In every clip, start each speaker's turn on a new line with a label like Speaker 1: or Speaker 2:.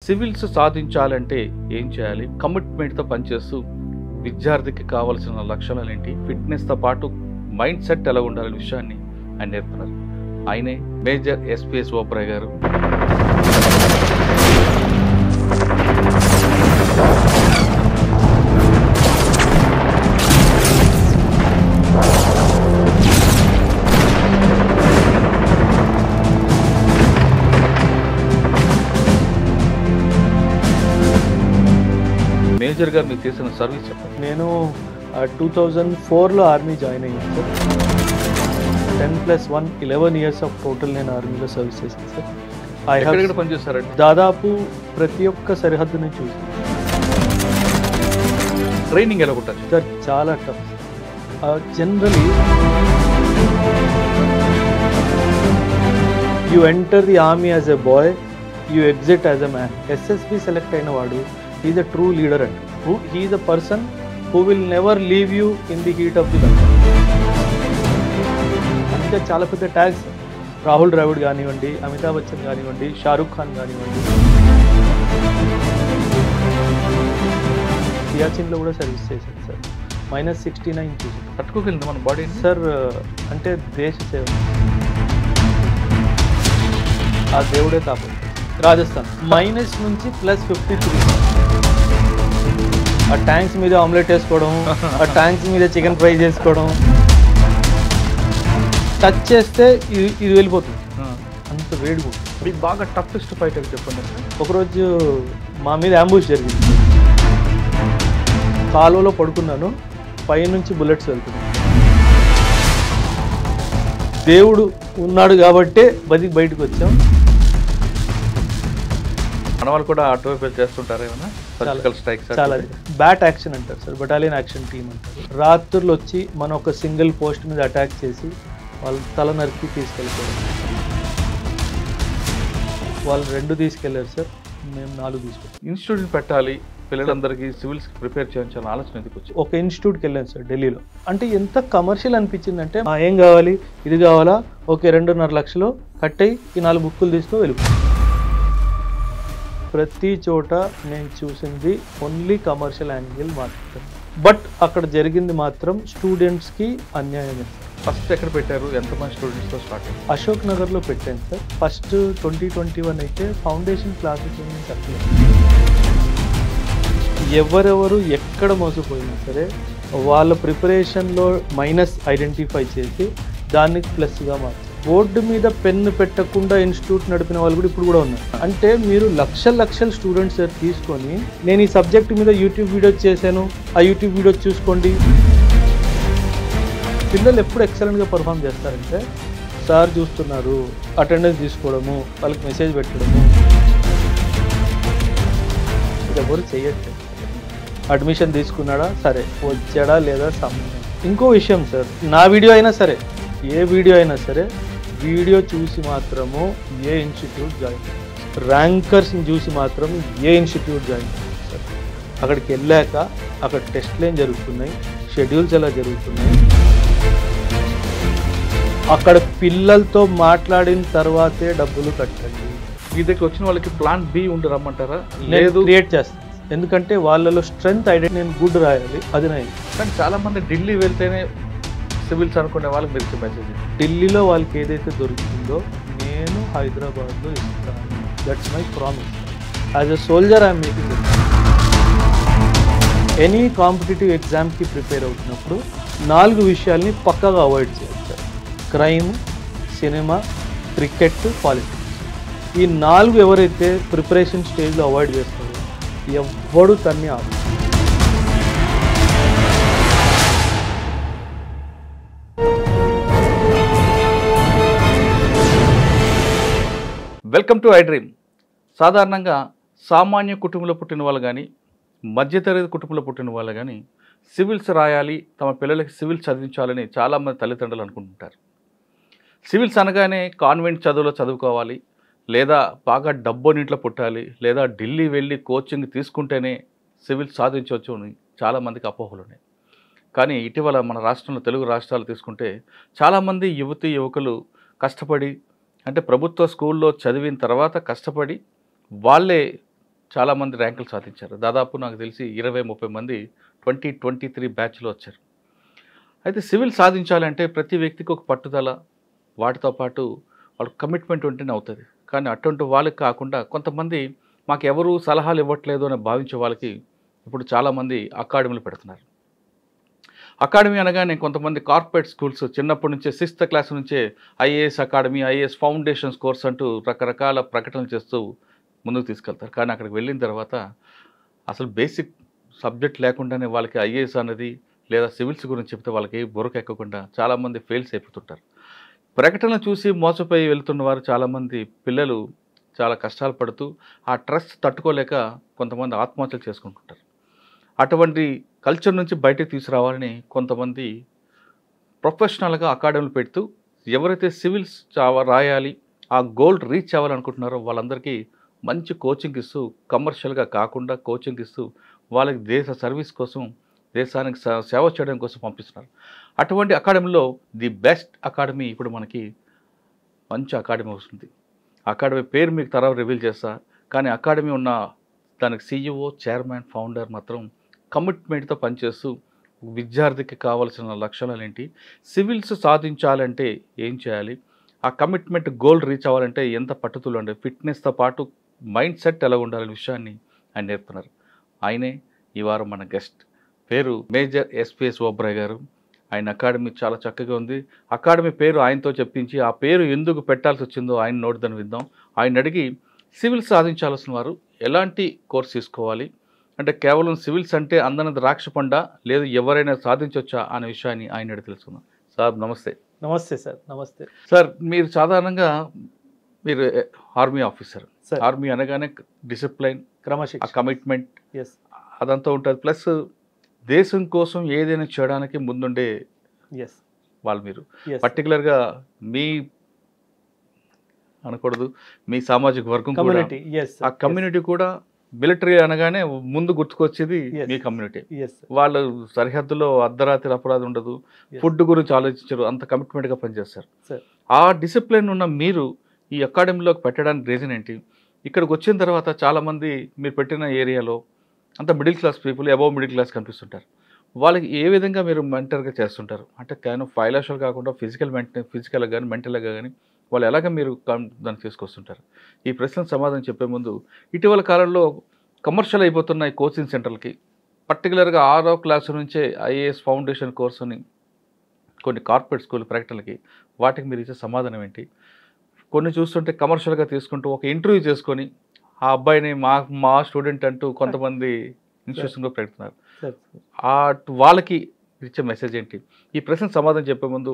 Speaker 1: Civils సాధించాలంటే ఏం చేయాలి కమిట్మెంట్తో పనిచేస్తూ విద్యార్థికి కావాల్సిన లక్షణాలు ఏంటి ఫిట్నెస్తో పాటు మైండ్ సెట్ ఎలా ఉండాలనే విషయాన్ని ఆయన నేర్పుతున్నారు ఆయనే మేజర్ ఎస్పిఎస్ ఓబ్రాయ్ గారు మేజర్గా మీకు చేసిన సర్వీస్ చెప్పండి
Speaker 2: నేను టూ థౌజండ్ ఫోర్లో ఆర్మీ జాయిన్ అయ్యాను sir ten plus one eleven years of total నేను ఆర్మీలో సర్వీస్ చేశాను సార్ ఐ హ్యావ్
Speaker 1: ఎక్కడెక్కడ పనిచేస్తారండి
Speaker 2: దాదాపు ప్రతి ఒక్క సరిహద్దుని చూసి
Speaker 1: ట్రైనింగ్ ఎలా ఉంటుంది
Speaker 2: సార్ చాలా tough generally you enter the army as a boy you exit as a man SSB select అయిన వాడు is a true leader and who he's a person who will never leave you in the heat of the battle అంటే చాలా పెద్ద tags Rahul Dravid కానివ్వండి అమితాబ్ బచ్చన్ కానివ్వండి షారూక్ ఖాన్ కానివ్వండి సియాచిన్లో కూడా service చేశాను సార్ మైనస్ సిక్స్టీ నైన్ చూసాను
Speaker 1: తట్టుకోగలిగింది మన బాడీ
Speaker 2: సార్ అంటే దేశ సేవ ఆ దేవుడే తాపం రాజస్థాన్ మైనస్ నుంచి ప్లస్ ఫిఫ్టీ త్రీ ఆ ట్యాంక్స్ మీద ఆమ్లెట్ వేసుకోవడం ఆ ట్యాంక్స్ మీద చికెన్ ఫ్రై చేసుకోవడం టచ్ చేస్తే ఇది ఇది వెళ్ళిపోతుంది అంత వేడిగా ఉంటుంది.
Speaker 1: మీకు బాగా టఫెస్ట్ ఫైట్ అని చెప్పండి
Speaker 2: ఒకరోజు మా మీద అంబుష్ జరిగింది కాలువలో పడుకున్నాను పైనుంచి బుల్లెట్స్ వెళ్తున్నాయి దేవుడు ఉన్నాడు కాబట్టే బతికి బయటకు వచ్చాం
Speaker 1: మన వాళ్ళు కూడా అటువైపు చేస్తుంటారు ఏమైనా సర్జికల్ స్ట్రైక్స్
Speaker 2: చాలా బ్యాట్ యాక్షన్ అంటారు సార్ బటాలియన్ యాక్షన్ టీమ్ అంటారు రాత్రులు వచ్చి మనం ఒక సింగిల్ పోస్ట్ మీద అటాక్ చేసి వాళ్ళ తల నరికి తీసుకెళ్ళిపోయారు వాళ్ళు రెండు తీసుకెళ్లారు సార్ మేము నాలుగు తీసుకెళ్ళాం
Speaker 1: ఇన్స్టిట్యూట్ పెట్టాలి పిల్లలందరికీ సివిల్స్ ప్రిపేర్ చేయించాలని ఆలోచన ఎందుకు వచ్చింది
Speaker 2: ఒక ఇన్స్టిట్యూట్కి వెళ్ళాను సార్ ఢిల్లీలో అంటే ఎంత కమర్షియల్ అనిపించిందంటే "ఆ, ఏం కావాలి ఇది కావాలా ఓకే రెండున్నర లక్షలు కట్టయి ఈ నాలుగు బుక్కులు తీసుకో వెళ్ళిపో ప్రతి చోట నేను చూసింది ఓన్లీ కమర్షియల్ యాంగిల్ మాత్రం బట్ అక్కడ జరిగింది మాత్రం స్టూడెంట్స్కి అన్యాయమే
Speaker 1: ఫస్ట్ ఎక్కడ పెట్టారు ఎంతమంది స్టూడెంట్స్తో స్టార్ట్ అయింది
Speaker 2: అశోక్ నగర్లో పెట్టాను sir first twenty twenty one అయితే ఫౌండేషన్ క్లాసెస్ ఏమీ చెప్పలేదు ఎవరెవరు ఎక్కడ మోసపోయినా సరే వాళ్ళ ప్రిపరేషన్లో మైనస్ ఐడెంటిఫై చేసి దాన్ని ప్లస్గా మార్చారు బోర్డు మీద పెన్ను పెట్టకుండా ఇన్స్టిట్యూట్ నడిపిన వాళ్ళు కూడా ఇప్పుడు కూడా ఉన్నారు అంటే మీరు లక్షల లక్షల స్టూడెంట్స్ తీసుకొని నేను ఈ సబ్జెక్ట్ మీద యూట్యూబ్ వీడియోస్ చేశాను ఆ యూట్యూబ్ వీడియోస్ చూసుకోండి పిల్లలు ఎప్పుడు ఎక్సలెంట్గా పర్ఫామ్ చేస్తారంటే సార్ చూస్తున్నారు అటెండెన్స్ తీసుకోవడము వాళ్ళకి మెసేజ్ పెట్టడము ఇది ఎవరు చేయట్లేదు అడ్మిషన్ తీసుకున్నాడా సరే వచ్చాడా లేదా సంబంధం ఇంకో విషయం సార్ నా వీడియో అయినా సరే ఏ వీడియో అయినా సరే వీడియో చూసి మాత్రము ఏ ఇన్స్టిట్యూట్ జాయిన్ ర్యాంకర్స్ని చూసి మాత్రం ఏ ఇన్స్టిట్యూట్ జాయిన్ సార్ అక్కడికి వెళ్ళాక అక్కడ టెస్ట్లు ఏం జరుగుతున్నాయి షెడ్యూల్స్ ఎలా జరుగుతున్నాయి అక్కడ పిల్లలతో మాట్లాడిన తర్వాతే డబ్బులు కట్టండి
Speaker 1: మీ దగ్గర వచ్చిన వాళ్ళకి ప్లాన్ బి ఉండి రమ్మంటారా
Speaker 2: లేదు
Speaker 1: లేదు
Speaker 2: క్రియేట్ చేస్తాను ఎందుకంటే వాళ్ళలో స్ట్రెంగ్త్ ఐడెంటి నేను గుడ్ రాయాలి అది నా ఇది.
Speaker 1: కానీ చాలా మంది ఢిల్లీ వెళ్తేనే సివిల్స్ అనుకునే వాళ్ళకి మీరు ఇచ్చే మెసేజ్
Speaker 2: ఢిల్లీలో వాళ్ళకి ఏదైతే దొరుకుతుందో నేను హైదరాబాద్లో ఇస్తాను that's my promise as a soldier I'm making any competitive ఎగ్జామ్కి ప్రిపేర్ అవుతున్నప్పుడు నాలుగు విషయాల్ని పక్కగా అవాయిడ్ చేయాలి sir crime cinema cricket politics ఈ నాలుగు ఎవరైతే ప్రిపరేషన్ స్టేజ్లో అవాయిడ్ చేస్తారో ఎవ్వడు తన్ని ఆడు
Speaker 1: వెల్కమ్ టు ఐ డ్రీమ్ సాధారణంగా సామాన్య కుటుంబంలో పుట్టిన వాళ్ళు కానీ మధ్యతరగతి కుటుంబంలో పుట్టిన వాళ్ళు కానీ సివిల్స్ రాయాలి తమ పిల్లలకి సివిల్స్ చదివించాలని చాలామంది తల్లిదండ్రులు అనుకుంటుంటారు సివిల్స్ అనగానే కాన్వెంట్ చదువులో చదువుకోవాలి లేదా బాగా డబ్బునింట్లో పుట్టాలి లేదా ఢిల్లీ వెళ్ళి కోచింగ్ తీసుకుంటేనే సివిల్స్ సాధించవచ్చు అని చాలామందికి అపోహలు ఉన్నాయి కానీ ఇటీవల మన రాష్ట్రంలో తెలుగు రాష్ట్రాలు తీసుకుంటే చాలామంది యువతి యువకులు కష్టపడి అంటే ప్రభుత్వ స్కూల్లో చదివిన తర్వాత కష్టపడి వాళ్ళే చాలామంది ర్యాంకులు సాధించారు దాదాపు నాకు తెలిసి ఇరవై ముప్పై మంది ట్వంటీ ట్వంటీ త్రీ బ్యాచ్లో వచ్చారు అయితే సివిల్ సాధించాలంటే ప్రతి వ్యక్తికి ఒక పట్టుదల వాటితో పాటు వాళ్ళ కమిట్మెంట్ ఉంటేనే అవుతుంది కానీ అటువంటి వాళ్ళకి కాకుండా కొంతమంది మాకు ఎవరు సలహాలు ఇవ్వట్లేదు అని భావించే వాళ్ళకి ఇప్పుడు చాలామంది అకాడమీలు పెడుతున్నారు అకాడమీ అనగానే కొంతమంది కార్పొరేట్ స్కూల్స్ చిన్నప్పటి నుంచే సిక్స్త్ క్లాస్ నుంచే IAS academy IAS foundations course అంటూ రకరకాల ప్రకటనలు చేస్తూ ముందుకు తీసుకెళ్తారు కానీ అక్కడికి వెళ్ళిన తర్వాత అసలు బేసిక్ సబ్జెక్ట్ లేకుండానే వాళ్ళకి ఐఏఎస్ అనేది లేదా సివిల్స్ గురించి చెప్తే వాళ్ళకి బుర్రకు ఎక్కకుండా చాలామంది ఫెయిల్స్ అయిపోతుంటారు ప్రకటన చూసి మోసపోయి వెళ్తున్న వారు చాలామంది పిల్లలు చాలా కష్టాలు పడుతూ ఆ ట్రస్ట్ తట్టుకోలేక కొంతమంది ఆత్మహత్యలు చేసుకుంటుంటారు అటువంటి కల్చర్ నుంచి బయటకు తీసుకురావాలని కొంతమంది ప్రొఫెషనల్గా అకాడమీలు పెడుతూ ఎవరైతే సివిల్స్ చావ రాయాలి ఆ గోల్ రీచ్ అవ్వాలనుకుంటున్నారో వాళ్ళందరికీ మంచి కోచింగ్ ఇస్తూ కమర్షియల్గా కాకుండా కోచింగ్ ఇస్తూ వాళ్ళకి దేశ సర్వీస్ కోసం దేశానికి స- సేవ చేయడం కోసం పంపిస్తున్నారు అటువంటి అకాడమీలో ది బెస్ట్ అకాడమీ ఇప్పుడు మనకి మంచి అకాడమీ వస్తుంది అకాడమీ పేరు మీకు తర్వాత రివీల్ చేస్తా కానీ అకాడమీ ఉన్న దానికి సీఈఓ చైర్మన్ ఫౌండర్ మాత్రం కమిట్మెంట్తో పనిచేస్తూ విద్యార్థికి కావాల్సిన లక్షణాలు ఏంటి సివిల్స్ సాధించాలంటే ఏం చేయాలి ఆ కమిట్మెంట్ గోల్ రీచ్ అవ్వాలంటే ఎంత పట్టుదల ఉండాలి ఫిట్నెస్తో పాటు మైండ్ సెట్ ఎలా ఉండాలనే విషయాన్ని ఆయన నేర్పుతున్నారు ఆయనే ఈ వారం మన గెస్ట్ పేరు మేజర్ ఎస్పిఎస్ ఓబ్రాయ్ గారు ఆయన అకాడమీ చాలా చక్కగా ఉంది అకాడమీ పేరు ఆయనతో చెప్పించి ఆ పేరు ఎందుకు పెట్టాల్సి వచ్చిందో ఆయన నోటిదని విద్దాం ఆయన అడిగి సివిల్స్ సాధించాల్సిన వారు ఎలాంటి కోర్స్ తీసుకోవాలి అంటే కేవలం సివిల్స్ అంటే అందని ద్రాక్ష పండ లేదు ఎవరైనా సాధించవచ్చా అనే విషయాన్ని ఆయన అడిగి తెలుసుకుందాం సార్ నమస్తే
Speaker 2: నమస్తే సార్ నమస్తే
Speaker 1: సార్ మీరు సాధారణంగా మీరు ఆర్మీ ఆఫీసర్
Speaker 2: సార్
Speaker 1: ఆర్మీ అనగానే డిసిప్లైన్ ఆ
Speaker 2: క్రమశిక్షణ
Speaker 1: కమిట్మెంట్
Speaker 2: ఎస్
Speaker 1: అదంతా ఉంటుంది ప్లస్ దేశం కోసం ఏదైనా చేయడానికి ముందుండే
Speaker 2: ఎస్
Speaker 1: వాళ్ళు మీరు
Speaker 2: ఎస్
Speaker 1: పర్టికులర్గా మీ అనకూడదు మీ సామాజిక వర్గం కూడా
Speaker 2: కమ్యూనిటీ ఎస్
Speaker 1: ఆ కమ్యూనిటీ కూడా మిలిటరీ అనగానే ముందు గుర్తుకొచ్చేది
Speaker 2: Yes.
Speaker 1: మీ కమ్యూనిటీ
Speaker 2: ఎస్
Speaker 1: వాళ్ళు సరిహద్దులో అర్ధరాత్రి అపరాధం ఉండదు
Speaker 2: Yes.
Speaker 1: ఫుడ్ గురించి ఆలోచించరు అంత కమిట్మెంట్గా పనిచేస్తారు
Speaker 2: Sir.
Speaker 1: ఆ డిసిప్లిన్ ఉన్న మీరు ఈ అకాడమీలోకి పెట్టడానికి రీజన్ ఏంటి ఇక్కడికి వచ్చిన తర్వాత చాలామంది మీరు పెట్టిన ఏరియాలో అంత middle class people above middle class కనిపిస్తుంటారు వాళ్ళకి ఏ విధంగా మీరు మెంటర్గా చేస్తుంటారు అంటే కేవలం ఫైనాన్షియల్ కాకుండా ఫిజికల్ మెంట ఫిజికల్గా కానీ మెంటల్గా కానీ వాళ్ళు ఎలాగ మీరు కం- దాన్ని తీసుకొస్తుంటారు ఈ ప్రశ్నకు సమాధానం చెప్పే ముందు ఇటీవల కాలంలో కమర్షియల్ అయిపోతున్న ఈ కోచింగ్ సెంటర్లకి పర్టికులర్గా ఆరో క్లాస్ నుంచే ఐఏఎస్ ఫౌండేషన్ కోర్స్ అని కొన్ని కార్పొరేట్ స్కూల్ ప్రకటనలకి వాటికి మీరు ఇచ్చే సమాధానం ఏంటి కొన్ని చూస్తుంటే కమర్షియల్గా తీసుకుంటూ ఒక ఇంటర్వ్యూ చేసుకొని ఆ అబ్బాయిని మా మా స్టూడెంట్ అంటూ కొంతమంది ఇన్స్టిట్యూషన్లో పెడుతున్నారు
Speaker 2: సార్
Speaker 1: ఆ వాళ్ళకి ఇచ్చే మెసేజ్ ఏంటి ఈ ప్రశ్న సమాధానం చెప్పే ముందు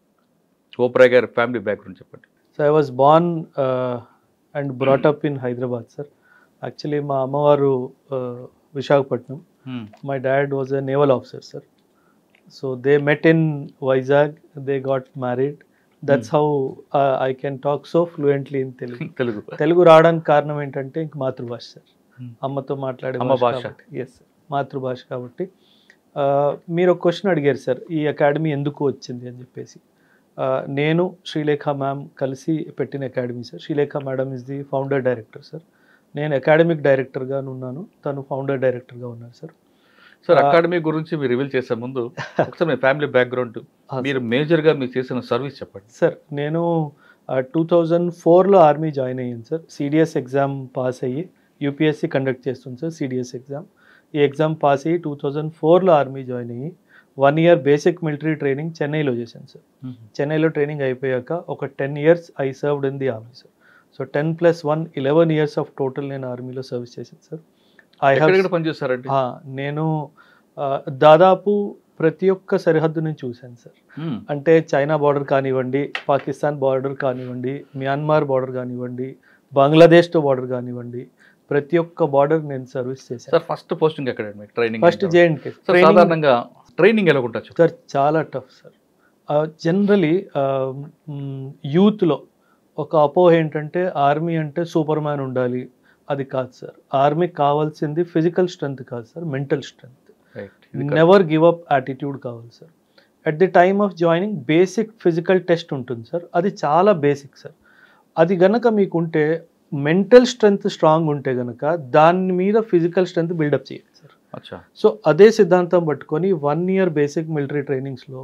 Speaker 1: ఓప్రాయ్ గారి ఫ్యామిలీ బ్యాక్గ్రౌండ్ చెప్పండి
Speaker 2: so I was born and brought up in Hyderabad sir actually మా అమ్మవారు uh, Visakhapatnam my dad was a naval officer sir so they met in Vizag they got married that's how I can talk so fluently in Telugu
Speaker 1: Telugu
Speaker 2: Telugu రావడానికి కారణం ఏంటంటే ఇంక మాతృభాష sir
Speaker 1: Hmm.
Speaker 2: అమ్మతో మాట్లాడే
Speaker 1: అమ్మ భాష.
Speaker 2: ఎస్ మాతృభాష కాబట్టి ఆ, మీరు ఒక క్వశ్చన్ అడిగారు సార్ ఈ అకాడమీ ఎందుకు వచ్చింది అని చెప్పేసి ఆ, నేను శ్రీలేఖ మ్యామ్ కలిసి పెట్టిన academy sir Sreelekha madam is the founder director sir నేను అకాడమిక్ డైరెక్టర్గా ఉన్నాను తను ఫౌండర్ డైరెక్టర్గా ఉన్నారు సార్
Speaker 1: సార్
Speaker 2: ఆ-
Speaker 1: అకాడమీ గురించి మీరు రివీల్ చేసే ముందు ఒకసారి మీ ఫ్యామిలీ బ్యాక్గ్రౌండ్ మీరు మేజర్గా మీరు చేసిన సర్వీస్ చెప్పండి
Speaker 2: సార్ నేను టూ థౌజండ్ ఫోర్లో ఆర్మీ జాయిన్ అయ్యాను సార్ సిడిఎస్ ఎగ్జామ్ పాస్ అయ్యి యూపీఎస్సీ కండక్ట్ చేస్తుంది సార్ సిడిఎస్ ఎగ్జామ్ ఈ ఎగ్జామ్ పాస్ అయ్యి టూ థౌజండ్ ఫోర్లో ఆర్మీ జాయిన్ అయ్యి one year basic military training చెన్నైలో చేశాను సార్ చెన్నైలో ట్రైనింగ్ అయిపోయాక ఒక ten years I served in the army sir so ten plus one eleven years of total నేను ఆర్మీలో సర్వీస్ చేశాను సార్ ఐ హ్యావ్
Speaker 1: ఎక్కడెక్కడ పనిచేస్తారండి
Speaker 2: ఆ, నేను ఆ, దాదాపు ప్రతి ఒక్క సరిహద్దు నేను చూశాను సార్
Speaker 1: మ్మ్.
Speaker 2: అంటే చైనా బార్డర్ కానివ్వండి పాకిస్తాన్ బార్డర్ కానివ్వండి మియాన్మార్ బార్డర్ కానివ్వండి బంగ్లాదేశ్తో బార్డర్ కానివ్వండి ప్రతి ఒక్క బార్డర్ నేను సర్వీస్ చేశాను
Speaker 1: సార్ ఫస్ట్ పోస్టింగ్ ఎక్కడ మీకు ట్రైనింగ్
Speaker 2: ఫస్ట్ జేఎండ్కే
Speaker 1: సార్ సాధారణంగా ట్రైనింగ్ ఎలా ఉంటుంది
Speaker 2: సార్ చాలా టఫ్ సార్ జనరలీ యూత్లో ఒక అపోహ ఏంటంటే ఆర్మీ అంటే సూపర్ మ్యాన్ ఉండాలి అది కాదు సార్ ఆర్మీకి కావాల్సింది ఫిజికల్ స్ట్రెంగ్త్ కాదు sir mental strength never give up attitude కావాలి sir at the time of joining basic physical test ఉంటుంది సార్ అది చాలా బేసిక్ సార్ అది గనక మీకుంటే మెంటల్ స్ట్రెంగ్త్ స్ట్రాంగ్ ఉంటే కనుక దాని మీద ఫిజికల్ స్ట్రెంగ్త్ బిల్డప్ చేయాలి సార్
Speaker 1: అచ్చా
Speaker 2: సో అదే సిద్ధాంతం పట్టుకొని వన్ ఇయర్ బేసిక్ మిలిటరీ ట్రైనింగ్స్లో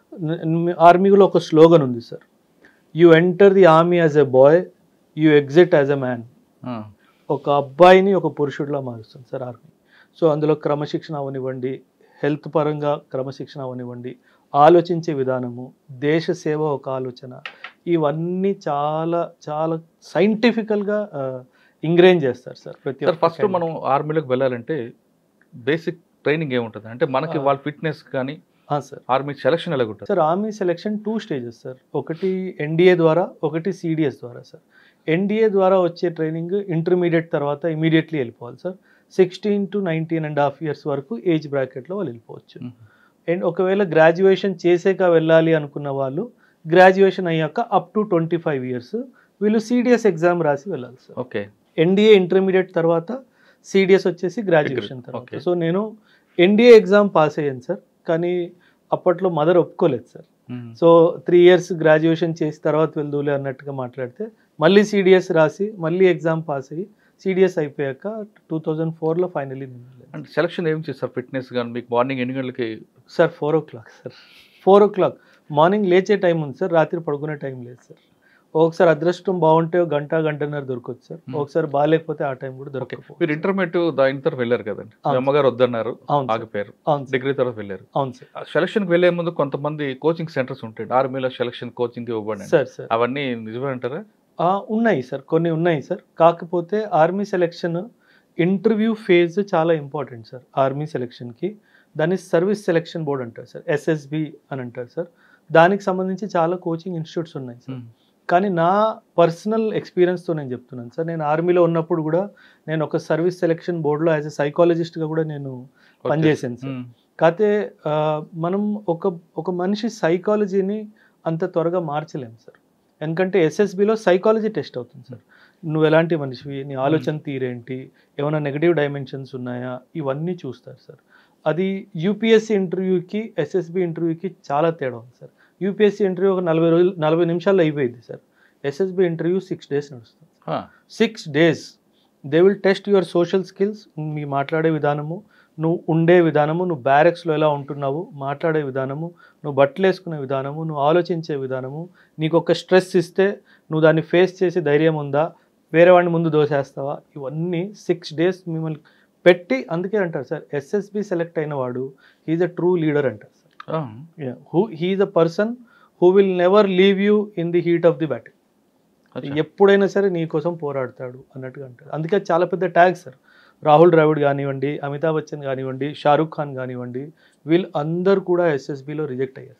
Speaker 2: ఆర్మీలో ఒక స్లోగన్ ఉంది sir you enter the army as a boy you exit as a man
Speaker 1: ఆ,
Speaker 2: ఒక అబ్బాయిని ఒక పురుషుడిలా మారుస్తుంది సార్ ఆర్మీ సో అందులో క్రమశిక్షణ అవనివ్వండి హెల్త్ పరంగా క్రమశిక్షణ అవనివ్వండి ఆలోచించే విధానము దేశ సేవ ఒక ఆలోచన ఇవన్నీ చాలా చాలా సైంటిఫికల్గా ఇంగ్రేన్ చేస్తారు సార్ ప్రతి
Speaker 1: సార్ ఫస్ట్ మనం ఆర్మీలోకి వెళ్ళాలంటే బేసిక్ ట్రైనింగ్ ఏముంటుంది అంటే మనకి
Speaker 2: ఆ.
Speaker 1: వాళ్ళ ఫిట్నెస్ కానీ
Speaker 2: సార్
Speaker 1: ఆర్మీ సెలక్షన్ ఎలాగుంటుంది
Speaker 2: sir army selection two stages sir ఒకటి ఎన్డీఏ ద్వారా ఒకటి సిడిఎస్ ద్వారా సార్ ఎన్డీఏ ద్వారా వచ్చే ట్రైనింగ్ ఇంటర్మీడియట్ తర్వాత ఇమీడియట్లీ వెళ్ళిపోవాలి sir sixteen to nineteen and half years వరకు ఏజ్ బ్రాకెట్లో వాళ్ళు వెళ్ళిపోవచ్చు అండ్ ఒకవేళ గ్రాడ్యుయేషన్ చేసాక వెళ్ళాలి అనుకున్న వాళ్ళు గ్రాడ్యుయేషన్ అయ్యాక up to twenty five years వీళ్ళు సిడిఎస్ ఎగ్జామ్ రాసి వెళ్ళాలి సార్
Speaker 1: ఓకే
Speaker 2: ఎన్డీఏ ఇంటర్మీడియట్ తర్వాత సిడిఎస్ వచ్చేసి గ్రాడ్యుయేషన్
Speaker 1: Degree.
Speaker 2: తర్వాత
Speaker 1: Okay.
Speaker 2: సో నేను ఎన్డీఏ ఎగ్జామ్ పాస్ అయ్యాను సార్ కానీ అప్పట్లో మదర్ ఒప్పుకోలేదు sir so three years graduation చేసి తర్వాత వెళ్దూలే అన్నట్టుగా మాట్లాడితే మళ్ళీ సిడిఎస్ రాసి మళ్ళీ ఎగ్జామ్ పాస్ అయ్యి సిడిఎస్ అయిపోయాక టూ థౌజండ్ ఫోర్లో ఫైనలీ
Speaker 1: అంటే సెలక్షన్ ఏం చేస్తారు ఫిట్నెస్ కానీ మీకు మార్నింగ్ ఎన్ని గంటలకి
Speaker 2: sir four o'clock sir four o'clock morning లేచే టైం ఉంది సార్ రాత్రి పడుకునే టైం లేదు సార్ ఒకసారి అదృష్టం బాగుంటే ఒక గంట గంటన్నర దొరకవచ్చు సార్
Speaker 1: Hmm.
Speaker 2: ఒకసారి బాగాలేకపోతే ఆ టైం కూడా
Speaker 1: ఓకే
Speaker 2: దొరకకపోవచ్చు
Speaker 1: మీరు ఇంటర్మీడియట్ దాని తర్వాత వెళ్ళారు కదండి మీ
Speaker 2: అవును.
Speaker 1: అమ్మగారు వద్దన్నారు
Speaker 2: అవును సార్.
Speaker 1: ఆగిపోయారు
Speaker 2: అవును సార్.
Speaker 1: డిగ్రీ తర్వాత వెళ్ళారు
Speaker 2: అవును సార్
Speaker 1: సెలక్షన్కి వెళ్ళే ముందు కొంతమంది కోచింగ్ సెంటర్స్ ఉంటాయి ఆర్మీలో సెలక్షన్ కోచింగ్ ఇవ్వబడి
Speaker 2: సార్ సార్
Speaker 1: అవన్నీ నిజమే అంటారా
Speaker 2: ఆ, ఉన్నాయి సార్ కొన్ని ఉన్నాయి సార్ కాకపోతే ఆర్మీ సెలెక్షన్ ఇంటర్వ్యూ ఫేజ్ చాలా ఇంపార్టెంట్ సార్ ఆర్మీ సెలెక్షన్కి దాన్ని సర్వీస్ సెలెక్షన్ బోర్డ్ అంటారు సార్ ఎస్ఎస్బి అని అంటారు సార్ దానికి సంబంధించి చాలా కోచింగ్ ఇన్స్టిట్యూట్స్ ఉన్నాయి సార్ కానీ నా పర్సనల్ ఎక్స్పీరియన్స్తో నేను చెప్తున్నాను సార్ నేను ఆర్మీలో ఉన్నప్పుడు కూడా నేను ఒక సర్వీస్ సెలెక్షన్ బోర్డులో యాజ్ ఎ సైకాలజిస్ట్గా కూడా నేను పనిచేశాను సార్
Speaker 1: మ్మ్.
Speaker 2: కాకపోతే ఆ, మనం ఒక ఒక మనిషి సైకాలజీని అంత త్వరగా మార్చలేం సార్ ఎందుకంటే ఎస్ఎస్బిలో సైకాలజీ టెస్ట్ అవుతుంది సార్ నువ్వు ఎలాంటి మనిషివి నీ ఆలోచన తీరేంటి ఏమైనా నెగటివ్ డైమెన్షన్స్ ఉన్నాయా ఇవన్నీ చూస్తారు సార్ అది యూపీఎస్సీ ఇంటర్వ్యూకి ఎస్ఎస్బి ఇంటర్వ్యూకి చాలా తేడా ఉంది సార్ యూపీఎస్సీ ఇంటర్వ్యూ ఒక నలభై రోజులు నలభై నిమిషాల్లో అయిపోయింది sir SSB interview six days నడుస్తుంది
Speaker 1: ఆ,
Speaker 2: six days they will test your social skills మీ మాట్లాడే విధానము నువ్వు ఉండే విధానము నువ్వు బ్యారెక్స్లో ఎలా ఉంటున్నావు మాట్లాడే విధానము నువ్వు బట్టలు వేసుకునే విధానము నువ్వు ఆలోచించే విధానము నీకు ఒక స్ట్రెస్ ఇస్తే నువ్వు దాన్ని ఫేస్ చేసే ధైర్యం ఉందా వేరే వాడిని ముందు దోసేస్తావా ఇవన్నీ సిక్స్ డేస్ మిమ్మల్ని పెట్టి అందుకే అంటారు సార్ ఎస్ఎస్బి సెలెక్ట్ అయిన వాడు హీఈస్ అ ట్రూ లీడర్ అంటారు సార్
Speaker 1: ఆ,
Speaker 2: who he's a person who will never leave you in the heat of the battle
Speaker 1: అచ్చా.
Speaker 2: ఎప్పుడైనా సరే నీ కోసం పోరాడతాడు అన్నట్టుగా అంటారు అందుకే అది చాలా పెద్ద ట్యాగ్ సార్ రాహుల్ ద్రావిడ్ కానివ్వండి అమితాబ్ బచ్చన్ కానివ్వండి షారూక్ ఖాన్ కానివ్వండి వీళ్ళు అందరు కూడా ఎస్ఎస్బిలో రిజెక్ట్ అయ్యారు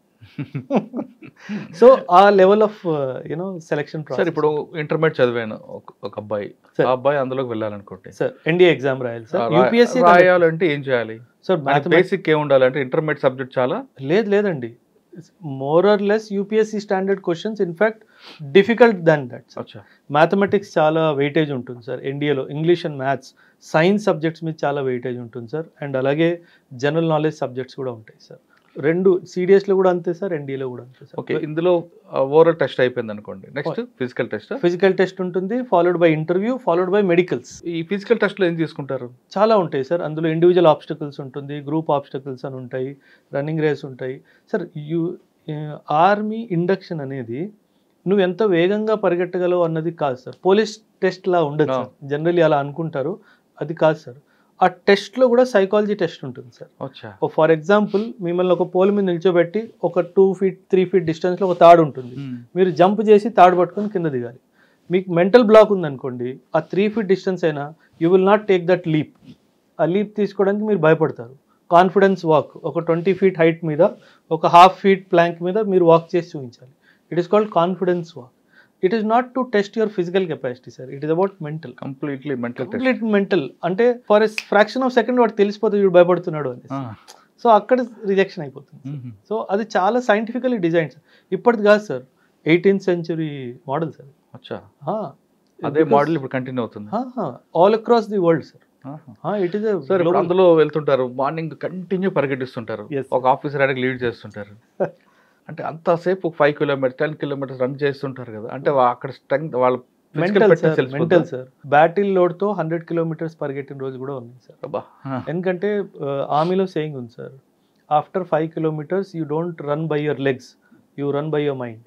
Speaker 2: సో ఆ level of you know selection
Speaker 1: sir ఇప్పుడు ఇంటర్మీడియట్ చదివాను ఒక- ఒక అబ్బాయి
Speaker 2: Sir.
Speaker 1: ఆ అబ్బాయి అందులోకి వెళ్ళాలనుకోండి
Speaker 2: సార్ ఎన్డీఏ ఎగ్జామ్ రాయాలి
Speaker 1: ఆ,
Speaker 2: సార్
Speaker 1: రా-
Speaker 2: యూపీఎస్సీ
Speaker 1: రాయాలంటే ఏం చేయాలి
Speaker 2: సార్ మ్యాథమెటిక్స్
Speaker 1: బేసిక్ ఏం ఉండాలంటే ఇంటర్మీడియట్ సబ్జెక్ట్ చాలా
Speaker 2: లేదు లేదండి more or less UPSC standard questions in fact difficult than that sir
Speaker 1: అచ్చా
Speaker 2: మ్యాథమెటిక్స్ చాలా వెయిటేజ్ ఉంటుంది సార్ ఎన్డీఏలో English and maths science subjects మీద చాలా వెయిటేజ్ ఉంటుంది సార్ అండ్ అలాగే జనరల్ నాలెడ్జ్ సబ్జెక్ట్స్ కూడా ఉంటాయి సార్ రెండు సిడిఎస్లో కూడా అంతే సార్ ఎన్డీఏలో కూడా అంతే
Speaker 1: ఓకే
Speaker 2: సార్
Speaker 1: ఇందులో ఓవరాల్ టెస్ట్ అయిపోయింది అనుకోండి next physical test
Speaker 2: physical test ఉంటుంది followed by interview followed by medicals
Speaker 1: ఈ ఫిజికల్ టెస్ట్ లో ఏం తీసుకుంటారు
Speaker 2: చాలా ఉంటాయి సార్ అందులో ఇండివిజువల్ ఆబ్స్టకల్స్ ఉంటుంది గ్రూప్ ఆబ్స్టకల్స్ అని ఉంటాయి రన్నింగ్ రేస్ ఉంటాయి సార్ యూ ఆర్మీ ఇండక్షన్ అనేది నువ్వు ఎంత వేగంగా పరిగెట్టగలవు అన్నది కాదు సార్ పోలీస్ టెస్ట్ లా ఉండదు
Speaker 1: No.
Speaker 2: సార్ జనరల్లీ అలా అనుకుంటారు అది కాదు సార్ ఆ టెస్ట్లో కూడా సైకాలజీ టెస్ట్ ఉంటుంది సార్
Speaker 1: అచ్చా
Speaker 2: ఫర్ ఎగ్జాంపుల్ మిమ్మల్ని ఒక పోల్ మీద నిల్చోబెట్టి ఒక టూ ఫీట్ త్రీ ఫీట్ డిస్టెన్స్లో ఒక తాడు ఉంటుంది మీరు జంప్ చేసి తాడు పట్టుకొని కింద దిగాలి మీకు మెంటల్ బ్లాక్ ఉందనుకోండి ఆ త్రీ ఫీట్ డిస్టెన్స్ అయినా you will not take that leap ఆ లీప్ తీసుకోవడానికి మీరు భయపడతారు కాన్ఫిడెన్స్ వాక్ ఒక ట్వంటీ ఫీట్ హైట్ మీద ఒక హాఫ్ ఫీట్ ప్లాంక్ మీద మీరు వాక్ చేసి చూపించాలి it is called confidence walk it is not to test your physical capacity sir it is about mental
Speaker 1: completely mental test
Speaker 2: complete mental అంటే for a fraction of second వాడు తెలిసిపోతుంది వీడు భయపడుతున్నాడు అని సో అక్కడ రిజెక్షన్ అయిపోతుంది సో అది చాలా సైంటిఫికలీ డిజైన్ సార్ ఇప్పటిది కాదు sir eighteenth century model sir
Speaker 1: అచ్చా అదే మోడల్ ఇప్పుడు కంటిన్యూ అవుతుంది
Speaker 2: all across the world sir it is
Speaker 1: sir ఇప్పుడు అందులో వెళ్తుంటారు మార్నింగ్ కంటిన్యూ పరిగెట్టిస్తుంటారు
Speaker 2: Yes.
Speaker 1: ఒక ఆఫీసర్ అడిగి లీడ్ చేస్తుంటారు అంటే అంతసేపు five kilometre ten kilometres run చేస్తుంటారు కదా అంటే వా- అక్కడ స్ట్రెంగ్త్ వాళ్ళ
Speaker 2: మెంటల్
Speaker 1: fitness
Speaker 2: సార్
Speaker 1: తెలిసిపోద్దా?
Speaker 2: మెంటల్ సార్ బ్యాటిల్ లోడ్తో హండ్రెడ్ కిలోమీటర్స్ పరిగెట్టిన రోజు కూడా ఉంది సార్
Speaker 1: అబ్బా ఆ.
Speaker 2: ఎందుకంటే ఆర్మీలో సేయింగ్ ఉంది sir after five kilometres you don't run by your legs you run by your mind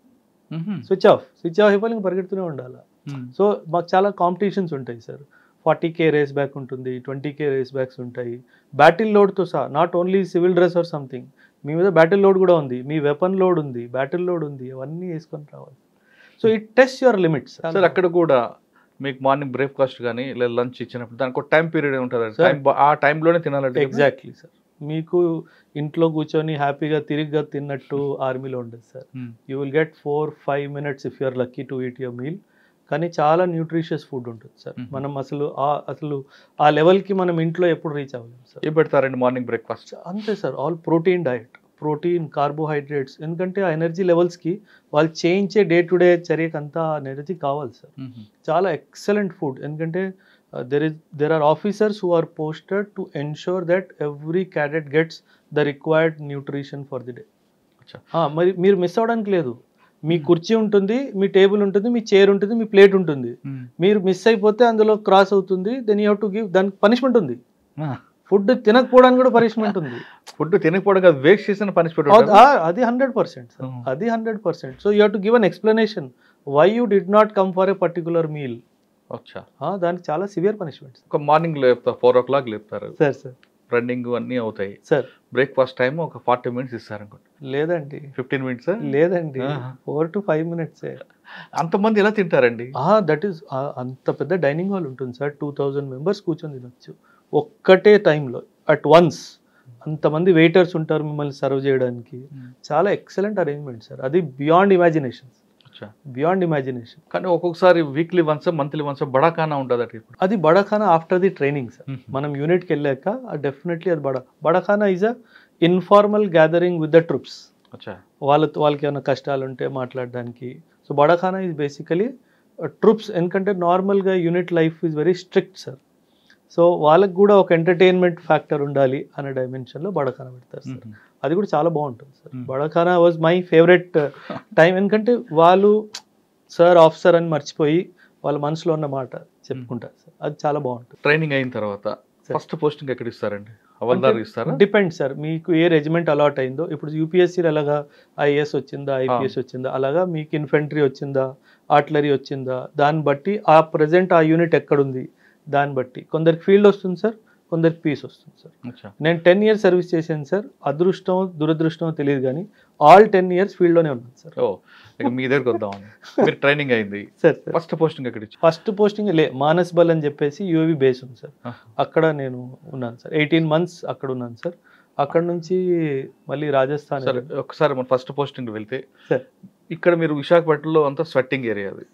Speaker 1: మ్మ్.
Speaker 2: స్విచ్ ఆఫ్ స్విచ్ ఆఫ్ అయిపోయి ఇంకా పరిగెడుతూనే ఉండాలి
Speaker 1: మ్మ్.
Speaker 2: సో మాకు చాలా కాంపిటీషన్స్ ఉంటాయి sir forty K race back ఉంటుంది ట్వంటీ కే రేస్ బ్యాక్స్ ఉంటాయి బ్యాటిల్ లోడ్తో సహా not only civil dress or something మీ మీద బ్యాటిల్ లోడ్ కూడా ఉంది మీ వెపన్ లోడ్ ఉంది బ్యాటిల్ లోడ్ ఉంది అవన్నీ వేసుకొని రావాలి so it test your limits
Speaker 1: sir అక్కడ కూడా మీకు మార్నింగ్ బ్రేక్ఫాస్ట్ కానీ లేదా లంచ్ ఇచ్చినప్పుడు దానికి ఒక టైం పీరియడ్ ఉంటుంది
Speaker 2: Sir.
Speaker 1: టైం ఆ టైంలోనే తినాలంటే
Speaker 2: ఎగ్జాక్ట్లీ సార్ మీకు ఇంట్లో కూర్చొని హ్యాపీగా తిరిగ్గా తిన్నట్టు ఆర్మీలో ఉండదు sir you will get four five minutes if you're lucky to eat your meal కానీ చాలా న్యూట్రిషియస్ ఫుడ్ ఉంటుంది సార్
Speaker 1: Mhm.
Speaker 2: మనం అసలు ఆ అసలు ఆ లెవెల్కి మనం ఇంట్లో ఎప్పుడు రీచ్ అవ్వలేము సార్
Speaker 1: ఏ పెడతారండి మార్నింగ్ బ్రేక్ఫాస్ట్
Speaker 2: అంతే sir all protein diet protein carbohydrates ఎందుకంటే ఆ ఎనర్జీ లెవెల్స్కి వాళ్ళు చేయించే డే టు డే చర్యకి అంతా ఎనర్జీ కావాలి సార్ చాలా ఎక్సలెంట్ ఫుడ్ ఎందుకంటే there is there are officers who are posted to ensure that every cadet gets the required nutrition for the day
Speaker 1: అచ్చా.
Speaker 2: మరి మీరు మిస్ అవ్వడానికి లేదు మీ కుర్చీ ఉంటుంది మీ టేబుల్ ఉంటుంది మీ చైర్ ఉంటుంది మీ ప్లేట్ ఉంటుంది మీరు మిస్ అయిపోతే అందులో క్రాస్ అవుతుంది then you have to give దానికి పనిష్మెంట్ ఉంది ఫుడ్ తినకపోవడానికి కూడా పనిష్మెంట్ ఉంది
Speaker 1: ఫుడ్ తినకపోవడం కాదు వేస్ట్ చేసిన పనిష్మెంట్
Speaker 2: అది- ఆ, అది హండ్రెడ్ పర్సెంట్
Speaker 1: Mhm.
Speaker 2: అది hundred percent so you have to give an explanation why you did not come for a particular meal
Speaker 1: అచ్చా
Speaker 2: దానికి చాలా సివియర్ పనిష్మెంట్స్
Speaker 1: ఒక మార్నింగ్ లేపుతారు ఫోర్ ఓ క్లాక్ లేపుతారు
Speaker 2: సార్ సార్
Speaker 1: రన్నింగ్ అన్నీ అవుతాయి
Speaker 2: సార్
Speaker 1: బ్రేక్ఫాస్ట్ టైం ఒక ఫార్టీ మినిట్స్ ఇస్తారు అనుకోండి
Speaker 2: లేదండి
Speaker 1: ఫిఫ్టీన్ మినిట్స్
Speaker 2: లేదండి
Speaker 1: Ah.
Speaker 2: Four to five minutes
Speaker 1: అంతమంది ఎలా తింటారండి
Speaker 2: దట్ ఈస్ అంత పెద్ద డైనింగ్ హాల్ ఉంటుంది సార్ టూ థౌజండ్ మెంబర్స్ కూర్చొని తినొచ్చు ఒక్కటే టైంలో అట్ వన్స్ అంతమంది వెయిటర్స్ ఉంటారు మిమ్మల్ని సర్వ్ చేయడానికి చాలా ఎక్సలెంట్ అరేంజ్మెంట్ సార్ అది బియాండ్ ఇమాజినేషన్
Speaker 1: అచ్చా
Speaker 2: బియాండ్ ఇమాజినేషన్
Speaker 1: కానీ ఒక్కొక్కసారి weekly once monthly once bada khana ఉంటుంది అటు ఇప్పుడు
Speaker 2: అది bada khana after the training sir
Speaker 1: Mhm.
Speaker 2: మనం యూనిట్కి వెళ్ళాక డెఫినెట్లీ అది bada bada khana is a informal gathering with the troops
Speaker 1: అచ్చా
Speaker 2: వాళ్ళతో వాళ్ళకి ఏమైనా కష్టాలు ఉంటే మాట్లాడడానికి so bada khana is basically troops ఎందుకంటే నార్మల్గా unit life is very strict sir so వాళ్ళకి కూడా ఒక ఎంటర్టైన్మెంట్ ఫ్యాక్టర్ ఉండాలి అనే డైమెన్షన్లో బడాఖానా పెడతారు సార్ అది కూడా చాలా బాగుంటుంది sir
Speaker 1: Hmm.
Speaker 2: Bada khana was my favourite time ఎందుకంటే వాళ్ళు సార్ ఆఫీసర్ అని మర్చిపోయి వాళ్ళ మనసులో ఉన్న మాట చెప్పుకుంటారు సార్ అది చాలా బాగుంటుంది
Speaker 1: ట్రైనింగ్ అయిన తర్వాత
Speaker 2: Sir.
Speaker 1: ఫస్ట్ పోస్టింగ్ ఎక్కడ ఇస్తారండి హవల్దార్ ఇస్తారా
Speaker 2: డిపెండ్ సార్ మీకు ఏ రెజిమెంట్ అలాట్ అయిందో ఇప్పుడు యూపీఎస్సీ ఎలాగా ఐఏఎస్ వచ్చిందా ఐపీఎస్ వచ్చిందా అలాగా మీకు ఇన్ఫెంట్రీ వచ్చిందా ఆర్టిలరీ వచ్చిందా దాన్ని బట్టి ఆ ప్రజెంట్ ఆ యూనిట్ ఎక్కడుంది దాన్ని బట్టి కొందరికి ఫీల్డ్ వస్తుంది సార్ కొందరికి పీస్ వస్తుంది సార్
Speaker 1: అచ్చా
Speaker 2: నేను టెన్ ఇయర్స్ సర్వీస్ చేశాను సార్ అదృష్టం దురదృష్టం తెలియదు కానీ ఆల్ టెన్ ఇయర్స్ ఫీల్డ్లోనే ఉన్నాను సార్
Speaker 1: ఓ ఇక మీ దగ్గరకు వద్దాం మీరు ట్రైనింగ్ అయింది
Speaker 2: సార్ సార్
Speaker 1: ఫస్ట్ పోస్టింగ్ ఎక్కడ ఇచ్చారు
Speaker 2: ఫస్ట్ పోస్టింగ్ లే మానస్ బల్ అని చెప్పేసి యూఏవి బేస్ ఉంది సార్ అక్కడ నేను ఉన్నాను సార్ ఎయిటీన్ మంత్స్ అక్కడ ఉన్నాను సార్ అక్కడ నుంచి మళ్ళీ రాజస్థాన్
Speaker 1: సరే ఒకసారి మన ఫస్ట్ పోస్టింగ్ వెళ్తే
Speaker 2: సార్
Speaker 1: ఇక్కడ మీరు విశాఖపట్నంలో అంతా స్వెట్టింగ్ ఏరియా అది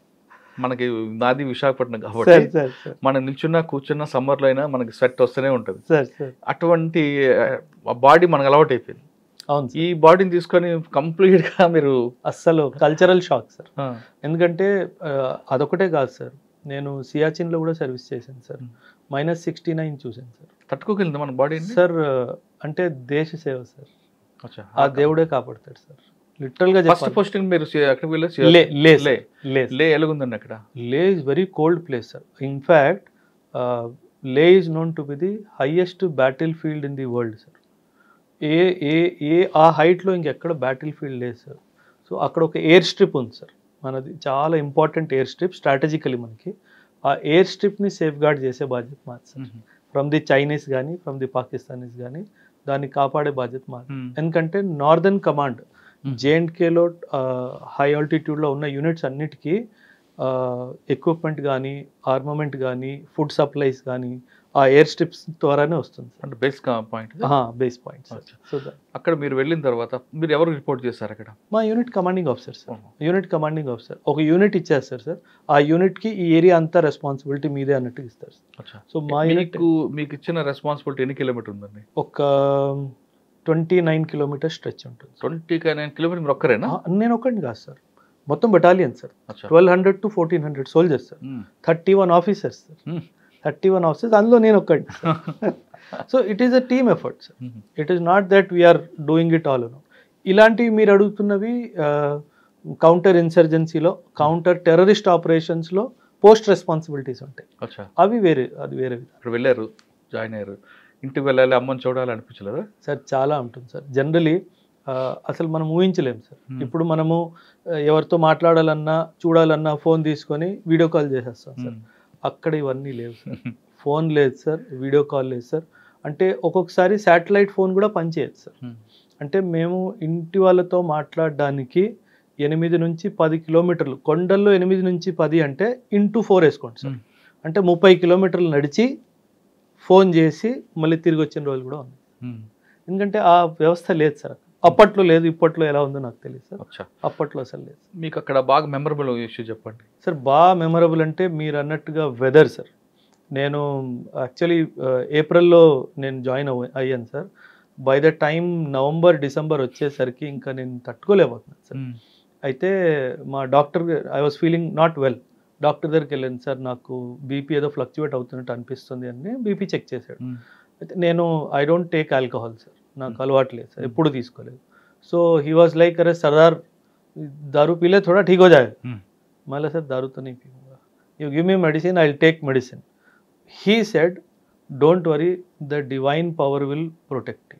Speaker 1: మనకి నాది విశాఖపట్నం
Speaker 2: సార్
Speaker 1: కాబట్టి
Speaker 2: సార్ సార్
Speaker 1: మనం నిల్చున్నా కూర్చున్నా సమ్మర్లో అయినా మనకి స్వెట్ వస్తూనే ఉంటుంది
Speaker 2: సార్ సార్
Speaker 1: అటువంటి బాడీ మనకు అలవాటు అయిపోయింది
Speaker 2: అవును సార్
Speaker 1: ఈ బాడీని తీసుకొని complete గా మీరు
Speaker 2: అస్సలు కల్చరల్ షాక్ సార్
Speaker 1: ఆ,
Speaker 2: ఎందుకంటే ఆ, అదొకటే కాదు సార్ నేను సియాచిన్లో కూడా సర్వీస్ చేశాను sir
Speaker 1: Hmm.
Speaker 2: Minus sixty nine చూశాను సార్
Speaker 1: తట్టుకోగలింది మన బాడీని
Speaker 2: సార్ అంటే దేశ సేవ సార్ ఆ దేవుడే కాపాడతాడు సార్ లిటరల్గా
Speaker 1: ఫస్ట్
Speaker 2: చెప్పాలి
Speaker 1: పోస్టింగ్ మీరు సి- ఎక్కడికి వెళ్ళి
Speaker 2: లే లే
Speaker 1: లే
Speaker 2: లే
Speaker 1: లే ఎలాగుందండి అక్కడ
Speaker 2: Leh is very cold place sir in fact Leh is known to be the highest battle field in the world sir ఏ ఏ ఏ ఆ హైట్లో ఇంకెక్కడ బ్యాటిల్ ఫీల్డ్ లేదు సార్ సో అక్కడ ఒక ఎయిర్ స్ట్రిప్ ఉంది సార్ మనది చాలా ఇంపార్టెంట్ ఎయిర్ స్ట్రిప్ స్ట్రాటజికలీ మనకి ఆ ఎయిర్ స్ట్రిప్ని సేఫ్ గార్డ్ చేసే బాధ్యత మాది సార్ ఫ్రమ్ ది చైనీస్ కానీ ఫ్రమ్ ది పాకిస్తానీస్ కానీ దాన్ని కాపాడే బాధ్యత మాది ఎందుకంటే నార్దర్న్ కమాండ్ జేఎండ్కేలో హై ఆల్టిట్యూడ్లో ఉన్న యూనిట్స్ అన్నిటికీ ఎక్విప్మెంట్ కానీ ఆర్మమెంట్ కానీ ఫుడ్ సప్లైస్ కానీ ఆ ఎయిర్ స్ట్రిప్స్ ద్వారానే వస్తుంది
Speaker 1: అంటే బేస్ పాయింట్
Speaker 2: బేస్ పాయింట్స్
Speaker 1: అచ్చా.
Speaker 2: సో
Speaker 1: అక్కడ మీరు వెళ్ళిన తర్వాత మీరు ఎవరు రిపోర్ట్ చేశారు అక్కడ
Speaker 2: మా unit commanding officer sir unit commanding officer ఒక యూనిట్ ఇచ్చేస్తారు సార్ ఆ యూనిట్కి ఈ ఏరియా అంతా రెస్పాన్సిబిలిటీ మీదే అన్నట్టు ఇస్తారు
Speaker 1: అచ్చా.
Speaker 2: సో మా యూనిట్
Speaker 1: మీకు మీకు ఇచ్చిన రెస్పాన్సిబిలిటీ ఎన్ని కిలోమీటర్ ఉందండి
Speaker 2: ఒక ట్వంటీ నైన్ కిలోమీటర్ స్ట్రెచ్ ఉంటుంది
Speaker 1: ట్వంటీ నైన్ కిలోమీటర్ మీరు ఒక్కరేనా
Speaker 2: ఆ, నేను ఒకటి కాదు సార్ మొత్తం బెటాలియన్ సార్
Speaker 1: అచ్చా.
Speaker 2: Twelve hundred to fourteen hundred soldiers sir
Speaker 1: మ్మ్.
Speaker 2: థర్టీ వన్ ఆఫీసర్స్ సార్
Speaker 1: మ్మ్.
Speaker 2: థర్టీ వన్ ఆఫీసర్స్ అందులో నేను ఒక్కటి so it is a team effort sir
Speaker 1: మ్మ్.
Speaker 2: It is not that we're doing it all ఇలాంటివి మీరు అడుగుతున్నవి కౌంటర్ ఇన్సర్జెన్సీలో కౌంటర్ టెర్రరిస్ట్ ఆపరేషన్స్లో పోస్ట్ రెస్పాన్సిబిలిటీస్ ఉంటాయి
Speaker 1: అచ్చా
Speaker 2: అవి వేరే అది వేరే విధానం
Speaker 1: ఇప్పుడు వెళ్ళారు జాయిన్ అయ్యారు ఇంటికి వెళ్ళాలి అమ్మని చూడాలి అనిపించలేదా
Speaker 2: సార్ చాలా ఉంటుంది సార్ జనరలీ అసలు మనం ఊహించలేము సార్
Speaker 1: Hmm.
Speaker 2: ఇప్పుడు మనము ఆ, ఎవరితో మాట్లాడాలన్నా చూడాలన్నా ఫోన్ తీసుకొని వీడియో కాల్ చేసేస్తాం సార్ అక్కడ ఇవన్నీ లేవు సార్ ఫోన్ లేదు సార్ వీడియో కాల్ లేదు సార్ అంటే ఒక్కొక్కసారి శాటిలైట్ ఫోన్ కూడా పనిచేయదు సార్ అంటే మేము ఇంటి వాళ్ళతో మాట్లాడడానికి ఎనిమిది నుంచి పది కిలోమీటర్లు కొండల్లో ఎనిమిది నుంచి పది అంటే ఇంటూ ఫోర్ వేసుకోండి సార్ అంటే ముప్పై కిలోమీటర్లు నడిచి ఫోన్ చేసి మళ్ళీ తిరిగి వచ్చిన రోజులు కూడా ఉంది ఎందుకంటే ఆ వ్యవస్థ లేదు సార్ అప్పట్లో లేదు ఇప్పట్లో ఎలా ఉందో నాకు తెలియదు సార్
Speaker 1: అచ్చా
Speaker 2: అప్పట్లో అసలు లేదు
Speaker 1: మీకు అక్కడ బాగా మెమరబుల్ ఇష్యూ చెప్పండి
Speaker 2: సార్ బాగా మెమరబుల్ అంటే మీరు అన్నట్టుగా వెదర్ సార్ నేను యాక్చువల్లీ ఏప్రిల్లో నేను జాయిన్ అవ్వ అయ్యాను sir by the time November December వచ్చేసరికి ఇంకా నేను తట్టుకోలేకపోతున్నాను సార్ అయితే మా doctor I was feeling not well doctor దగ్గరికి వెళ్ళాను సార్ నాకు బీపీ ఏదో ఫ్లక్చువేట్ అవుతున్నట్టు అనిపిస్తుంది అని బీపీ చెక్ చేశాడు అయితే నేను I don't take alcohol sir నాకు అలవాటు లేదు సార్ ఎప్పుడు తీసుకోలేదు సో హీ వాజ్ లైక్ అరే సర్దార్ दारू पी ले थोड़ा ठीक हो जाएगा मैं सर दारू तो नहीं पीऊंगा you give me medicine I take medicine he said don't worry the divine power will protect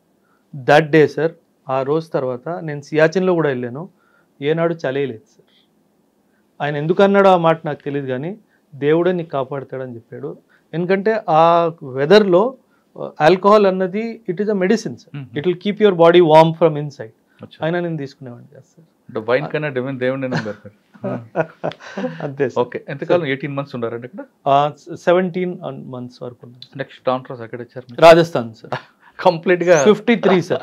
Speaker 2: that day sir ఆ రోజు తర్వాత నేను సియాచిన్లో కూడా వెళ్ళాను ఏనాడు చలేయలేదు సార్ ఆయన ఎందుకు అన్నాడో ఆ మాట నాకు తెలియదు కానీ దేవుడే నీకు కాపాడుతాడని చెప్పాడు ఎందుకంటే ఆ వెదర్లో ఆల్కహాల్ అన్నది it is a medicine sir it will keep your body warm from inside అయినా నేను తీసుకునేవాడిని కాదు సార్
Speaker 1: అంటే వైన్ కన్నా డివైన్ దేవుడిని నమ్మారు మీరు.
Speaker 2: అంతే సార్
Speaker 1: ఓకే ఎంతకాలం ఎయిటీన్ మంత్స్ ఉండారండి ఇక్కడ
Speaker 2: సెవెంటీన్ మంత్స్ వరకు ఉన్నాను.
Speaker 1: నెక్స్ట్ ట్రాన్స్ఫర్స్ ఎక్కడ ఇచ్చారు
Speaker 2: రాజస్థాన్ సార్
Speaker 1: కంప్లీట్ గా
Speaker 2: ఫిఫ్టీ త్రీ సార్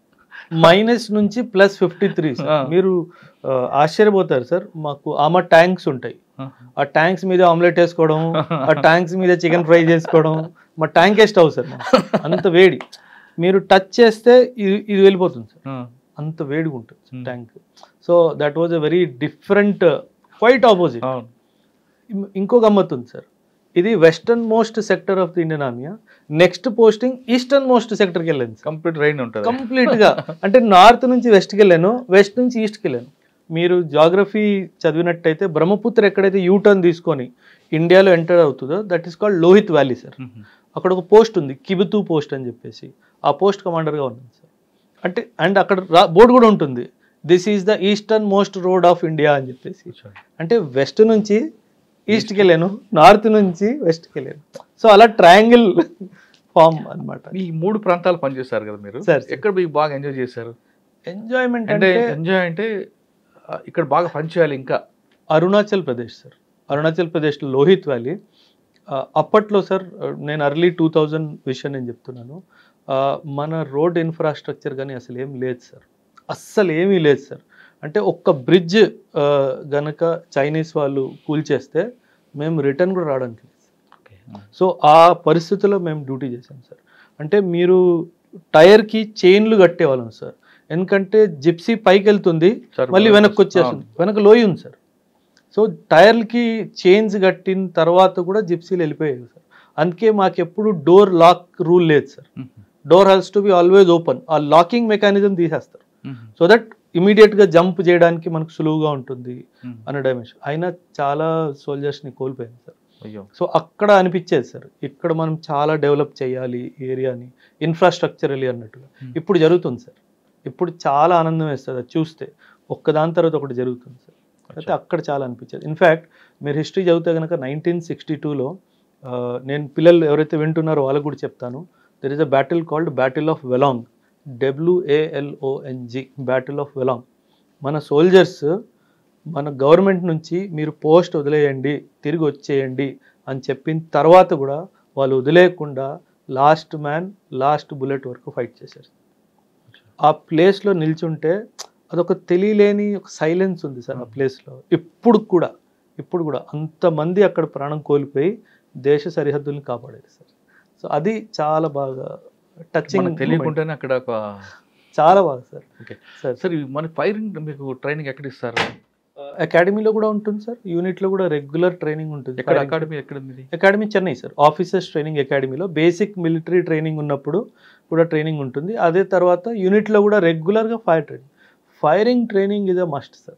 Speaker 2: మైనస్ నుంచి ప్లస్ ఫిఫ్టీ త్రీ సార్
Speaker 1: ఆ.
Speaker 2: మీరు ఆ, ఆశ్చర్యపోతారు సార్ మాకు ఆమె ట్యాంక్స్ ఉంటాయి ఆ ట్యాంక్స్ మీద ఆమ్లెట్ వేసుకోవడం ఆ ట్యాంక్స్ మీద చికెన్ ఫ్రై చేసుకోవడం మా ట్యాంక్ స్టవ్ సార్ మాకు. అంత వేడి మీరు టచ్ చేస్తే ఇది ఇది వెళ్ళిపోతుంది సార్ అంత వేడిగా ఉంటుంది
Speaker 1: Hmm.
Speaker 2: Tank so that was a very different quite opposite
Speaker 1: అవును
Speaker 2: ఇం- ఇంకో గమ్మత్తు ఉంది సార్ ఇది western most sector of the Indian army next posting eastern most సెక్టర్కి వెళ్ళింది సార్
Speaker 1: కంప్లీట్ రైన్ ఉంటుంది
Speaker 2: కంప్లీట్ గా అంటే నార్త్ నుంచి వెస్ట్కి వెళ్ళాను వెస్ట్ నుంచి ఈస్ట్కి వెళ్ళాను మీరు జాగ్రఫీ చదివినట్టయితే బ్రహ్మపుత్ర ఎక్కడైతే యూటర్న్ తీసుకొని ఇండియాలో ఎంటర్ అవుతుందో that is called Lohit valley sir అక్కడ ఒక పోస్ట్ ఉంది కిబితు పోస్ట్ అని చెప్పేసి ఆ పోస్ట్ కమాండర్గా ఉన్నాను సార్ అంటే అండ్ అక్కడ బోర్డు కూడా ఉంటుంది this is the eastern most road of India అని చెప్పేసి అంటే వెస్ట్ నుంచి ఈస్ట్కి వెళ్ళాను నార్త్ నుంచి వెస్ట్కి వెళ్ళాను సో అలా ట్రయాంగిల్ ఫామ్ అన్నమాట
Speaker 1: ఈ మూడు ప్రాంతాలు పనిచేశారు కదా మీరు
Speaker 2: సార్, సార్.
Speaker 1: ఎక్కడ మీకు బాగా ఎంజాయ్ చేశారు
Speaker 2: ఎంజాయ్మెంట్
Speaker 1: అంటే
Speaker 2: అంటే
Speaker 1: ఎంజాయ్ అంటే ఆ, ఇక్కడ బాగా పని చేయాలి ఇంకా
Speaker 2: అరుణాచల్ ప్రదేశ్ సార్ అరుణాచల్ ప్రదేశ్లో లోహిత్ వ్యాలీ ఆ, అప్పట్లో సార్ నేను అర్లీ టూ థౌజండ్ విషయం నేను చెప్తున్నాను ఆ, మన రోడ్ ఇన్ఫ్రాస్ట్రక్చర్ కానీ అసలు ఏం లేదు సార్ అస్సలు ఏమీ లేదు సార్ అంటే ఒక్క బ్రిడ్జ్ గనక చైనీస్ వాళ్ళు కూల్చేస్తే మేము రిటర్న్ కూడా రావడానికి లేదు సో ఆ పరిస్థితుల్లో మేము డ్యూటీ చేసాం సార్ అంటే మీరు టైర్కి చైన్లు కట్టేవాళ్ళం సార్ ఎందుకంటే జిప్సీ పైకి వెళ్తుంది మళ్ళీ వెనక్కి వచ్చేస్తుంది వెనక లోయ ఉంది సార్ సో టైర్లకి చైన్స్ కట్టిన తర్వాత కూడా జిప్సీలు వెళ్ళిపోయాయి సార్ అందుకే మాకు ఎప్పుడు డోర్ లాక్ రూల్ లేదు sir door has to be always open ఆ లాకింగ్ మెకానిజం తీసేస్తారు సో దట్ ఇమీడియట్గా జంప్ చేయడానికి మనకు సులువుగా ఉంటుంది అనే డైమెన్షన్ అయినా చాలా సోల్జర్స్ని కోల్పోయాం సార్
Speaker 1: అయ్యో
Speaker 2: సో అక్కడ అనిపించేది సార్ ఇక్కడ మనం చాలా డెవలప్ చేయాలి ఏరియాని ఇన్ఫ్రాస్ట్రక్చరలీ అన్నట్టుగా
Speaker 1: Hmm.
Speaker 2: ఇప్పుడు జరుగుతుంది సార్ ఇప్పుడు చాలా ఆనందం వేస్తుంది అది చూస్తే ఒక్కదాని తర్వాత ఒకటి జరుగుతుంది సార్ అయితే అక్కడ చాలా అనిపించేది ఇన్ఫ్యాక్ట్ మీరు హిస్టరీ చదివితే కనుక నైన్టీన్ సిక్స్టీ టూలో నేను పిల్లలు ఎవరైతే వింటున్నారో వాళ్ళకు కూడా చెప్తాను there is a battle called battle of Walong W A L O N G battle of Walong మన సోల్జర్స్ మన గవర్నమెంట్ నుంచి మీరు పోస్ట్ వదిలేయండి తిరిగి వచ్చేయండి అని చెప్పిన తర్వాత కూడా వాళ్ళు వదిలేయకుండా లాస్ట్ మ్యాన్ లాస్ట్ బుల్లెట్ వరకు ఫైట్ చేశారు ఆ ప్లేస్లో నిల్చుంటే అదొక తెలియలేని ఒక సైలెన్స్ ఉంది సార్ ఆ ప్లేస్లో ఇప్పుడు కూడా ఇప్పుడు కూడా అంతమంది అక్కడ ప్రాణం కోల్పోయి దేశ సరిహద్దుల్ని కాపాడేది సార్ సో అది చాలా బాగా టచింగ్
Speaker 1: మనకు తెలియకుండానే అక్కడ ఒక
Speaker 2: చాలా బాగా సార్
Speaker 1: ఓకే
Speaker 2: సార్
Speaker 1: సార్ ఇవి మన ఫైరింగ్ మీకు ట్రైనింగ్ ఎక్కడ ఇస్తారు
Speaker 2: అకాడమీలో కూడా ఉంటుంది సార్ యూనిట్లో కూడా రెగ్యులర్ ట్రైనింగ్ ఉంటుంది
Speaker 1: ఎక్కడ అకాడమీ ఎక్కడ మీది
Speaker 2: academy Chennai sir officers training అకాడమీలో బేసిక్ మిలిటరీ ట్రైనింగ్ ఉన్నప్పుడు కూడా ట్రైనింగ్ ఉంటుంది అదే తర్వాత యూనిట్లో కూడా రెగ్యులర్గా fire training firing training is a must sir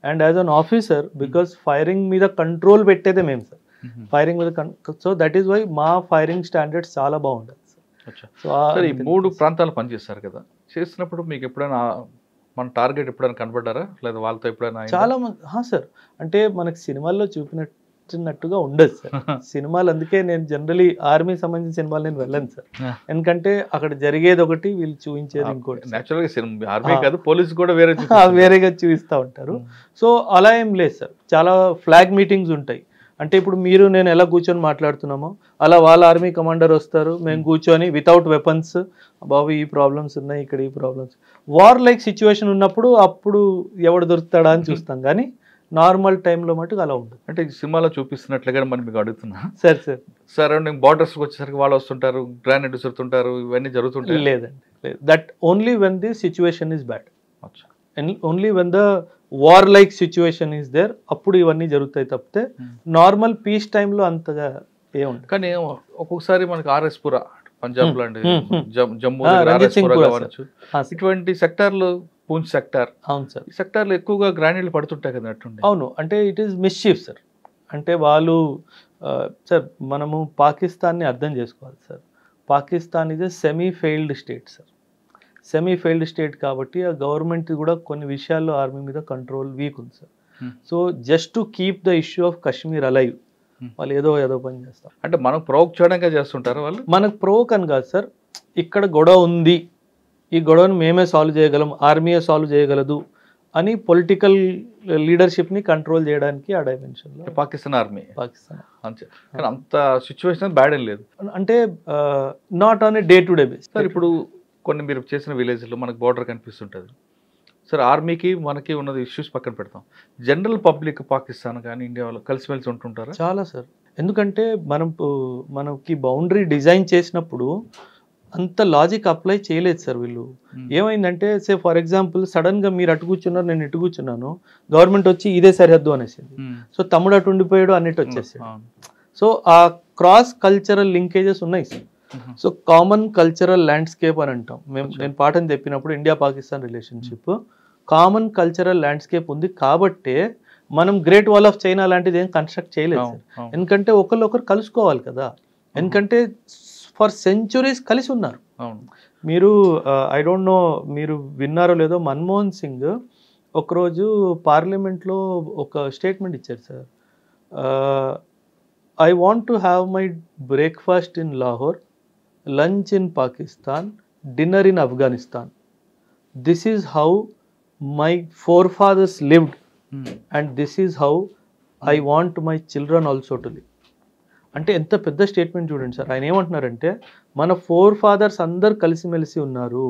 Speaker 2: and as an officer because firing మీద కంట్రోల్ పెట్టేదే మేము సార్ ఫైరింగ్ మీద సో దట్ ఈస్ వై మా ఫైరింగ్ స్టాండర్డ్స్ చాలా బాగుంటుంది
Speaker 1: అచ్చా.
Speaker 2: సో
Speaker 1: సార్ ఈ మూడు ప్రాంతాలు పనిచేస్తారు కదా చేసినప్పుడు మీకు ఎప్పుడైనా మన టార్గెట్ ఎప్పుడైనా కనబడ్డారా లేదా వాళ్ళతో ఎప్పుడైనా అయిందా?
Speaker 2: చాలా మంది సార్ అంటే మనకి సినిమాల్లో చూపినట్టున్నట్టుగా ఉండదు సార్ సినిమాలు అందుకే నేను జనరలీ ఆర్మీ సంబంధించిన సినిమాలు నేను వెళ్ళను సార్
Speaker 1: Yeah.
Speaker 2: ఎందుకంటే అక్కడ జరిగేది ఒకటి వీళ్ళు చూపించేది ఇంకోటి సార్.
Speaker 1: Natural గా సినిమా ఆర్మీ
Speaker 2: ఆ.
Speaker 1: కాదు పోలీసు కూడా వేరే
Speaker 2: ఆ,
Speaker 1: చూపిస్తారు.
Speaker 2: వేరేగా చూపిస్తూ ఉంటారు సో అలా ఏం లేదు సార్ చాలా ఫ్లాగ్ మీటింగ్స్ ఉంటాయి అంటే ఇప్పుడు మీరు నేను ఎలా కూర్చొని మాట్లాడుతున్నామో అలా వాళ్ళ ఆర్మీ కమాండర్ వస్తారు మేము కూర్చొని వితౌట్ వెపన్స్ బాబు ఈ ప్రాబ్లమ్స్ ఉన్నాయి ఇక్కడ ఈ ప్రాబ్లమ్స్ వార్ లైక్ సిచ్యువేషన్ ఉన్నప్పుడు అప్పుడు ఎవడు దొరుకుతాడా అని చూస్తాం కానీ నార్మల్ టైంలో మటుకు అలా ఉండదు
Speaker 1: అంటే ఈ సినిమాలో చూపిస్తున్నట్లుగా మరి మీకు అడుగుతున్నా
Speaker 2: సరే సార్
Speaker 1: సరౌండింగ్ బార్డర్స్ వచ్చేసరికి వాళ్ళు వస్తుంటారు గ్రానైట్ విసురుతుంటారు ఇవన్నీ జరుగుతుంటాయి
Speaker 2: లేదండి లేదు that only when the situation is bad
Speaker 1: అచ్చా.
Speaker 2: Only when the war like situation is there అప్పుడు ఇవన్నీ జరుగుతాయి తప్పితే
Speaker 1: Hmm.
Speaker 2: నార్మల్ పీస్ టైంలో అంతగా ఏముండదు
Speaker 1: కానీ ఒక్కొక్కసారి మనకి ఆర్ఎస్ పురా పంజాబ్
Speaker 2: Hmm.
Speaker 1: లాంటి
Speaker 2: Hmm, hmm.
Speaker 1: జమ్- జమ్మూ
Speaker 2: ఆ,
Speaker 1: దగ్గర
Speaker 2: రంజిత్
Speaker 1: RS
Speaker 2: సింగ్
Speaker 1: పురా
Speaker 2: పురా
Speaker 1: కావచ్చు
Speaker 2: ఆ, సార్.
Speaker 1: ఇటువంటి సెక్టార్లు పూంచ్ సెక్టార్
Speaker 2: అవును సార్
Speaker 1: ఈ సెక్టార్లు ఎక్కువగా గ్రానైట్లు పడుతుంటాయి కదా అట్టుండే
Speaker 2: అవును అంటే ఇట్ ఈస్ మిస్చీఫ్ సార్ అంటే వాళ్ళు ఆ, సార్ మనము పాకిస్తాన్ని అర్థం చేసుకోవాలి sir Pakistan is a semi failed state sir semi failed state కాబట్టి ఆ గవర్నమెంట్ కూడా కొన్ని విషయాల్లో ఆర్మీ మీద కంట్రోల్ వీక్ ఉంది sir
Speaker 1: Hmm.
Speaker 2: So just to keep the issue of Kashmir alive
Speaker 1: Hmm.
Speaker 2: వాళ్ళు ఏదో ఏదో పని చేస్తారు
Speaker 1: అంటే మనం ప్రొవోక్ చేయడంగా చేస్తుంటారు వాళ్ళు
Speaker 2: మనకు ప్రోక్ అని కాదు సార్ ఇక్కడ గొడవ ఉంది ఈ గొడవను మేమే సాల్వ్ చేయగలం ఆర్మీయే సాల్వ్ చేయగలదు అని పొలిటికల్ లీడర్షిప్ని కంట్రోల్ చేయడానికి ఆ డైమెన్షన్లో
Speaker 1: పాకిస్తాన్ ఆర్మీ
Speaker 2: పాకిస్తాన్
Speaker 1: అంతే కానీ అంత సిచ్యువేషన్ బ్యాడ్ ఏం లేదు
Speaker 2: అంటే not on a day to day base
Speaker 1: sir ఇప్పుడు కొన్ని మీరు చేసిన విలేజ్లో మనకు బార్డర్ కనిపిస్తుంటుంది సార్ ఆర్మీకి మనకి ఉన్నది ఇష్యూస్ పక్కన పెడతాం జనరల్ పబ్లిక్ పాకిస్తాన్ కానీ ఇండియా వాళ్ళు కలిసిమెలిసి ఉంటుంటారా
Speaker 2: చాలా సార్ ఎందుకంటే మనం పు- మనకి బౌండరీ డిజైన్ చేసినప్పుడు అంత లాజిక్ అప్లై చేయలేదు సార్ వీళ్ళు ఏమైందంటే సే ఫర్ ఎగ్జాంపుల్ సడన్ గా మీరు అటు కూర్చున్నారు నేను ఇటు కూర్చున్నాను గవర్నమెంట్ వచ్చి ఇదే సరిహద్దు అనేసింది
Speaker 1: మ్మ్.
Speaker 2: సో తమ్ముడు అటు ఉండిపోయాడు అన్నిటి వచ్చేసాడు
Speaker 1: అవును.
Speaker 2: సో ఆ క్రాస్ కల్చరల్ లింకేజెస్ ఉన్నాయి సార్
Speaker 1: మ్మ్.
Speaker 2: సో కామన్ కల్చరల్ ల్యాండ్స్కేప్ అని అంటాం మేము నేను పాఠం చెప్పినప్పుడు India Pakistan relationship common cultural landscape ఉంది కాబట్టే మనం గ్రేట్ వాల్ ఆఫ్ చైనా లాంటిది ఏం కన్స్ట్రక్ట్ చేయలేదు
Speaker 1: అవును,
Speaker 2: సార్
Speaker 1: అవును.
Speaker 2: ఎందుకంటే ఒకళ్ళు ఒకరు కలుసుకోవాలి కదా ఎందుకంటే ఫర్ సెంచురీస్ కలిసి ఉన్నారు
Speaker 1: అవును
Speaker 2: మీరు ఐ డోంట్ నో మీరు విన్నారో లేదో మన్మోహన్ సింగ్ ఒకరోజు పార్లమెంట్లో ఒక స్టేట్మెంట్ ఇచ్చారు sir I want to have my breakfast in Lahore lunch in Pakistan dinner in Afghanistan this is how my forefathers lived
Speaker 1: మ్మ్.
Speaker 2: And this is how I want my children also to live అంటే ఎంత పెద్ద statement చూడండి sir ఆయన ఏమంటున్నారంటే మన four fathers అందరు కలిసిమెలిసి ఉన్నారు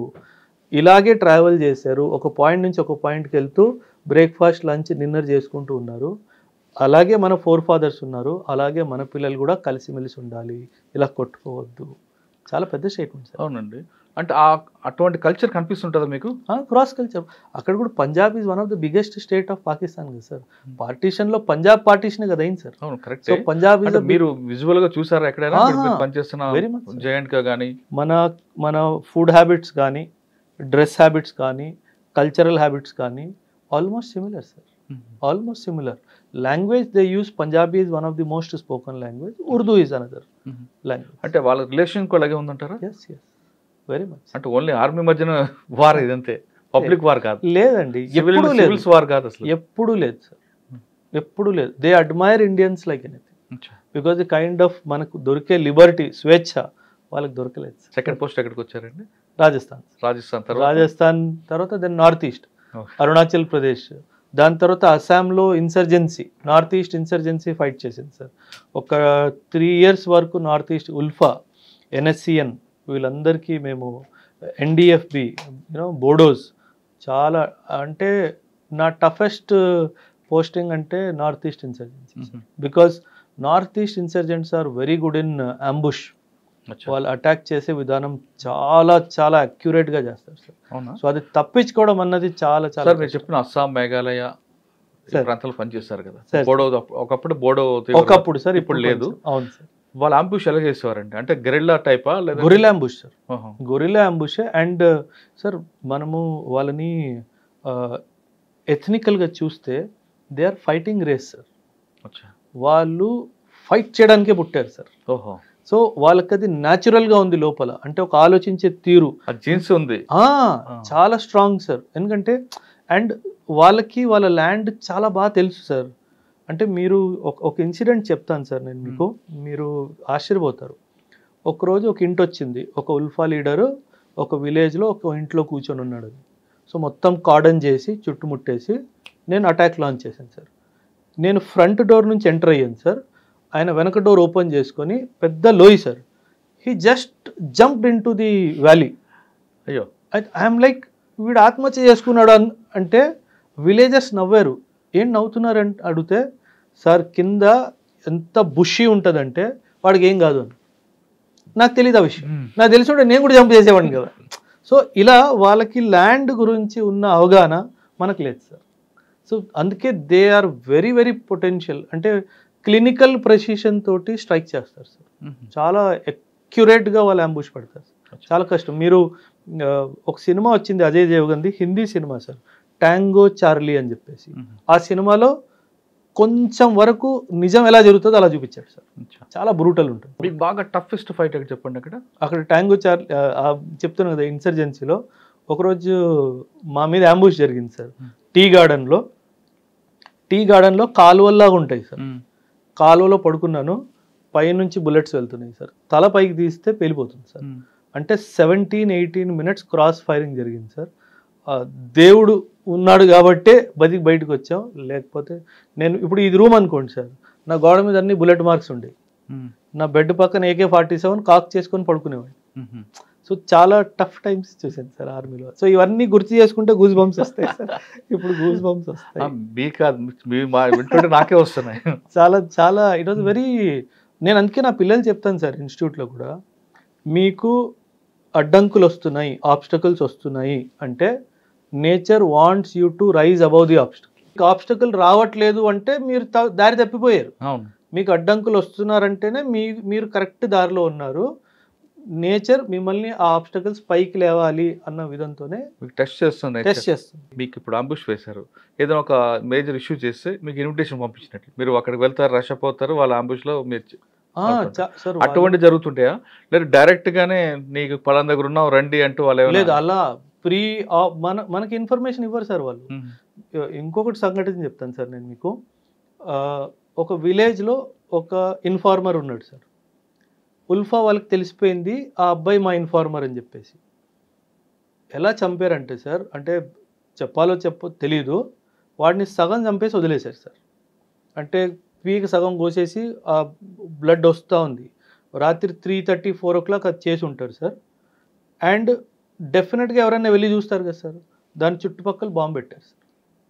Speaker 2: ఇలాగే ట్రావెల్ చేశారు ఒక పాయింట్ నుంచి ఒక పాయింట్కి వెళ్తూ బ్రేక్ఫాస్ట్ లంచ్ డిన్నర్ చేసుకుంటూ ఉన్నారు అలాగే మన ఫోర్ ఫాదర్స్ ఉన్నారు అలాగే మన పిల్లలు కూడా కలిసిమెలిసి ఉండాలి ఇలా కొట్టుకోవద్దు చాలా పెద్ద స్టేట్మెంట్ సార్
Speaker 1: అవునండి అంటే ఆ అటువంటి కల్చర్ కనిపిస్తుంటుందా మీకు
Speaker 2: క్రాస్ కల్చర్ అక్కడ కూడా Punjab is one of the biggest state of Pakistan కదా సార్ పార్టీషన్ లో పంజాబ్ పార్టీషన్ కదా అయింది సార్
Speaker 1: అవును కరెక్ట్
Speaker 2: సో పంజాబ్
Speaker 1: అంటే
Speaker 2: ఈజ్
Speaker 1: మీరు విజువల్ గా చూసారా ఎక్కడైనా మీరు- మీరు
Speaker 2: ఆహా.
Speaker 1: పనిచేస్తున్న
Speaker 2: Very much, sir.
Speaker 1: జయంట్ గా కానీ
Speaker 2: మన మన ఫుడ్ హ్యాబిట్స్ కానీ డ్రెస్ హ్యాబిట్స్ కానీ కల్చరల్ హ్యాబిట్స్ కానీ almost similar sir almost similar language they use Punjabi is one of the most spoken language Urdu is another language
Speaker 1: అంటే వాళ్ళ రిలేషన్ కూడా అలాగే ఉందంటారా
Speaker 2: ఎస్ ఎస్ వెరీ మచ్
Speaker 1: అంటే ఓన్లీ ఆర్మీ మధ్యన వార్ ఇదంతే పబ్లిక్ వార్ కాదు
Speaker 2: లేదండి
Speaker 1: సివిల్
Speaker 2: ఎప్పుడూ లేదు
Speaker 1: సివిల్స్ వార్ కాదు అసలు
Speaker 2: ఎప్పుడూ లేదు సార్ ఎప్పుడూ లేదు they admire Indians like anything
Speaker 1: అచ్చా.
Speaker 2: బికాజ్ ది కైండ్ ఆఫ్ మనకు దొరికే లిబర్టీ స్వేచ్ఛ వాళ్ళకి దొరకలేదు సార్
Speaker 1: సెకండ్ పోస్ట్ ఎక్కడికి వచ్చారండి
Speaker 2: రాజస్థాన్
Speaker 1: రాజస్థాన్ తర్వాత
Speaker 2: రాజస్థాన్ తర్వాత then north east
Speaker 1: Okay.
Speaker 2: Arunachal Pradesh దాని తర్వాత అస్సాంలో insurgency north east insurgency fight చేసింది సార్ ఒక త్రీ ఇయర్స్ వరకు నార్త్ ఈస్ట్ ఉల్ఫా ఎన్ఎస్సిఎన్ వీళ్ళందరికీ మేము ఎన్డిఎఫ్బి యూనో బోడోస్ చాలా అంటే నా టఫెస్ట్ పోస్టింగ్ అంటే north east insurgency
Speaker 1: Mhm.
Speaker 2: Because north east insurgents are very good in ambush
Speaker 1: అచ్చా.
Speaker 2: వాళ్ళు అటాక్ చేసే విధానం చాలా చాలా accurate గా చేస్తారు సార్
Speaker 1: అవునా
Speaker 2: సో అది తప్పించుకోవడం అన్నది చాలా చాలా
Speaker 1: సార్ మీరు చెప్పిన అస్సాం మేఘాలయ ఈ
Speaker 2: సార్.
Speaker 1: ప్రాంతాల్లో పనిచేస్తారు కదా
Speaker 2: సార్.
Speaker 1: బోడో ఒకప్పుడు బోడో తీవ్ర-
Speaker 2: ఒకప్పుడు సార్
Speaker 1: ఇప్పుడు లేదు
Speaker 2: కొంచెం. అవును సార్
Speaker 1: వాళ్ళ అంబుష్ ఎలా చేసేవారండి అంటే గెరిల్లా టైపా లేదా
Speaker 2: గొరిలా అంబుష్ సార్
Speaker 1: ఆహా.
Speaker 2: గొరిలా అంబుష్ అండ్ సార్ మనము వాళ్ళని ఎథనికల్గా చూస్తే they are fighting race sir
Speaker 1: అచ్చా
Speaker 2: వాళ్ళు ఫైట్ చేయడానికే పుట్టారు సార్
Speaker 1: ఓహో
Speaker 2: సో వాళ్ళకి అది న్యాచురల్గా ఉంది లోపల అంటే ఒక ఆలోచించే తీరు
Speaker 1: ఆ జీన్స్ ఉంది
Speaker 2: ఆ, చాలా స్ట్రాంగ్ సార్ ఎందుకంటే అండ్ వాళ్ళకి వాళ్ళ ల్యాండ్ చాలా బాగా తెలుసు సార్ అంటే మీరు ఒక ఒక ఇన్సిడెంట్ చెప్తాను సార్ నేను మీకు మీరు ఆశ్చర్యపోతారు ఒకరోజు ఒక ఇంటి వచ్చింది ఒక ఉల్ఫా లీడరు ఒక విలేజ్లో ఒక ఇంట్లో కూర్చొని ఉన్నాడు సో మొత్తం కార్డన్ చేసి చుట్టుముట్టేసి నేను అటాక్ లాంచ్ చేశాను సార్ నేను ఫ్రంట్ డోర్ నుంచి ఎంటర్ అయ్యాను సార్ ఆయన వెనక డోర్ ఓపెన్ చేసుకొని పెద్ద లోయి sir he just jumped into the valley
Speaker 1: అయ్యో
Speaker 2: ఐఎమ్ లైక్ వీడు ఆత్మహత్య చేసుకున్నాడు అన్ అంటే విలేజర్స్ నవ్వారు ఏం నవ్వుతున్నారు అని అడిగితే సార్ కింద ఎంత బుషి ఉంటుందంటే వాడికి ఏం కాదు అని నాకు తెలియదు ఆ విషయం
Speaker 1: Hmm.
Speaker 2: నాకు తెలిసి ఉంటే నేను కూడా జంప్ చేసేవాడిని కదా సో ఇలా వాళ్ళకి ల్యాండ్ గురించి ఉన్న అవగాహన మనకు లేదు సార్ సో అందుకే they are very very potential అంటే క్లినికల్ ప్రెసిషన్ తోటి స్ట్రైక్ చేస్తారు సార్ చాలా అక్యురేట్గా వాళ్ళు అంబుష్ పడతారు చాలా కష్టం మీరు ఆ, ఒక సినిమా వచ్చింది అజయ్ దేవగంది హిందీ సినిమా సార్ ట్యాంగో చార్లీ అని చెప్పేసి ఆ సినిమాలో కొంచెం వరకు నిజం ఎలా జరుగుతుందో అలా చూపించాడు సార్
Speaker 1: అచ్చా.
Speaker 2: చాలా బ్రూటల్ ఉంటుంది
Speaker 1: మీకు బాగా టఫెస్ట్ ఫైట్ ఎక్కడ చెప్పండి అక్కడ
Speaker 2: అక్కడ ట్యాంగో చార్లీ ఆ, ఆ చెప్తున్నాను కదా ఇన్సర్జెన్సీలో ఒకరోజు మా మీద అంబుష్ జరిగింది సార్
Speaker 1: Hmm.
Speaker 2: టీ గార్డెన్లో టీ గార్డెన్లో కాలువల్లాగా ఉంటాయి సార్ కాలువలో పడుకున్నాను పైనుంచి బుల్లెట్స్ వెళ్తున్నాయి సార్ తల పైకి తీస్తే పేలిపోతుంది సార్ అంటే seventeen eighteen minutes cross firing జరిగింది సార్ ఆ, దేవుడు ఉన్నాడు కాబట్టే బతికి బయటకు వచ్చాం లేకపోతే నేను ఇప్పుడు ఇది రూమ్ అనుకోండి సార్ నా గోడ మీద అన్ని బుల్లెట్ మార్క్స్ ఉండేవి నా బెడ్ పక్కన ఏకే ఫార్టీ సెవెన్ కాక్ చేసుకొని పడుకునేవాడిని సో చాలా టఫ్ టైమ్స్ చూసాను సార్ ఆర్మీలో సో ఇవన్నీ గుర్తు చేసుకుంటే గూస్ బంప్స్ వస్తాయి సార్ ఇప్పుడు గూస్ బంప్స్ వస్తాయి
Speaker 1: మీ కాదు మీ మా వింటుంటే నాకే వస్తున్నాయి
Speaker 2: చాలా చాలా ఇట్ వాజ్ వెరీ నేను అందుకే నా పిల్లలు చెప్తాను సార్ ఇన్స్టిట్యూట్లో కూడా మీకు అడ్డంకులు వస్తున్నాయి ఆబ్స్టకల్స్ వస్తున్నాయి అంటే nature wants you to rise above the obstacle obstacle రావట్లేదు అంటే మీరు త- దారి తప్పిపోయారు
Speaker 1: అవును
Speaker 2: మీకు అడ్డంకులు వస్తున్నారంటేనే మీ మీరు కరెక్ట్ దారిలో ఉన్నారు నేచర్ మిమ్మల్ని ఆ ఆబ్స్టకల్స్ పైకి లేవాలి అన్న విధంతోనే
Speaker 1: మీకు టెస్ట్ చేస్తుంది
Speaker 2: టెస్ట్ చేస్తుంది
Speaker 1: మీకు ఇప్పుడు అంబుష్ వేశారు ఏదైనా ఒక మేజర్ ఇష్యూ చేస్తే మీకు ఇన్విటేషన్ పంపించినట్లు మీరు అక్కడికి వెళ్తారు రష్ అయిపోతారు వాళ్ళ అంబుష్ లో మీరు చే-
Speaker 2: ఆ,
Speaker 1: అవుతుంది.
Speaker 2: చా- సార్
Speaker 1: అటువంటి జరుగుతుంటాయా లేదా డైరెక్ట్ గానే నీకు పలానా దగ్గర ఉన్నావు రండి అంటూ వాళ్ళు ఏమైనా-
Speaker 2: లేదు అలా ప్రీ మన మనకి ఇన్ఫర్మేషన్ ఇవ్వరు సార్ వాళ్ళు
Speaker 1: ఉమ్.
Speaker 2: ఇంకొకటి సంఘటన చెప్తాను సార్ నేను మీకు ఆ, ఒక విలేజ్లో ఒక ఇన్ఫార్మర్ ఉన్నాడు సార్ ఉల్ఫా వాళ్ళకి తెలిసిపోయింది ఆ అబ్బాయి మా ఇన్ఫార్మర్ అని చెప్పేసి ఎలా చంపారంటే సార్ అంటే చెప్పాలో చెప్పో తెలీదు వాడిని సగం చంపేసి వదిలేశారు సార్ అంటే పీక సగం కోసేసి ఆ బ్లడ్ వస్తూ ఉంది రాత్రి three thirty four o'clock అది చేసి ఉంటారు సార్ అండ్ డెఫినెట్గా ఎవరైనా వెళ్ళి చూస్తారు కదా సార్ దాని చుట్టుపక్కల బాంబు పెట్టారు సార్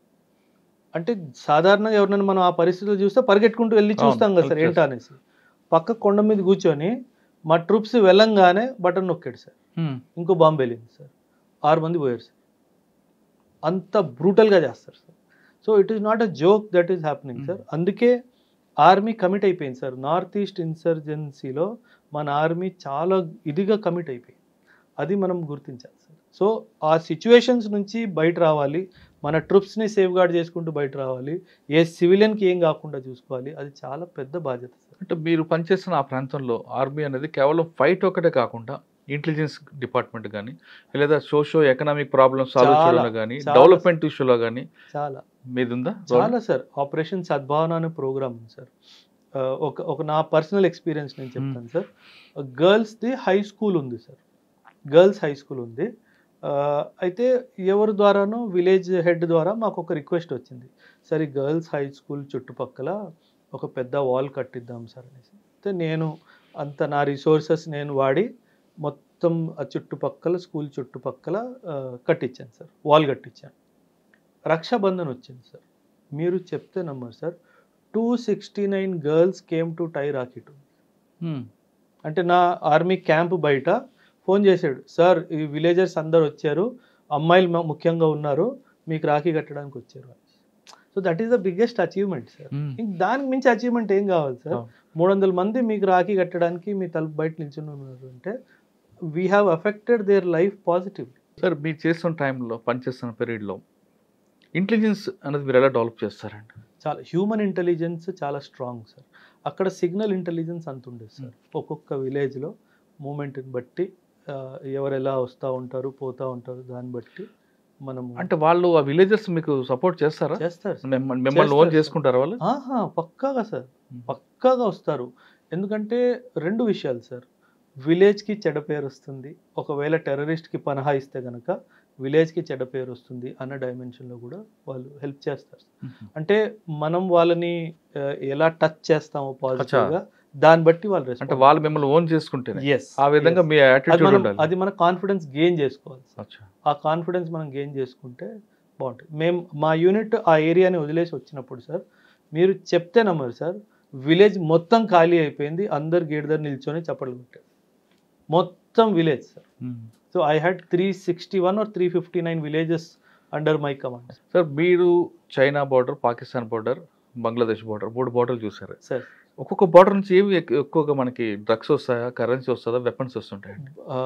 Speaker 2: అంటే సాధారణంగా ఎవరైనా మనం ఆ పరిస్థితులు చూస్తే పరిగెట్టుకుంటూ వెళ్ళి
Speaker 1: అవును,
Speaker 2: చూస్తాం కదా సార్
Speaker 1: help
Speaker 2: ఏంటా అనేసి పక్క కొండ మీద కూర్చొని మా ట్రూప్స్ వెళ్ళంగానే బటన్ నొక్కాడు సార్
Speaker 1: ఉమ్.
Speaker 2: ఇంకో బాంబు వెళ్ళింది సార్ ఆరు మంది పోయారు సార్ అంత బ్రూటల్గా చేస్తారు sir so it is not a joke that is happening sir అందుకే ఆర్మీ కమిట్ అయిపోయింది సార్ నార్త్ ఈస్ట్ ఇన్సర్జెన్సీలో మన ఆర్మీ చాలా ఇదిగా కమిట్ అయిపోయింది అది మనం గుర్తించాలి సార్ సో ఆ సిచ్యువేషన్స్ నుంచి బయట రావాలి మన ట్రూప్స్ని సేఫ్ గార్డ్ చేసుకుంటూ బయట రావాలి ఏ సివిలియన్కి ఏం కాకుండా చూసుకోవాలి అది చాలా పెద్ద బాధ్యత సార్
Speaker 1: అంటే మీరు పనిచేస్తున్న ఆ ప్రాంతంలో ఆర్మీ అనేది కేవలం ఫైట్ ఒకటే కాకుండా ఇంటెలిజెన్స్ డిపార్ట్మెంట్ కానీ లేదా సోషో ఎకనామిక్ ప్రాబ్లమ్స్ సాల్వ్
Speaker 2: చాలా,
Speaker 1: చేయడంలో కానీ
Speaker 2: చాలా.
Speaker 1: డెవలప్మెంట్ ఇష్యూలో కానీ
Speaker 2: చాలా
Speaker 1: మీది ఉందా
Speaker 2: చాలా సార్ ఆపరేషన్ సద్భావన అనే ప్రోగ్రామ్ ఉంది సార్ ఆ, ఒక ఒక నా పర్సనల్ ఎక్స్పీరియన్స్ నేను చెప్తాను సార్ గర్ల్స్ది హై స్కూల్ ఉంది సార్ గర్ల్స్ హై స్కూల్ ఉంది ఆ, అయితే ఎవరి ద్వారానో విలేజ్ హెడ్ ద్వారా మాకు ఒక రిక్వెస్ట్ వచ్చింది సార్ ఈ గర్ల్స్ హై స్కూల్ చుట్టుపక్కల ఒక పెద్ద వాల్ కట్టిద్దాం సార్ అనేసి అయితే నేను అంత నా రిసోర్సెస్ నేను వాడి మొత్తం ఆ చుట్టుపక్కల స్కూల్ చుట్టుపక్కల ఆ, కట్టించాను సార్ వాల్ కట్టించాను రక్షాబంధన్ వచ్చింది సార్ మీరు చెప్తే నమ్మరు sir two sixty nine girls came to tie rakhi to
Speaker 1: um.
Speaker 2: అంటే నా ఆర్మీ క్యాంప్ బయట ఫోన్ చేశాడు సార్ ఈ విలేజర్స్ అందరు వచ్చారు అమ్మాయిలు మ- ముఖ్యంగా ఉన్నారు మీకు రాఖీ కట్టడానికి వచ్చారు so that is the biggest achievement sir
Speaker 1: um.
Speaker 2: ఇంక దానికి మించి అచీవ్మెంట్ ఏం కావాలి సార్
Speaker 1: అవును.
Speaker 2: మూడు వందల మంది మీకు రాఖీ కట్టడానికి మీ తలుపు బయట నిల్చుని ఉన్నారు అంటే we have affected their life positive
Speaker 1: sir మీరు చేస్తున్న టైంలో పనిచేస్తున్న పీరియడ్లో ఇంటెలిజెన్స్ అనేది మీరు ఎలా డెవలప్ చేస్తారండి
Speaker 2: చాలా హ్యూమన్ ఇంటెలిజెన్స్ చాలా స్ట్రాంగ్ సార్ అక్కడ సిగ్నల్ ఇంటెలిజెన్స్ అంత ఉండేది సార్ ఒక్కొక్క విలేజ్లో మూమెంట్ని బట్టి ఆ, ఎవరు ఎలా వస్తూ ఉంటారు పోతూ ఉంటారు దాన్ని బట్టి మనం
Speaker 1: అంటే వాళ్ళు ఆ విలేజెస్ మీకు సపోర్ట్ చేస్తారా
Speaker 2: చేస్తారు సార్.
Speaker 1: మిమ్మ- మిమ్మల్ని ఓన్
Speaker 2: చేస్తారు.
Speaker 1: చేసుకుంటారా వాళ్ళు
Speaker 2: ఆహా పక్కాగా సార్ పక్కాగా వస్తారు ఎందుకంటే రెండు విషయాలు సార్ విలేజ్కి చెడ్డ పేరు వస్తుంది ఒకవేళ టెర్రరిస్ట్కి పనహా ఇస్తే కనుక విలేజ్కి చెడ్డ పేరు వస్తుంది అన్న డైమెన్షన్లో కూడా వాళ్ళు హెల్ప్ చేస్తారు అంటే మనం వాళ్ళని ఆ, ఎలా టచ్ చేస్తామో పాజిటివ్గా దాన్ని బట్టి వాళ్ళు
Speaker 1: అంటే
Speaker 2: respond.
Speaker 1: వాళ్ళు మిమ్మల్ని ఓన్ చేసుకుంటేనే
Speaker 2: Yes,
Speaker 1: ఆ విధంగా
Speaker 2: yes.
Speaker 1: మీ
Speaker 2: అది
Speaker 1: యాటిట్యూడ్
Speaker 2: మనం
Speaker 1: ఉండాలి
Speaker 2: అది మన కాన్ఫిడెన్స్ గెయిన్ చేసుకోవాలి సార్.
Speaker 1: అచ్చా.
Speaker 2: ఆ కాన్ఫిడెన్స్ మనం గెయిన్ చేసుకుంటే బాగుంటుంది మేము మా యూనిట్ ఆ ఏరియాని వదిలేసి వచ్చినప్పుడు సార్ మీరు చెప్తే నమ్మరు సార్ విలేజ్ మొత్తం ఖాళీ అయిపోయింది అందరు గేట్ దగ్గర నిల్చొని చప్పట్లు కొట్టారు మొత్తం village sir
Speaker 1: hmm.
Speaker 2: So I had three sixty one or three fifty nine villages under my command
Speaker 1: sir మీరు China border Pakistan border Bangladesh border మూడు బార్డర్లు చూసారు
Speaker 2: సార్
Speaker 1: ఒక్కొక్క బార్డర్ నుంచి ఏవి ఎక్కు- ఎక్కువగా మనకి డ్రగ్స్ వస్తాయా కరెన్సీ వస్తుందా వెపన్స్ వస్తుంటాయి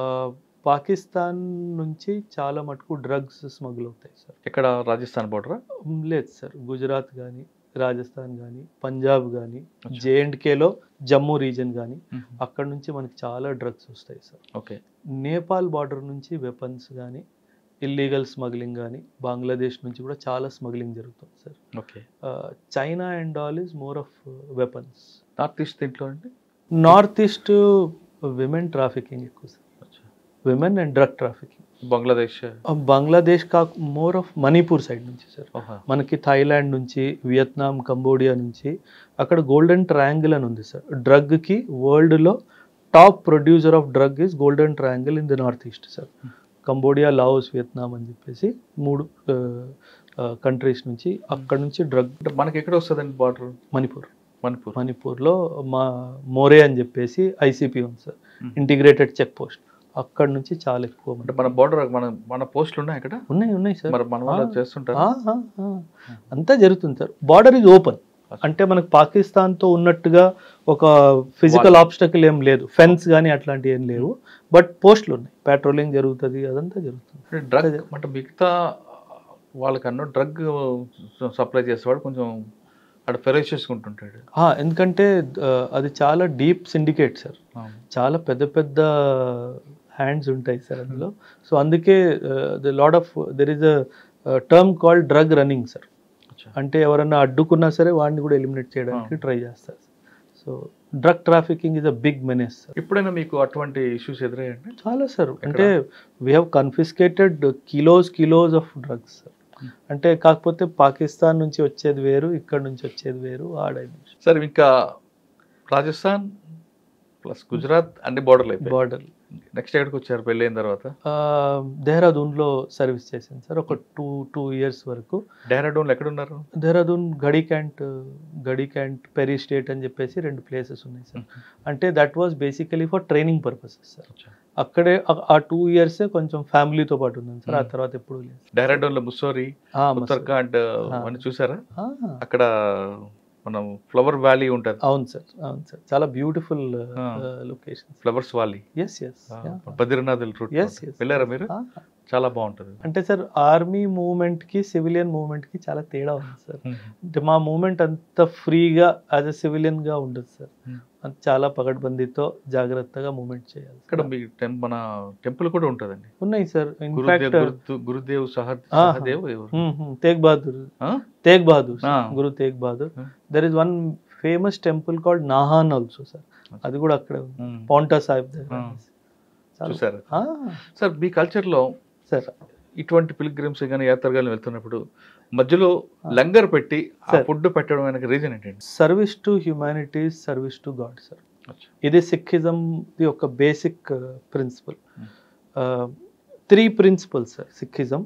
Speaker 2: పాకిస్తాన్ నుంచి చాలా మటుకు డ్రగ్స్ స్మగుల్ అవుతాయి సార్
Speaker 1: ఇక్కడ రాజస్థాన్ బార్డరా
Speaker 2: మ్, లేదు సార్ గుజరాత్ కానీ రాజస్థాన్ కానీ పంజాబ్ కానీ
Speaker 1: అచ్చా.
Speaker 2: జేఎండ్కేలో జమ్మూ రీజన్ కానీ అక్కడ నుంచి మనకి చాలా డ్రగ్స్ వస్తాయి సార్
Speaker 1: ఓకే
Speaker 2: నేపాల్ బార్డర్ నుంచి వెపన్స్ కానీ ఇల్లీగల్ స్మగ్లింగ్ కానీ బంగ్లాదేశ్ నుంచి కూడా చాలా స్మగ్లింగ్ జరుగుతుంది sir
Speaker 1: okay
Speaker 2: China and all is more of weapons
Speaker 1: north east దీంట్లో అండి
Speaker 2: నార్త్ ఈస్ట్ విమెన్ ట్రాఫికింగ్ ఎక్కువ sir women and drug trafficking
Speaker 1: Bangladesh
Speaker 2: Bangladesh కా మోర్ ఆఫ్ మణిపూర్ సైడ్ నుంచి సార్
Speaker 1: ఓహో.
Speaker 2: మనకి థాయిలాండ్ నుంచి వియత్నాం కంబోడియా నుంచి అక్కడ గోల్డెన్ ట్రయాంగిల్ అని ఉంది సార్ డ్రగ్కి వరల్డ్లో top producer of drug is golden triangle in the north east sir Cambodia Laos Vietnam అని చెప్పేసి మూడు కంట్రీస్ నుంచి అక్కడ నుంచి డ్రగ్
Speaker 1: అంటే మనకి ఎక్కడ వస్తుందండి బార్డర్
Speaker 2: మణిపూర్
Speaker 1: మణిపూర్
Speaker 2: మణిపూర్లో మా మోరే అని చెప్పేసి ఐసీపీ ఉంది sir
Speaker 1: Hmm.
Speaker 2: Integrated check post అక్కడ నుంచి చాలా ఎక్కువ
Speaker 1: అంటే
Speaker 2: మంది
Speaker 1: మన బార్డర్ మన మన పోస్టులు ఉన్నాయి ఇక్కడ
Speaker 2: ఉన్నాయి ఉన్నాయి సార్
Speaker 1: మరి మన వాళ్ళు
Speaker 2: ఆ.
Speaker 1: చేస్తుంటారు
Speaker 2: ఆ, ఆ, ఆ. అంతా జరుగుతుంది సార్ బార్డర్ ఇస్ ఓపెన్ అంటే మనకు పాకిస్తాన్తో ఉన్నట్టుగా ఒక ఫిజికల్ ఆబ్స్టకల్ ఏం లేదు ఫెన్స్ కానీ అట్లాంటివి ఏం లేవు బట్ పోస్టులు ఉన్నాయి పెట్రోలింగ్ జరుగుతుంది అదంతా జరుగుతుంది
Speaker 1: డ్రగ్ అంటే మిగతా వాళ్ళకన్నా డ్రగ్ సప్లై చేసేవాడు కొంచెం అక్కడ ఫెరోషియస్ ఉంటుంటాడు
Speaker 2: ఆ, ఎందుకంటే ఆ, అది చాలా డీప్ సిండికేట్ సార్ చాలా పెద్ద పెద్ద హ్యాండ్స్ ఉంటాయి సార్ అందులో సో అందుకే the lord of there is a term called drug running sir
Speaker 1: అచ్చా.
Speaker 2: అంటే ఎవరన్నా అడ్డుకున్నా సరే వాడిని కూడా ఎలిమినేట్ చేయడానికి ట్రై చేస్తారు so drug trafficking is a big menace sir
Speaker 1: ఎప్పుడైనా మీకు అటువంటి ఇష్యూస్ ఎదురయ్యండి
Speaker 2: చాలా సార్ అంటే we have confiscated kilos kilos of drugs sir
Speaker 1: Hmm.
Speaker 2: అంటే కాకపోతే పాకిస్తాన్ నుంచి వచ్చేది వేరు ఇక్కడ నుంచి వచ్చేది వేరు ఆ డైమెన్షన్
Speaker 1: సార్ ఇంకా రాజస్థాన్ ప్లస్ గుజరాత్ అన్ని బార్డర్లు అయిపోయి
Speaker 2: బార్డర్
Speaker 1: నెక్స్ట్ ఎక్కడికి వచ్చారు పెళ్ళి అయిన తర్వాత
Speaker 2: దేహ్రాదూన్లో సర్వీస్ చేశాను సార్ ఒక టూ టూ ఇయర్స్ వరకు
Speaker 1: డెహ్రాడూన్లో ఎక్కడ ఉన్నారు
Speaker 2: దేహ్రాదూన్ గడి క్యాంట్ గడి క్యాంట్ పెరీ స్టేట్ అని చెప్పేసి రెండు ప్లేసెస్ ఉన్నాయి సార్ అంటే that was basically for training purposes sir
Speaker 1: అచ్చా.
Speaker 2: అక్కడే ఆ- ఆ టూ ఇయర్సే కొంచెం ఫ్యామిలీతో పాటు ఉన్నాను సార్ ఆ
Speaker 1: Hmm.
Speaker 2: తర్వాత ఎప్పుడు లేదు
Speaker 1: డెహ్రాడూన్లో ముస్సోరి
Speaker 2: ఆ, మస్తు.
Speaker 1: ఉత్తరాఖండ్
Speaker 2: ఆ.
Speaker 1: అవన్నీ చూసారా
Speaker 2: ఆ,
Speaker 1: అక్కడ మనం ఫ్లవర్ వ్యాలీ ఉంటుంది
Speaker 2: అవును సార్ అవును సార్ చాలా బ్యూటిఫుల్
Speaker 1: ఆ.
Speaker 2: Location
Speaker 1: flowers valley
Speaker 2: yes yes
Speaker 1: Badrinath route
Speaker 2: Yes, yes.
Speaker 1: వెళ్ళారా మీరు చాలా బాగుంటుంది
Speaker 2: అంటే సార్ ఆర్మీ మూవ్మెంట్ కి సివిలియన్ మూవ్మెంట్ కి చాలా తేడా ఉంది సార్ అంటే మా మూమెంట్ అంత ఫ్రీగా యాజ్ అ సివిలియన్ గా ఉండదు సార్
Speaker 1: Hmm.
Speaker 2: అంత చాలా పగడ్బందీతో జాగ్రత్తగా మూమెంట్ చేయాలి
Speaker 1: ఇక్కడ మీ టెం మన టెంపుల్ కూడా ఉంటుందండి
Speaker 2: ఉన్నాయి సార్
Speaker 1: గురుదేవ్
Speaker 2: ఇన్ఫాక్ట్
Speaker 1: గురు- గురుదేవ్ సహ
Speaker 2: ఆ.
Speaker 1: సహదేవ్ ఎవరు?
Speaker 2: తేగ్ బహదూర్
Speaker 1: ఆ?
Speaker 2: తేగ్ బహదూర్
Speaker 1: ఆ.
Speaker 2: Guru Tegh Bahadur
Speaker 1: Hmm.
Speaker 2: There is one famous temple called Nahan also sir అది కూడా అక్కడే ఉంది
Speaker 1: ఉమ్.
Speaker 2: పౌంటా సాహిబ్ దగ్గర
Speaker 1: ఆ.
Speaker 2: చాలా-
Speaker 1: చూసారు
Speaker 2: ఆ,
Speaker 1: సార్ మీ కల్చర్లో
Speaker 2: సార్
Speaker 1: ఇటువంటి పిలిగ్రిమ్స్ కానీ యాత్రగాలు వెళ్తున్నప్పుడు మధ్యలో లంగర్ పెట్టి ఆ
Speaker 2: Sir.
Speaker 1: ఫుడ్ పెట్టడం వెనక రీజన్ ఏంటండి
Speaker 2: service to humanities service to god sir ఇది సిక్కిజం ది ఒక basic principle
Speaker 1: Hmm.
Speaker 2: Three principles sir Sikhism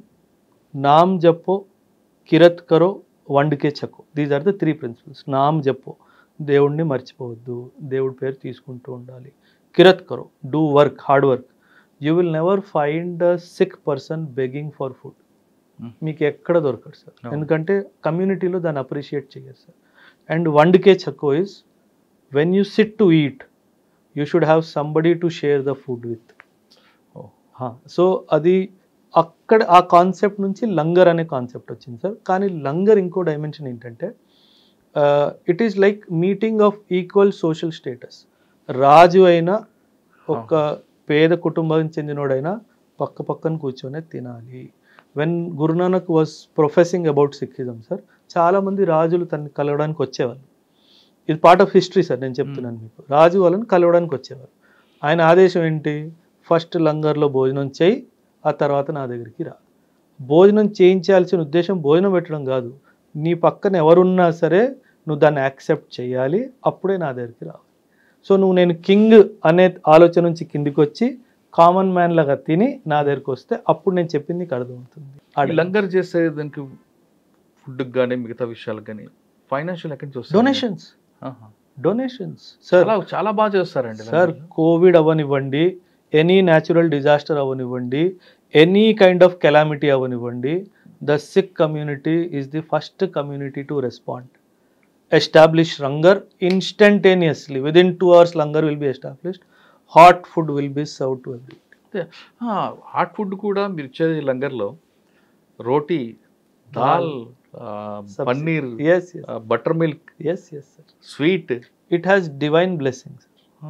Speaker 2: నామ్ జపో కిరత్ కరో వండుకే చకో these are the three principles నామ్ జపో దేవుడిని మర్చిపోవద్దు దేవుడి పేరు తీసుకుంటూ ఉండాలి కిరత్ కరో do work hard work you will never find a sick person begging for food
Speaker 1: Hmm.
Speaker 2: మీకు ఎక్కడ దొరకదు సార్
Speaker 1: అవును.
Speaker 2: ఎందుకంటే కమ్యూనిటీలో దాన్ని అప్రిషియేట్ చేయరు సార్ అండ్ వండుకే చక్కో is when you sit to eat you should have somebody to share the food with
Speaker 1: Oh.
Speaker 2: So అది అక్కడ ఆ కాన్సెప్ట్ నుంచి లంగర్ అనే కాన్సెప్ట్ వచ్చింది సార్ కానీ లంగర్ ఇంకో డైమెన్షన్ ఏంటంటే it is like meeting of equal social status రాజు అయినా ఒక పేద కుటుంబం చెందినోడైనా పక్క పక్కన కూర్చొని తినాలి when Guru Nanak was professing about Sikhism sir చాలామంది రాజులు తనని కలవడానికి వచ్చేవాళ్ళు ఇది పార్ట్ ఆఫ్ హిస్టరీ సార్ నేను చెప్తున్నాను మీకు రాజు వాళ్ళని కలవడానికి వచ్చేవారు ఆయన ఆదేశం ఏంటి ఫస్ట్ లంగర్లో భోజనం చేయి ఆ తర్వాత నా దగ్గరికి రా భోజనం చేయించాల్సిన ఉద్దేశం భోజనం పెట్టడం కాదు నీ పక్కన ఎవరున్నా సరే నువ్వు దాన్ని యాక్సెప్ట్ చేయాలి అప్పుడే నా దగ్గరికి రావాలి సో నువ్వు నేను కింగ్ అనే ఆలోచన నుంచి కిందికి వచ్చి కామన్ మ్యాన్ లాగా తిని నా దగ్గరికి వస్తే అప్పుడు నేను చెప్పింది నీకు అర్థమవుతుంది
Speaker 1: ఈ
Speaker 2: అడగ-
Speaker 1: లంగర్ చేసే దానికి ఫుడ్ కానీ మిగతా విషయాలకు కానీ ఫైనాన్షియల్ ఎక్కడి నుంచి వస్తుంది
Speaker 2: డొనేషన్స్
Speaker 1: ఆహా.
Speaker 2: డొనేషన్స్ సార్
Speaker 1: చాలా చాలా బాగా చేస్తారండి
Speaker 2: సార్
Speaker 1: లంగర్లు.
Speaker 2: కోవిడ్ అవనివ్వండి ఎనీ న్యాచురల్ డిజాస్టర్ అవనివ్వండి ఎనీ కైండ్ ఆఫ్ కెలామిటీ అవనివ్వండి the Sikh community is the first community to respond establish langar instantaneously with in two hours langar will be established hot food will be serve to every
Speaker 1: ఆ, hot food కూడా మీరు ఇచ్చేది లంగర్లో రోటీ దాల్ ఆ,
Speaker 2: సబ్జీ.
Speaker 1: పన్నీర్
Speaker 2: ఎస్
Speaker 1: ఆ, butter milk
Speaker 2: yes yes sir
Speaker 1: sweet
Speaker 2: it has divine blessings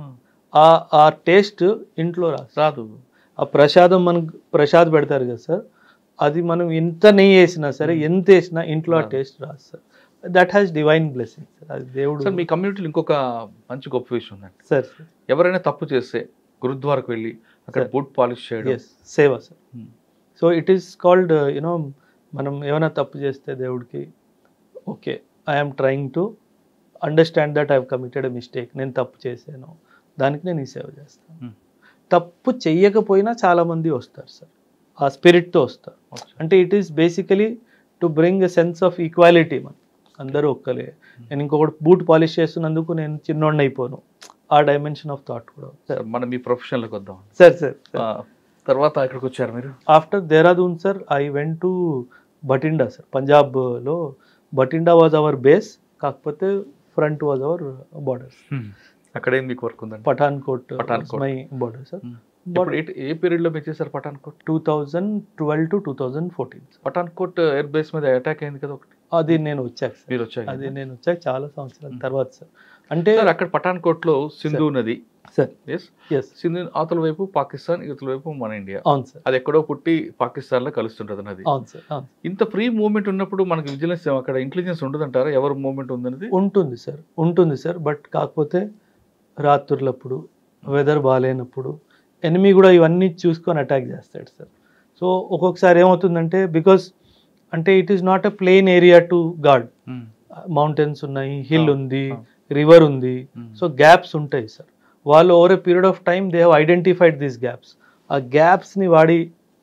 Speaker 2: ఆ ఆ టేస్ట్ ఇంట్లో రాదు
Speaker 1: రాదు
Speaker 2: ఆ ప్రసాదం మనకు ప్రసాద్ పెడతారు కదా సార్ అది మనం ఎంత నెయ్యి వేసినా సరే ఎంత వేసినా ఇంట్లో ఆ
Speaker 1: రాదు.
Speaker 2: టేస్ట్ రాదు sir that has divine blessing sir అది దేవుడు
Speaker 1: సార్ మీ కమ్యూనిటీలో ఇంకొక మంచి గొప్ప విషయం ఉందండి
Speaker 2: సార్
Speaker 1: ఎవరైనా తప్పు చేస్తే గురుద్వారకు వెళ్ళి అక్కడ
Speaker 2: Sir.
Speaker 1: బూట్ పాలిష్ చేయడం
Speaker 2: ఎస్ సేవ sir
Speaker 1: Hmm.
Speaker 2: So it is called you know మనం ఏమైనా తప్పు చేస్తే దేవుడికి okay I'm trying to understand that I committed mistake నేను తప్పు చేశాను దానికి నేను ఈ సేవ చేస్తాను
Speaker 1: Hmm.
Speaker 2: తప్పు చెయ్యకపోయినా చాలామంది వస్తారు సార్ ఆ స్పిరిట్తో వస్తారు అంటే it is basically to bring a sense of equality మన అందరూ ఒక్కలే నేను ఇంకొకటి బూట్ పాలిష్ చేస్తున్నందుకు నేను చిన్నోడిని అయిపోను ఆ డైమెన్షన్ ఆఫ్ థాట్ కూడా
Speaker 1: సార్ మనం మీ ప్రొఫెషన్లోకి వద్దాం
Speaker 2: సార్ సార్
Speaker 1: ఆ, తర్వాత ఇక్కడికి వచ్చారు మీరు
Speaker 2: after Dehradun sir I went to Bathinda sir పంజాబ్లో బటిండా వాజ్ అవర్ బేస్ కాకపోతే ఫ్రంట్ వాజ్ అవర్ బార్డర్
Speaker 1: అక్కడ ఏం మీకు వర్క్ ఉందండి
Speaker 2: Pathankot
Speaker 1: Pathankot.
Speaker 2: My border sir
Speaker 1: Hmm. ఇప్పుడు ఏ- ఏ పీరియడ్ లో మీరు చేశారు Pathankot
Speaker 2: two thousand twelve to two thousand fourteen
Speaker 1: Pathankot air base మీద అటాక్ అయింది కదా ఒకటి
Speaker 2: అది నేను వచ్చాక సార్
Speaker 1: మీరు వచ్చారు
Speaker 2: అది నేను వచ్చాక చాలా సంవత్సరాల
Speaker 1: Hmm.
Speaker 2: తర్వాత సార్ అంటే
Speaker 1: సార్ అక్కడ పఠాన్కోట్ లో సింధు నది
Speaker 2: సార్
Speaker 1: ఎస్
Speaker 2: ఎస్
Speaker 1: సింధు అవతల వైపు పాకిస్తాన్ ఇవతల వైపు మన ఇండియా
Speaker 2: అవును సార్
Speaker 1: అది ఎక్కడో పుట్టి పాకిస్తాన్ లో కలుస్తుంటది నది
Speaker 2: అవును సార్ అవును
Speaker 1: ఇంత ఫ్రీ మూవ్మెంట్ ఉన్నప్పుడు మనకి విజిలెన్స్ అక్కడ ఇంటెలిజెన్స్ ఉండదంటారా ఎవరు మూవ్మెంట్ ఉందనేది
Speaker 2: ఉంటుంది సార్ ఉంటుంది సార్ బట్ కాకపోతే రాత్రులప్పుడు వెదర్ బాగాలేనప్పుడు ఎనిమి కూడా ఇవన్నీ చూసుకొని అటాక్ చేస్తాడు సార్ సో ఒక్కొక్కసారి ఏమవుతుందంటే బికాస్ అంటే it is not a plain area to god
Speaker 1: Hmm.
Speaker 2: Mountains ఉన్నాయి హిల్
Speaker 1: Ah,
Speaker 2: ఉంది
Speaker 1: ah.
Speaker 2: రివర్ ఉంది
Speaker 1: Hmm.
Speaker 2: సో గ్యాప్స్ ఉంటాయి సార్ వాళ్ళు over a period of time they have identified these gaps ఆ గ్యాప్స్ని వాడి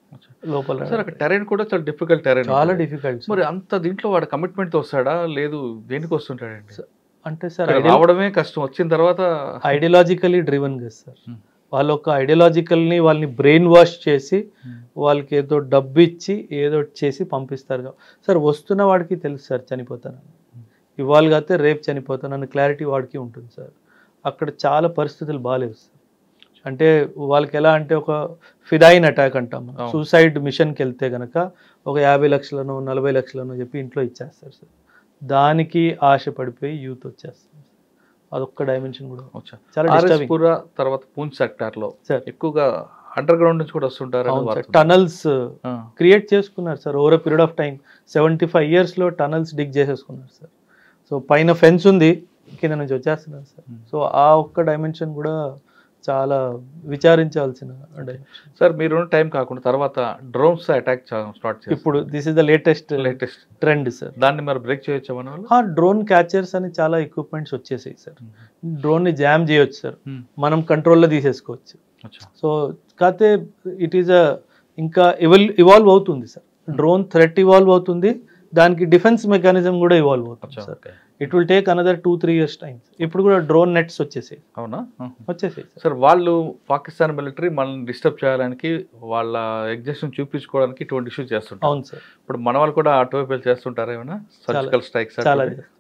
Speaker 2: లోపల
Speaker 1: సార్ అక్కడ టెరైన్ కూడా చాలా డిఫికల్ట్ టెరైన్
Speaker 2: చాలా డిఫికల్ట్
Speaker 1: మరి అంత దీంట్లో వాడు కమిట్మెంట్ తో వస్తాడా లేదు దేనికి వస్తుంటాడండి
Speaker 2: Sir, అంటే సార్
Speaker 1: ఇక్కడ రావడమే కష్టం వచ్చిన తర్వాత
Speaker 2: ఐడియాలజికలీ డ్రివన్ కదా సార్
Speaker 1: Hmm.
Speaker 2: వాళ్ళ ఒక ఐడియాలజికల్ని వాళ్ళని బ్రెయిన్ వాష్ చేసి వాళ్ళకి ఏదో డబ్బు ఇచ్చి ఏదో ఒకటి చేసి పంపిస్తారు కదా. సార్ వస్తున్న వాడికి తెలుసు సార్ చనిపోతానని ఇవాళ కాతే రేపు చనిపోతానని క్లారిటీ వాడికి ఉంటుంది సార్ అక్కడ చాలా పరిస్థితులు బాగాలేవు సార్ అంటే వాళ్ళకి ఎలా అంటే ఒక ఫిదాయిన్ అటాక్ అంటాం
Speaker 1: అవును.
Speaker 2: సూసైడ్ మిషన్కి వెళ్తే గనక ఒక యాభై లక్షలను నలభై లక్షలను చెప్పి ఇంట్లో ఇచ్చేస్తారు సార్ దానికి ఆశ పడిపోయి యూత్ వచ్చేస్తారు అదొక్క డైమెన్షన్ కూడా
Speaker 1: వచ్చా.
Speaker 2: చాలా
Speaker 1: ఆర్ఎస్
Speaker 2: డిస్టర్బింగ్
Speaker 1: పుర తర్వాత పూంచ్ సెక్టార్ లో
Speaker 2: సార్
Speaker 1: ఎక్కువగా అండర్ గ్రౌండ్ నుంచి కూడా వస్తుంటారు
Speaker 2: అవును సార్ టనల్స్
Speaker 1: ఆ.
Speaker 2: క్రియేట్ చేసుకున్నారు sir over period of time seventy five ఇయర్స్లో టనల్స్ డిగ్ చేసేసుకున్నారు సార్ సో పైన ఫెన్స్ ఉంది కింద నుంచి వచ్చేస్తున్నారు సార్
Speaker 1: Hmm.
Speaker 2: సో ఆ ఒక్క డైమెన్షన్ కూడా చాలా విచారించాల్సిన డైమెన్షన్
Speaker 1: సార్ మీరు టైం కాకుండా తర్వాత డ్రోన్స్ అటాక్ స్టార్ట్ చేస్తారు
Speaker 2: ఇప్పుడు this is the latest
Speaker 1: latest
Speaker 2: trend sir
Speaker 1: దాన్ని మరి బ్రేక్ చేయొచ్చా మన వాళ్ళు
Speaker 2: ఆ డ్రోన్ క్యాచర్స్ అని చాలా ఎక్విప్మెంట్స్ వచ్చేసాయి సార్ డ్రోన్ని జామ్ చేయొచ్చు సార్
Speaker 1: Hmm.
Speaker 2: మనం కంట్రోల్లో తీసేసుకోవచ్చు
Speaker 1: అచ్చా.
Speaker 2: సో కాకపోతే ఇట్ ఈస్ అ ఇంకా ఇవల్ ఇవాల్వ్ అవుతుంది సార్ డ్రోన్ థ్రెట్ ఇవాల్వ్ అవుతుంది దానికి డిఫెన్స్ మెకానిజం కూడా ఇవాల్వ్ అవుతుంది
Speaker 1: అచ్చా,
Speaker 2: sir
Speaker 1: okay.
Speaker 2: It will take another two three years time ఇప్పుడు కూడా డ్రోన్ నెట్స్ వచ్చేసాయి
Speaker 1: అవునా
Speaker 2: వచ్చేసాయి సార్
Speaker 1: సార్ వాళ్ళు పాకిస్తాన్ మిలిటరీ మనల్ని డిస్టర్బ్ చేయడానికి వాళ్ళ ఎగ్జిస్టెన్స్ చూపించుకోవడానికి ఇటువంటి ఇష్యూస్ చేస్తుంటారు
Speaker 2: అవును సార్
Speaker 1: ఇప్పుడు మన వాళ్ళు కూడా అటువైపు వెళ్ళి చేస్తుంటారు ఏమైనా సర్జికల్ స్ట్రైక్స్
Speaker 2: చాలా చేస్తారు.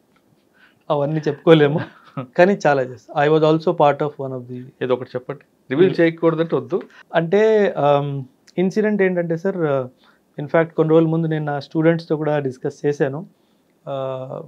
Speaker 2: అవన్నీ చెప్పుకోలేము కానీ చాలా చేస్తాం I was also part of one of the
Speaker 1: ఏదో ఒకటి చెప్పండి రివీల్ చేయకూడదంటే వద్దు
Speaker 2: అంటే ఇన్సిడెంట్ ఏంటంటే సార్ ఇన్ఫ్యాక్ట్ కొన్ని రోజుల ముందు నేను నా స్టూడెంట్స్తో కూడా డిస్కస్ చేశాను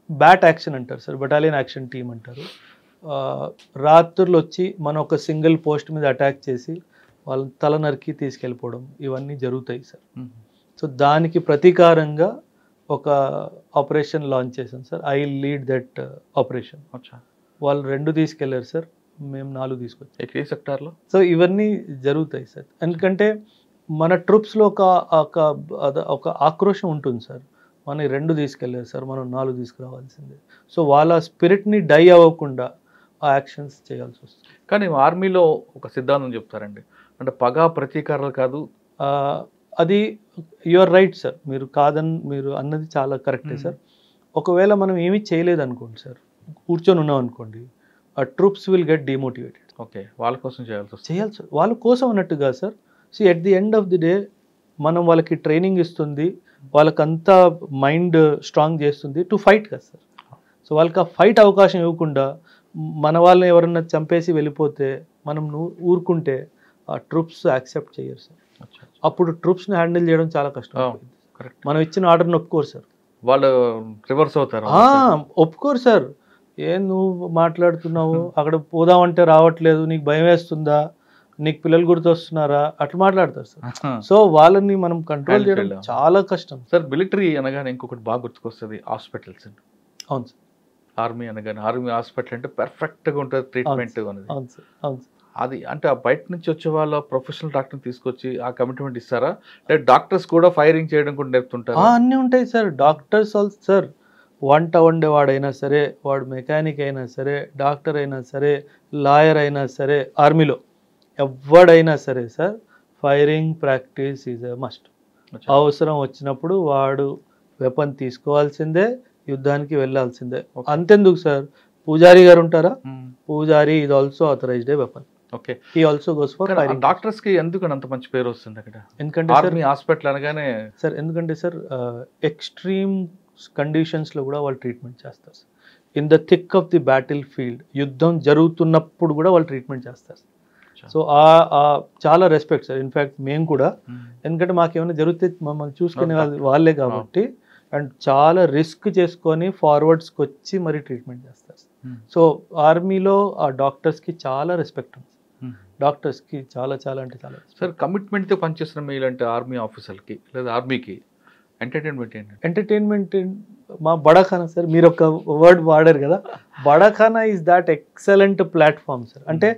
Speaker 2: బ్యాట్ యాక్షన్ అంటారు సార్ బటాలియన్ యాక్షన్ టీమ్ అంటారు ఆ, రాత్రులు వచ్చి మనం ఒక సింగిల్ పోస్ట్ మీద అటాక్ చేసి వాళ్ళ తల నరికి తీసుకెళ్ళిపోవడం ఇవన్నీ జరుగుతాయి సార్
Speaker 1: మ్మ్.
Speaker 2: సో దానికి ప్రతీకారంగా ఒక ఆపరేషన్ లాంచ్ చేశాం sir I lead that operation
Speaker 1: అచ్చా
Speaker 2: వాళ్ళు రెండు తీసుకెళ్లారు సార్ మేము నాలుగు తీసుకొచ్చాం
Speaker 1: ఏ సెక్టార్లో
Speaker 2: సో ఇవన్నీ జరుగుతాయి సార్ ఎందుకంటే మన ట్రూప్స్లో ఒక ఒక అద- ఒక ఆక్రోషం ఉంటుంది సార్ మన రెండు తీసుకెళ్ళారు సార్ మనం నాలుగు తీసుకురావాల్సిందే సో వాళ్ళ స్పిరిట్ని డై అవ్వకుండా ఆ యాక్షన్స్ చేయాల్సి వస్తుంది
Speaker 1: కానీ ఆర్మీలో ఒక సిద్ధాంతం చెప్తారండి అంటే పగ ప్రతీకారాలు కాదు
Speaker 2: ఆ, అది యువర్ రైట్ సార్ మీరు కాదని మీరు అన్నది చాలా కరెక్టే
Speaker 1: మ్మ్.
Speaker 2: సార్ ఒకవేళ మనం ఏమీ చేయలేదు అనుకోండి సార్ కూర్చొని ఉన్నాం అనుకోండి ఆ troops will get demotivated
Speaker 1: okay వాళ్ళ కోసం చేయాల్సి వస్తుంది
Speaker 2: చేయాలి సార్ వాళ్ళ కోసం అన్నట్టుగా sir see at the end of the day మనం వాళ్ళకి ట్రైనింగ్ ఇస్తుంది వాళ్ళకంతా మైండ్ స్ట్రాంగ్ చేస్తుంది టు ఫైట్ కదా సార్ సో వాళ్ళకి ఆ ఫైట్ అవకాశం ఇవ్వకుండా మన వాళ్ళని ఎవరన్నా చంపేసి వెళ్ళిపోతే మనం ను- ఊరుకుంటే ఆ ట్రూప్స్ యాక్సెప్ట్ చేయరు సార్
Speaker 1: అచ్చా
Speaker 2: అప్పుడు ట్రూప్స్ని హ్యాండిల్ చేయడం చాలా కష్టం
Speaker 1: Oh.
Speaker 2: అవుతుంది.
Speaker 1: కరెక్ట్
Speaker 2: మనం ఇచ్చిన ఆర్డర్ని ఒప్పుకోరు సార్
Speaker 1: వాళ్ళు రివర్స్ అవుతారు
Speaker 2: ఆ, ఒప్పుకోరు సార్ ఏం నువ్వు మాట్లాడుతున్నావు అక్కడ పోదామంటే రావట్లేదు నీకు భయం వేస్తుందా నీకు పిల్లలు గుర్తొస్తున్నారా అట్లా మాట్లాడతారు సార్ సో వాళ్ళని మనం కంట్రోల్
Speaker 1: Handle
Speaker 2: చేయడం
Speaker 1: చేయలేం.
Speaker 2: చాలా కష్టం
Speaker 1: సార్ మిలిటరీ అనగానే ఇంకొకటి బాగా గుర్తుకొస్తుంది హాస్పిటల్స్
Speaker 2: అవును సార్
Speaker 1: ఆర్మీ అనగానే ఆర్మీ హాస్పిటల్ అంటే పర్ఫెక్ట్గా ఉంటుంది ట్రీట్మెంట్ అనేది
Speaker 2: అవును సార్ అవును సార్
Speaker 1: అది అంటే ఆ బయట నుంచి వచ్చే వాళ్ళ ప్రొఫెషనల్ డాక్టర్ తీసుకొచ్చి ఆ కమిట్మెంట్ ఇస్తారా లేదా డాక్టర్స్ కూడా ఫైరింగ్ చేయడం కూడా నేర్పుతుంటారు
Speaker 2: ఆ, అన్నీ ఉంటాయి సార్ డాక్టర్స్ ఆల్ సార్ వంట వండేవాడైనా సరే వాడు మెకానిక్ అయినా సరే డాక్టర్ అయినా సరే లాయర్ అయినా సరే ఆర్మీలో ఎవడైనా సరే sir firing practice is a must అవసరం వచ్చినప్పుడు వాడు వెపన్ తీసుకోవాల్సిందే యుద్ధానికి వెళ్ళాల్సిందే
Speaker 1: Okay.
Speaker 2: అంతెందుకు సార్ పూజారి గారు ఉంటారా పూజారి ఇది also authorized weapon
Speaker 1: okay
Speaker 2: he also goes for firing
Speaker 1: doctors కి ఎందుకు అంత మంచి పేరు వస్తుంది అక్కడ
Speaker 2: ఎందుకంటే సార్
Speaker 1: ఆర్మీ హాస్పిటల్ అనగానే
Speaker 2: సార్ ఎందుకంటే సార్ ఎక్స్ట్రీమ్ కండిషన్స్లో కూడా వాళ్ళు ట్రీట్మెంట్ చేస్తారు sir in the thick of the battle field యుద్ధం జరుగుతున్నప్పుడు కూడా వాళ్ళు ట్రీట్మెంట్ చేస్తారు సో ఆ ఆ చాలా రెస్పెక్ట్ సార్ ఇన్ఫ్యాక్ట్ మేము కూడా ఎందుకంటే మాకేమైనా జరిగితే మమ్మల్ని చూసుకునే వాళ్ళు వాళ్ళే కాబట్టి అండ్ చాలా రిస్క్ చేసుకొని ఫార్వర్డ్స్కి వచ్చి మరి ట్రీట్మెంట్ చేస్తారు సో ఆర్మీలో ఆ డాక్టర్స్కి చాలా రెస్పెక్ట్ ఉంది డాక్టర్స్కి చాలా చాలా అంటే చాలా respect.
Speaker 1: సార్ కమిట్మెంట్తో పనిచేస్తున్న మీలాంటి ఆర్మీ ఆఫీసర్కి లేదా ఆర్మీకి ఎంటర్టైన్మెంట్ ఏంటంటే
Speaker 2: ఎంటర్టైన్మెంట్ మా బడాఖానా సార్ మీరు ఒక వర్డ్ వాడారు కదా barakhana is that excellent platform sir అంటే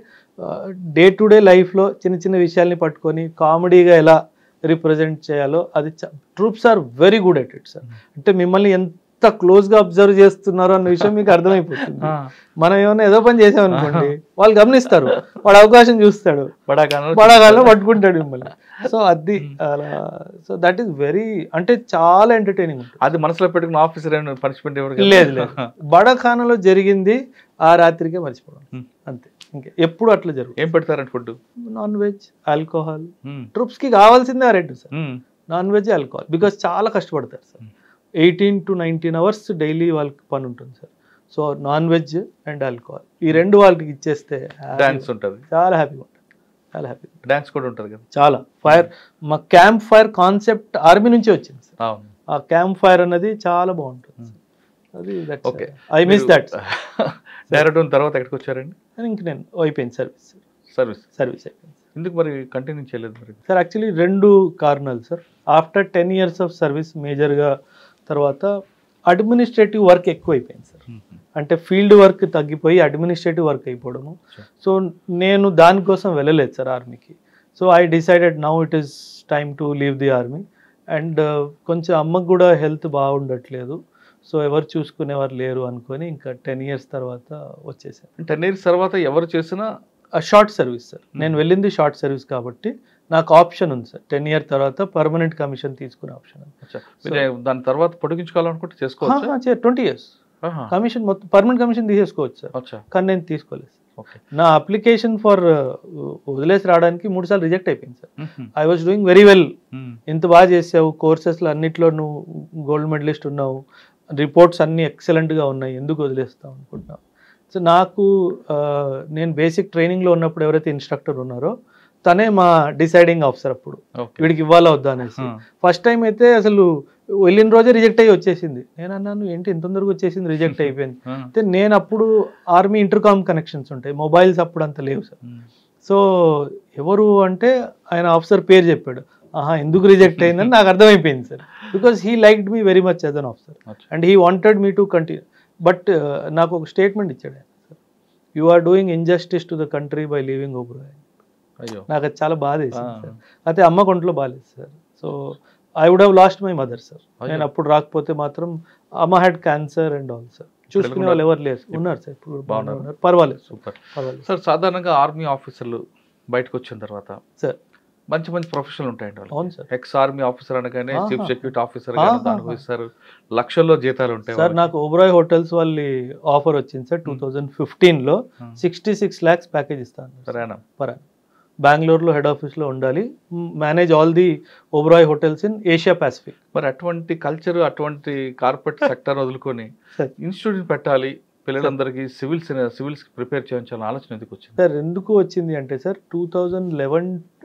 Speaker 2: డే టు డే లైఫ్లో చిన్న చిన్న విషయాల్ని పట్టుకొని కామెడీగా ఎలా రిప్రజెంట్ చేయాలో అది troops are very good at it sir అంటే మిమ్మల్ని ఎంత క్లోజ్గా అబ్జర్వ్ చేస్తున్నారో అన్న విషయం మీకు అర్థమైపోతుంది మనం ఏమైనా ఏదో పని చేసామనుకోండి వాళ్ళు గమనిస్తారు వాడు అవకాశం చూస్తాడు
Speaker 1: బడాకాన
Speaker 2: పడగాలో పట్టుకుంటాడు మిమ్మల్ని సో అది అలా సో దట్ ఈస్ వెరీ అంటే చాలా ఎంటర్టైనింగ్ ఉంటుంది
Speaker 1: అది మనసులో పెట్టుకున్న ఆఫీసర్ ఏమైనా పనిష్మెంట్ ఎవరు కదా?
Speaker 2: లేదు లేదు బడఖానాలో జరిగింది ఆ రాత్రికే మర్చిపోవడం
Speaker 1: Hmm.
Speaker 2: అంతే ఇంకే ఎప్పుడు అట్లా జరుగుతుంది
Speaker 1: ఏం పెడతారండి food
Speaker 2: non veg alcohol troops కి కావాల్సిందే ఆ రెండు sir non veg alcohol because చాలా కష్టపడతారు sir
Speaker 1: Hmm.
Speaker 2: Eighteen to nineteen hours daily వాళ్ళకి పని ఉంటుంది sir so non veg and alcohol ఈ రెండు వాళ్ళకి ఇచ్చేస్తే happy-
Speaker 1: డాన్స్ ఉంటుంది
Speaker 2: చాలా హ్యాపీగా ఉంటుంది చాలా హ్యాపీ
Speaker 1: డాన్స్ కూడా ఉంటుంది కదా
Speaker 2: చాలా ఫైర్ మా క్యాంప్ ఫైర్ కాన్సెప్ట్ ఆర్మీ నుంచి వచ్చింది సార్
Speaker 1: అవును
Speaker 2: ఆ క్యాంప్ ఫైర్ అన్నది చాలా బాగుంటుంది
Speaker 1: Hmm.
Speaker 2: అది
Speaker 1: Okay.
Speaker 2: I miss that
Speaker 1: direct తర్వాత ఎక్కడికి వచ్చారండి
Speaker 2: ఇంక నేను అయిపోయింది సర్వీస్
Speaker 1: సర్వీస్
Speaker 2: సర్వీస్ అయిపోయింది
Speaker 1: ఎందుకు మరి కంటిన్యూ చేయలేదు మరి
Speaker 2: సార్ యాక్చువల్లీ రెండు కారణాలు sir after ten years of service మేజర్గా తర్వాత అడ్మినిస్ట్రేటివ్ వర్క్ ఎక్కువ అయిపోయింది సార్ అంటే ఫీల్డ్ వర్క్ తగ్గిపోయి అడ్మినిస్ట్రేటివ్ వర్క్ అయిపోవడము
Speaker 1: Sure.
Speaker 2: సో నేను దానికోసం వెళ్ళలేదు సార్ ఆర్మీకి so I decided now it is time to leave the army and కొంచెం అమ్మకు కూడా హెల్త్ బాగుండట్లేదు సో ఎవరు చూసుకునేవారు లేరు అనుకొని ఇంకా టెన్ ఇయర్స్ తర్వాత వచ్చేసాను
Speaker 1: టెన్ ఇయర్స్ తర్వాత ఎవరు చేసినా
Speaker 2: షార్ట్ సర్వీస్ సార్ నేను వెళ్ళింది షార్ట్ సర్వీస్ కాబట్టి నాకు ఆప్షన్ ఉంది సార్ టెన్ ఇయర్ తర్వాత పర్మనెంట్ కమిషన్ తీసుకునే ఆప్షన్
Speaker 1: అచ్చా, మీరు దాని తర్వాత పొడిగించుకోవాలనుకుంటే చేసుకోవచ్చు
Speaker 2: ట్వంటీ ఇయర్స్ కమిషన్ మొత్తం పర్మనెంట్ కమిషన్ తీసేసుకోవచ్చు సార్
Speaker 1: అచ్చా
Speaker 2: కానీ నేను తీసుకోలేదు
Speaker 1: ఓకే
Speaker 2: నా అప్లికేషన్ ఫర్ వదిలేసి రావడానికి మూడు సార్లు రిజెక్ట్ అయిపోయింది sir I was doing very well ఇంత బాగా చేసావు కోర్సెస్లో అన్నిట్లో నువ్వు గోల్డ్ మెడలిస్ట్ ఉన్నావు రిపోర్ట్స్ అన్నీ ఎక్సలెంట్గా ఉన్నాయి ఎందుకు వదిలేస్తావు అనుకుంటున్నావు సో నాకు ఆ, నేను బేసిక్ ట్రైనింగ్లో ఉన్నప్పుడు ఎవరైతే ఇన్స్ట్రక్టర్ ఉన్నారో తనే మా డిసైడింగ్ ఆఫీసర్ అప్పుడు
Speaker 1: ఓకే
Speaker 2: వీడికి ఇవ్వాలా వద్దా అనేసి ఫస్ట్ టైం అయితే అసలు వెళ్ళిన రోజే రిజెక్ట్ అయ్యి వచ్చేసింది నేను అన్నాను ఏంటి ఇంత తొందరగా వచ్చేసింది రిజెక్ట్ అయిపోయింది
Speaker 1: ఆ.
Speaker 2: అయితే నేను అప్పుడు ఆర్మీ ఇంటర్కామ్ కనెక్షన్స్ ఉంటాయి మొబైల్స్ అప్పుడు అంత లేవు సార్
Speaker 1: ఉమ్.
Speaker 2: సో ఎవరు అంటే ఆయన ఆఫీసర్ పేరు చెప్పాడు ఆహా ఎందుకు రిజెక్ట్ అయిందని నాకు అర్థమైపోయింది sir because he liked me very much as an officer
Speaker 1: అచ్చా.
Speaker 2: And he wanted me to continue but నాకు ఒక స్టేట్మెంట్ ఇచ్చాడు ఆయన you are doing injustice to the country by leaving Oberoi
Speaker 1: అయ్యో
Speaker 2: నాకు అది చాలా బాధ వేసింది
Speaker 1: ఆ.
Speaker 2: సార్ అయితే అమ్మ కొంట్లో బాగాలేదు sir so I would have lost my mother sir
Speaker 1: అయ్యో.
Speaker 2: నేను అప్పుడు రాకపోతే మాత్రం అమ్మ had cancer and all sir చూసుకునే వాళ్ళు ఎవరు లేరు ఉన్నారు సార్ ఇప్పుడు బాగానే
Speaker 1: బాగున్నారా?
Speaker 2: ఉన్నారు పర్వాలేదు
Speaker 1: సూపర్
Speaker 2: పర్వాలేదు
Speaker 1: సార్ సాధారణంగా ఆర్మీ ఆఫీసర్లు బయటకు వచ్చిన తర్వాత
Speaker 2: సార్
Speaker 1: మంచి మంచి ప్రొఫెషనల్ ఉంటాయండి వాళ్ళు
Speaker 2: అవును సార్
Speaker 1: ఎక్స్ ఆర్మీ ఆఫీసర్ అనగానే
Speaker 2: ఆహా.
Speaker 1: చీఫ్ సెక్యూరిటీ ఆఫీసర్
Speaker 2: ఆహా.
Speaker 1: అనుభవిస్తారు లక్షల్లో జీతాలు ఉంటాయి
Speaker 2: సార్ నాకు ఓబ్రాయ్ హోటల్స్ వాళ్ళ ఆఫర్ వచ్చింది సార్ టూ థౌజండ్ ఫిఫ్టీన్లో
Speaker 1: వాళ్ళకి.
Speaker 2: సిక్స్టీ సిక్స్ ల్యాక్స్ ప్యాకేజ్ ఇస్తాను
Speaker 1: సరేనా
Speaker 2: పర్ బెంగళూరులో హెడ్ ఆఫీస్లో ఉండాలి manage all the Oberoi hotels in Asia Pacific
Speaker 1: మరి అటువంటి కల్చర్ అటువంటి కార్పొరేట్ సెక్టర్ వదులుకొని
Speaker 2: సార్
Speaker 1: ఇన్స్టిట్యూట్ పెట్టాలి పిల్లలందరికీ సివిల్స్ సివిల్స్ ప్రిపేర్ చేయించాలని ఆలోచన ఎందుకు వచ్చింది
Speaker 2: సార్ ఎందుకు వచ్చింది అంటే సార్ టూ థౌజండ్ లెవెన్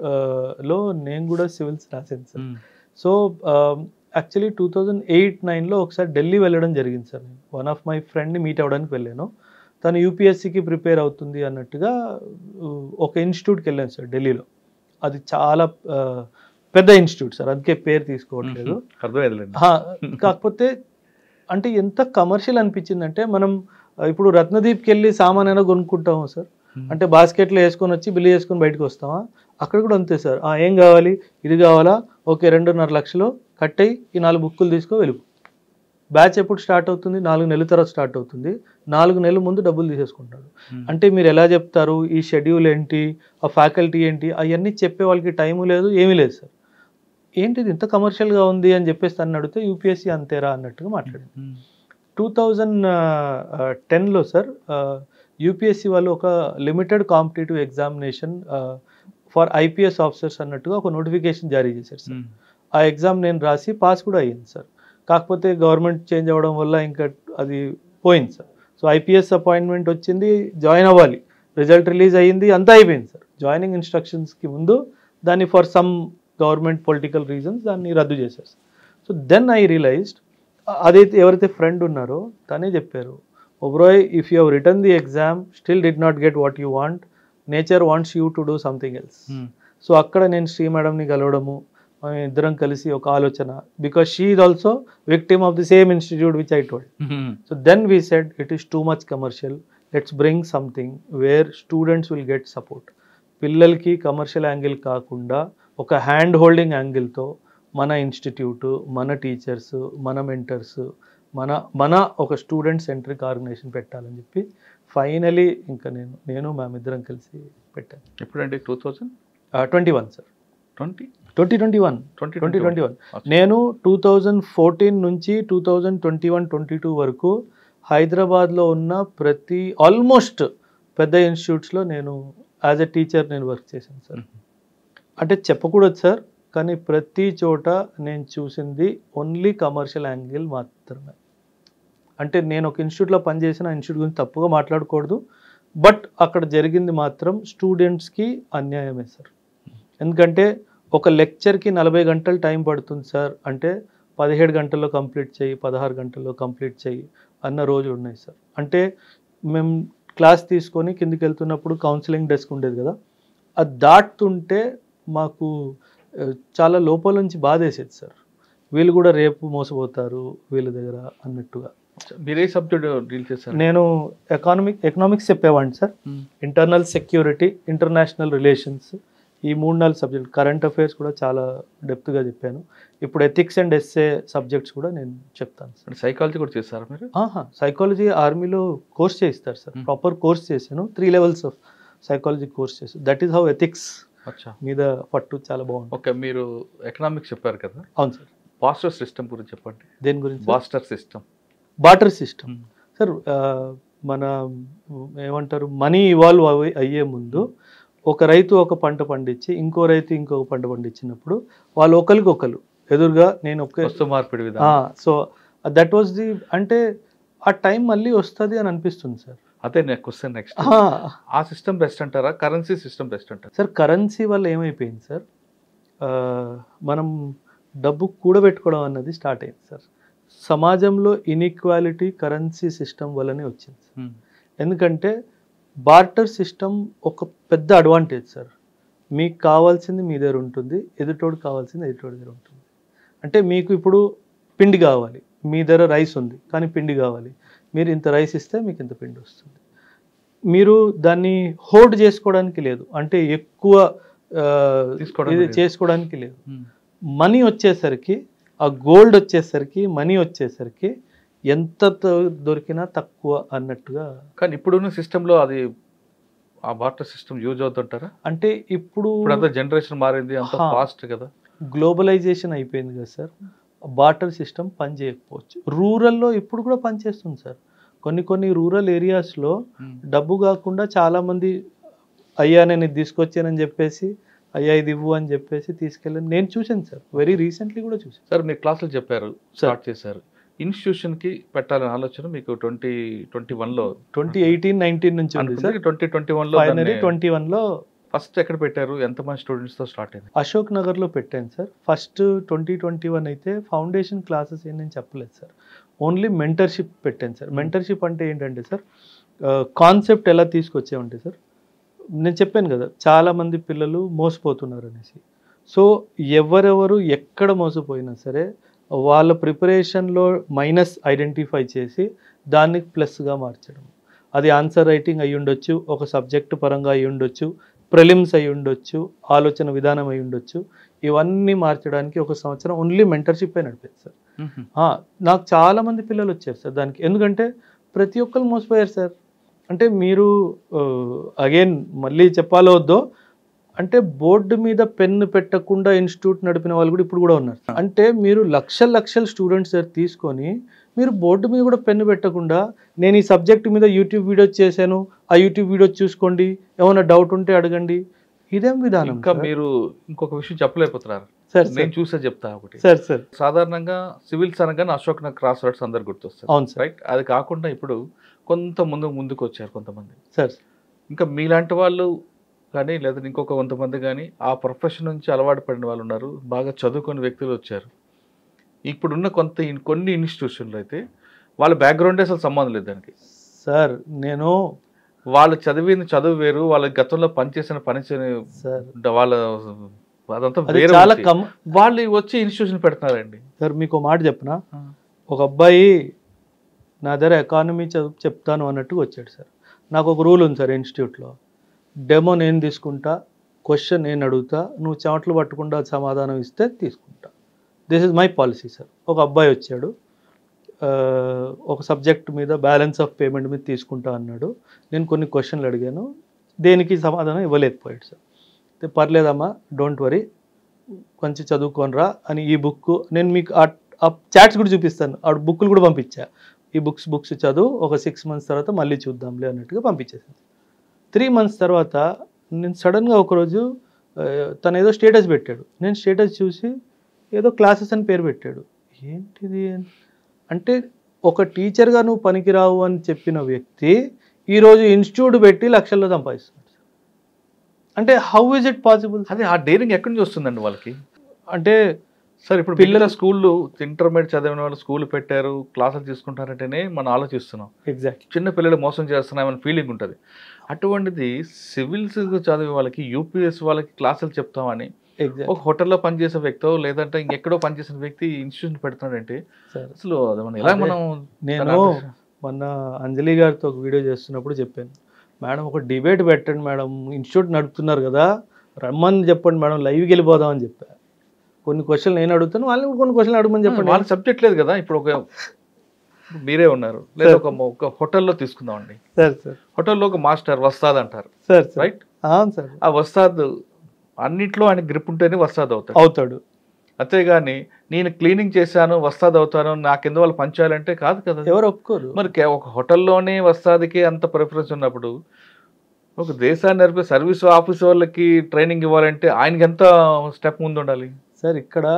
Speaker 2: లో నేను కూడా సివిల్స్ రాశాను sir so actually two thousand eight నైన్లో ఒకసారి ఢిల్లీ వెళ్ళడం జరిగింది సార్ నేను వన్ ఆఫ్ మై ఫ్రెండ్ని మీట్ అవ్వడానికి వెళ్ళాను తను యూపీఎస్సికి ప్రిపేర్ అవుతుంది అన్నట్టుగా uh, ఒక ఇన్స్టిట్యూట్కి వెళ్ళాను సార్ ఢిల్లీలో అది చాలా uh, పెద్ద ఇన్స్టిట్యూట్ సార్ అందుకే పేరు తీసుకోవట్లేదు
Speaker 1: అర్థమైందిలేండి
Speaker 2: హా, కాకపోతే అంటే ఎంత కమర్షియల్ అనిపించిందంటే మనం ఆ, ఇప్పుడు రత్నదీప్కి వెళ్ళి సామాన్ అయినా కొనుక్కుంటాము సార్ అంటే బాస్కెట్లో వేసుకొని వచ్చి బిల్లు చేసుకొని బయటకు వస్తామా అక్కడ కూడా అంతే సార్ ఆ, ఏం కావాలి ఇది కావాలా ఓకే రెండున్నర లక్షలు కట్టయి ఈ నాలుగు బుక్కులు తీసుకో వెలుగు బ్యాచ్ ఎప్పుడు స్టార్ట్ అవుతుంది నాలుగు నెలల తర్వాత స్టార్ట్ అవుతుంది నాలుగు నెలల ముందు డబ్బులు తీసేసుకుంటాడు అంటే మీరు ఎలా చెప్తారు ఈ షెడ్యూల్ ఏంటి ఆ ఫ్యాకల్టీ ఏంటి అవన్నీ చెప్పే వాళ్ళకి టైము లేదు ఏమీ లేదు సార్ ఏంటి ఇది ఇంత కమర్షియల్గా ఉంది అని చెప్పేసి తను అడిగితే యూపీఎస్సీ అంతేరా అన్నట్టుగా మాట్లాడింది టూ థౌజండ్ టెన్లో సార్ యూపీఎస్సీ వాళ్ళు ఒక limited competitive examination for IPS officers అన్నట్టుగా ఒక నోటిఫికేషన్ జారీ చేశారు సార్ ఆ ఎగ్జామ్ నేను రాసి పాస్ కూడా అయ్యింది సార్ కాకపోతే గవర్నమెంట్ చేంజ్ అవ్వడం వల్ల ఇంకా అది పోయింది సార్ సో ఐపీఎస్ అపాయింట్మెంట్ వచ్చింది జాయిన్ అవ్వాలి రిజల్ట్ రిలీజ్ అయ్యింది అంతా అయిపోయింది సార్ జాయినింగ్ ఇన్స్ట్రక్షన్స్కి ముందు దాన్ని for some government political reasons దాన్ని రద్దు చేశారు సో దెన్ ఐ రియలైజ్డ్ అదైతే ఎవరైతే ఫ్రెండ్ ఉన్నారో తనే చెప్పారు Oberoi if you have return the exam still did not get what you want nature wants you to do something else so అక్కడ నేను శ్రీ మేడంని కలవడము మేము ఇద్దరం కలిసి ఒక ఆలోచన because she is also victim of the same institute which I told so then we said it is too much commercial let's bring something where students will get support పిల్లలకి commercial angle కాకుండా ఒక hand holding యాంగిల్తో మన institute మన teachers మన mentors మన మన ఒక student centric organisation పెట్టాలని చెప్పి ఫైనలీ ఇంకా నేను నేను మ్యామ్ ఇద్దరం కలిసి పెట్టాను
Speaker 1: ఎప్పుడండి two thousand
Speaker 2: twenty one sir
Speaker 1: twenty
Speaker 2: twenty twenty one
Speaker 1: twenty
Speaker 2: twenty twenty one నేను టూ థౌజండ్ ఫోర్టీన్ నుంచి two thousand twenty one twenty two వరకు హైదరాబాద్లో ఉన్న ప్రతి ఆల్మోస్ట్ పెద్ద ఇన్స్టిట్యూట్స్లో నేను యాజ్ ఎ టీచర్ నేను వర్క్ చేశాను సార్ అంటే చెప్పకూడదు సార్ కానీ ప్రతి చోట నేను చూసింది ఓన్లీ కమర్షియల్ యాంగిల్ మాత్రమే అంటే నేను ఒక ఇన్స్టిట్యూట్లో పనిచేసిన ఇన్స్టిట్యూట్ గురించి తప్పుగా మాట్లాడకూడదు బట్ అక్కడ జరిగింది మాత్రం స్టూడెంట్స్కి అన్యాయమే సార్ ఎందుకంటే ఒక లెక్చర్కి నలభై గంటలు టైం పడుతుంది సార్ అంటే పదిహేడు గంటల్లో కంప్లీట్ చేయి పదహారు గంటల్లో కంప్లీట్ చేయి అన్న రోజు ఉన్నాయి సార్ అంటే మేము క్లాస్ తీసుకొని కిందికి వెళ్తున్నప్పుడు కౌన్సిలింగ్ డెస్క్ ఉండేది కదా అది దాటుతుంటే మాకు ఆ, చాలా లోపల నుంచి బాధేసేది సార్ వీళ్ళు కూడా రేపు మోసపోతారు వీళ్ళ దగ్గర అన్నట్టుగా
Speaker 1: మీరు ఏ సబ్జెక్ట్ డీల్ చేశారు
Speaker 2: నేను ఎకానమిక్ ఎకనామిక్స్ చెప్పేవాడిని sir internal security international relations ఈ మూడు నాలుగు సబ్జెక్ట్ కరెంట్ అఫైర్స్ కూడా చాలా డెప్త్గా చెప్పాను ఇప్పుడు ఎథిక్స్ అండ్ ఎస్ఏ సబ్జెక్ట్స్ కూడా నేను చెప్తాను సార్
Speaker 1: అంటే సైకాలజీ కూడా చేశారా మీరు
Speaker 2: ఆహా సైకాలజీ ఆర్మీలో కోర్స్ చేయిస్తారు సార్
Speaker 1: Hmm.
Speaker 2: ప్రాపర్ కోర్స్ చేశాను three levels of psychology course చేశాను దట్ ఈస్ హౌ ఎథిక్స్
Speaker 1: అచ్చా
Speaker 2: మీద పట్టు చాలా బాగుంది
Speaker 1: ఓకే మీరు ఎకనామిక్స్ చెప్పారు కదా
Speaker 2: అవును సార్
Speaker 1: బాస్టర్ సిస్టమ్ గురించి చెప్పండి
Speaker 2: దేని గురించి
Speaker 1: barter system
Speaker 2: barter system sir ఆ, మన ఏమంటారు మనీ ఇవాల్వ్ అయ్యే ముందు ఒక రైతు ఒక పంట పండించి ఇంకో రైతు ఇంకొక పంట పండించినప్పుడు వాళ్ళు ఒకరికి ఒకరు ఎదురుగా నేను ఒక
Speaker 1: వస్తు మార్పిడి విధానం
Speaker 2: సో దట్ వాజ్ ది అంటే ఆ టైం మళ్ళీ వస్తుంది అని అనిపిస్తుంది సార్
Speaker 1: అదే నేను క్వశ్చన్ నెక్స్ట్
Speaker 2: ఆ,
Speaker 1: ఆ సిస్టమ్ బెస్ట్ అంటారా కరెన్సీ సిస్టమ్ బెస్ట్ అంటారా
Speaker 2: సార్ కరెన్సీ వల్ల ఏమైపోయింది సార్ ఆ, మనం డబ్బు కూడబెట్టుకోవడం అన్నది స్టార్ట్ అయింది సార్ సమాజంలో ఇన్ఈక్వాలిటీ కరెన్సీ సిస్టమ్ వల్లనే వచ్చింది సార్.
Speaker 1: ఉమ్.
Speaker 2: ఎందుకంటే బార్టర్ సిస్టమ్ ఒక పెద్ద అడ్వాంటేజ్ సార్ మీకు కావాల్సింది మీ దగ్గర ఉంటుంది ఎదుటోడు కావాల్సింది ఎదుటోడి దగ్గర ఉంటుంది అంటే మీకు ఇప్పుడు పిండి కావాలి మీ దగ్గర రైస్ ఉంది కానీ పిండి కావాలి మీరు ఇంత రైస్ ఇస్తే మీకు ఇంత పిండి వస్తుంది మీరు దాన్ని హోల్డ్ చేసుకోవడానికి లేదు అంటే ఎక్కువ ఆ,
Speaker 1: తీసుకోవడానికి
Speaker 2: ఇది
Speaker 1: లేదు.
Speaker 2: చేసుకోవడానికి లేదు
Speaker 1: ఉమ్.
Speaker 2: మనీ వచ్చేసరికి ఆ గోల్డ్ వచ్చేసరికి మనీ వచ్చేసరికి ఎంత త- దొరికినా తక్కువ అన్నట్టుగా
Speaker 1: కానీ ఇప్పుడున్న సిస్టంలో అది ఆ బార్టర్ సిస్టమ్ యూజ్ అవుతుంటారా
Speaker 2: అంటే ఇప్పుడు
Speaker 1: ఇప్పుడు అంతా జనరేషన్ మారింది అంత
Speaker 2: హా.
Speaker 1: ఫాస్ట్ కదా
Speaker 2: గ్లోబలైజేషన్ అయిపోయింది కదా సార్ బార్టర్ సిస్టమ్ పనిచేయకపోవచ్చు రూరల్లో ఇప్పుడు కూడా పనిచేస్తుంది సార్ కొన్ని కొన్ని రూరల్ ఏరియాస్లో
Speaker 1: ఉమ్.
Speaker 2: డబ్బు కాకుండా చాలామంది అయ్యా నేను ఇది తీసుకొచ్చానని చెప్పేసి అయ్యా ఇది ఇవ్వు అని చెప్పేసి తీసుకెళ్ళాను నేను చూశాను సార్ వెరీ రీసెంట్లీ కూడా చూశాను
Speaker 1: సార్ మీరు క్లాసులు చెప్పారు స్టార్ట్ చేశారు ఇన్స్టిట్యూషన్ కి పెట్టాలనే ఆలోచన మీకు ట్వంటీ ట్వంటీ వన్ లో
Speaker 2: ట్వంటీ ఎయిటీన్ నైన్టీన్ నుంచి ఉంది సార్
Speaker 1: ట్వంటీ ట్వంటీ వన్ లో
Speaker 2: ఫైనలీ ట్వంటీ వన్లో
Speaker 1: ఫస్ట్ ఎక్కడ పెట్టారు ఎంతమంది స్టూడెంట్స్ తో స్టార్ట్ అయింది
Speaker 2: అశోక్ నగర్లో పెట్టాను sir first twenty twenty one అయితే ఫౌండేషన్ క్లాసెస్ ఏం నేను చెప్పలేదు సార్ ఓన్లీ మెంటర్షిప్ పెట్టాను సార్ మెంటర్షిప్ అంటే ఏంటంటే సార్ కాన్సెప్ట్ ఎలా తీసుకొచ్చామంటే సార్ నేను చెప్పాను కదా చాలామంది పిల్లలు మోసపోతున్నారు అనేసి సో ఎవరెవరు ఎక్కడ మోసపోయినా సరే వాళ్ళ ప్రిపరేషన్లో మైనస్ ఐడెంటిఫై చేసి దాన్ని ప్లస్గా మార్చడం అది ఆన్సర్ రైటింగ్ అయి ఉండొచ్చు ఒక సబ్జెక్ట్ పరంగా అయి ఉండొచ్చు ప్రిలిమ్స్ అయి ఉండొచ్చు ఆలోచన విధానం అయి ఉండొచ్చు ఇవన్నీ మార్చడానికి ఒక సంవత్సరం ఓన్లీ మెంటర్షిప్ నడిపేది సార్ ఆ, నాకు చాలా మంది పిల్లలు వచ్చారు సార్ దానికి ఎందుకంటే ప్రతి ఒక్కరు మోసపోయారు సార్ అంటే మీరు అగైన్ మళ్ళీ చెప్పాలో వద్దో అంటే బోర్డు మీద పెన్ను పెట్టకుండా ఇన్స్టిట్యూట్ నడిపిన వాళ్ళు కూడా ఇప్పుడు కూడా ఉన్నారు అంటే మీరు లక్షల లక్షల స్టూడెంట్స్ సార్ తీసుకొని మీరు బోర్డు మీద కూడా పెన్ను పెట్టకుండా నేను ఈ సబ్జెక్ట్ మీద యూట్యూబ్ వీడియో చేశాను ఆ యూట్యూబ్ వీడియో చూసుకోండి ఏమైనా డౌట్ ఉంటే అడగండి ఇదేం విధానం
Speaker 1: ఇంకా
Speaker 2: సార్?
Speaker 1: మీరు ఇంకొక విషయం చెప్పలేకపోతున్నారు
Speaker 2: సార్
Speaker 1: నేను
Speaker 2: సార్
Speaker 1: చూసే చెప్తా ఒకటి
Speaker 2: సార్ సార్
Speaker 1: సాధారణంగా సివిల్స్ అనగానే అశోక్ నగర్ క్రాస్ రోడ్స్ అందరు గుర్తొస్తారు
Speaker 2: అవును సార్
Speaker 1: రైట్ అది కాకుండా ఇప్పుడు కొంత ముందు ముందుకు వచ్చారు కొంతమంది
Speaker 2: సార్
Speaker 1: ఇంకా మీలాంటి వాళ్ళు కానీ లేదా ఇంకొక కొంతమంది కానీ ఆ ప్రొఫెషన్ నుంచి అలవాటు పడిన వాళ్ళు ఉన్నారు బాగా చదువుకుని వ్యక్తులు వచ్చారు ఇప్పుడున్న కొంత ఇన్- కొన్ని ఇన్స్టిట్యూషన్లు అయితే వాళ్ళ బ్యాక్గ్రౌండే అసలు సంబంధం లేదు దానికి
Speaker 2: సార్ నేను
Speaker 1: వాళ్ళు చదివిన చదువు వేరు వాళ్ళ గతంలో పనిచేసిన పని చే-
Speaker 2: సార్
Speaker 1: వాళ్ళ అదంతా
Speaker 2: అది
Speaker 1: వేరే
Speaker 2: చాలా
Speaker 1: ఉంది.
Speaker 2: కమ్
Speaker 1: వాళ్ళు వచ్చి ఇన్స్టిట్యూషన్ పెడుతున్నారండి
Speaker 2: సార్ మీకు ఒక మాట చెప్పనా ఒక అబ్బాయి నా దగ్గర ఎకానమీ చదువు చెప్తాను అన్నట్టుగా వచ్చాడు సార్ నాకు ఒక రూల్ ఉంది సార్ ఇన్స్టిట్యూట్లో డెమో నేను తీసుకుంటా క్వశ్చన్ నేను అడుగుతా నువ్వు చెమటలు పట్టకుండా సమాధానం ఇస్తే తీసుకుంటా this is my policy sir ఒక అబ్బాయి వచ్చాడు ఆ, ఒక సబ్జెక్ట్ మీద బ్యాలెన్స్ ఆఫ్ పేమెంట్ మీద తీసుకుంటా అన్నాడు నేను కొన్ని క్వశ్చన్లు అడిగాను దేనికి సమాధానం ఇవ్వలేకపోయాడు సార్ అయితే పర్లేదమ్మా డోంట్ వరీ కొంచెం చదువుకోనరా అని ఈ బుక్ నేను మీకు ఆ చాట్స్ కూడా చూపిస్తాను ఆ బుక్లు కూడా పంపించా ఈ బుక్స్ బుక్స్ చదువు ఒక సిక్స్ మంత్స్ తర్వాత మళ్ళీ చూద్దాంలే అన్నట్టుగా పంపించేసాను త్రీ మంత్స్ తర్వాత నేను సడన్గా ఒకరోజు ఆ, తను ఏదో స్టేటస్ పెట్టాడు నేను స్టేటస్ చూసి ఏదో క్లాసెస్ అని పేరు పెట్టాడు ఏంటిది అని అంటే ఒక టీచర్గా నువ్వు పనికిరావు అని చెప్పిన వ్యక్తి ఈరోజు ఇన్స్టిట్యూట్ పెట్టి లక్షల్లో సంపాదిస్తున్నాడు అంటే హౌ ఇస్ ఇట్ పాసిబుల్
Speaker 1: అదే ఆ డేరింగ్ ఎక్కడి నుంచి వస్తుందండి వాళ్ళకి
Speaker 2: అంటే
Speaker 1: సార్ ఇప్పుడు
Speaker 2: పిల్లల-
Speaker 1: పిల్లల స్కూళ్ళు ఇంటర్మీడియట్ చదివిన వాళ్ళు స్కూల్ పెట్టారు క్లాసులు తీసుకుంటారంటేనే మనం ఆలోచిస్తున్నాం
Speaker 2: ఎగ్జాక్ట్
Speaker 1: చిన్న పిల్లలు మోసం చేస్తున్నామని ఫీలింగ్ ఉంటుంది అటువంటిది సివిల్స్ చదివే వాళ్ళకి యూపీఎస్ వాళ్ళకి క్లాసులు చెప్తామని
Speaker 2: ఎగ్జాక్ట్
Speaker 1: ఒక హోటల్లో పనిచేసే వ్యక్తో లేదంటే ఇంకెక్కడో పనిచేసిన వ్యక్తి ఇన్స్టిట్యూషన్ పెడుతున్నాడంటే
Speaker 2: సార్
Speaker 1: అసలు అది మనం ఎలా
Speaker 2: అదే.
Speaker 1: మనం
Speaker 2: నేను మొన్న అంజలి గారితో ఒక వీడియో చేస్తున్నప్పుడు చెప్పాను మేడం ఒక డిబేట్ పెట్టండి మేడం ఇన్స్టిట్యూట్ నడుపుతున్నారు కదా రమ్మని చెప్పండి మేడం లైవ్కి వెళ్ళిపోదాం అని చెప్పా కొన్ని క్వశ్చన్లు నేను అడుగుతాను వాళ్ళని కూడా కొన్ని క్వశ్చన్లు అడగమని చెప్పండి
Speaker 1: వాళ్ళ సబ్జెక్ట్ లేదు కదా ఇప్పుడు ఒక మీరే ఉన్నారు లేదా ఒక ఒక హోటల్లో తీసుకుందామండి
Speaker 2: సార్ సార్
Speaker 1: హోటల్లో ఒక మాస్టర్ వస్తాద్ అంటారు
Speaker 2: సార్ సార్
Speaker 1: రైట్
Speaker 2: అవును సార్
Speaker 1: ఆ వస్తాద్ అన్నిట్లో ఆయన గ్రిప్ ఉంటేనే వస్తాద్ అవుతాడు
Speaker 2: అవుతాడు
Speaker 1: అంతేగాని నేను క్లీనింగ్ చేశాను వస్తాద్ అవుతాను నా కింద వాళ్ళు పంచాలంటే కాదు కదా
Speaker 2: ఎవరు ఒప్పుకోరు
Speaker 1: మరి కే- ఒక హోటల్లోనే వస్తాదికి అంత ప్రిఫరెన్స్ ఉన్నప్పుడు ఒక దేశాన్ని నడిపే సర్వీస్ ఆఫీస్ వాళ్ళకి ట్రైనింగ్ ఇవ్వాలంటే ఆయనకి ఎంత స్టెప్ ముందు ఉండాలి
Speaker 2: సార్ ఇక్కడ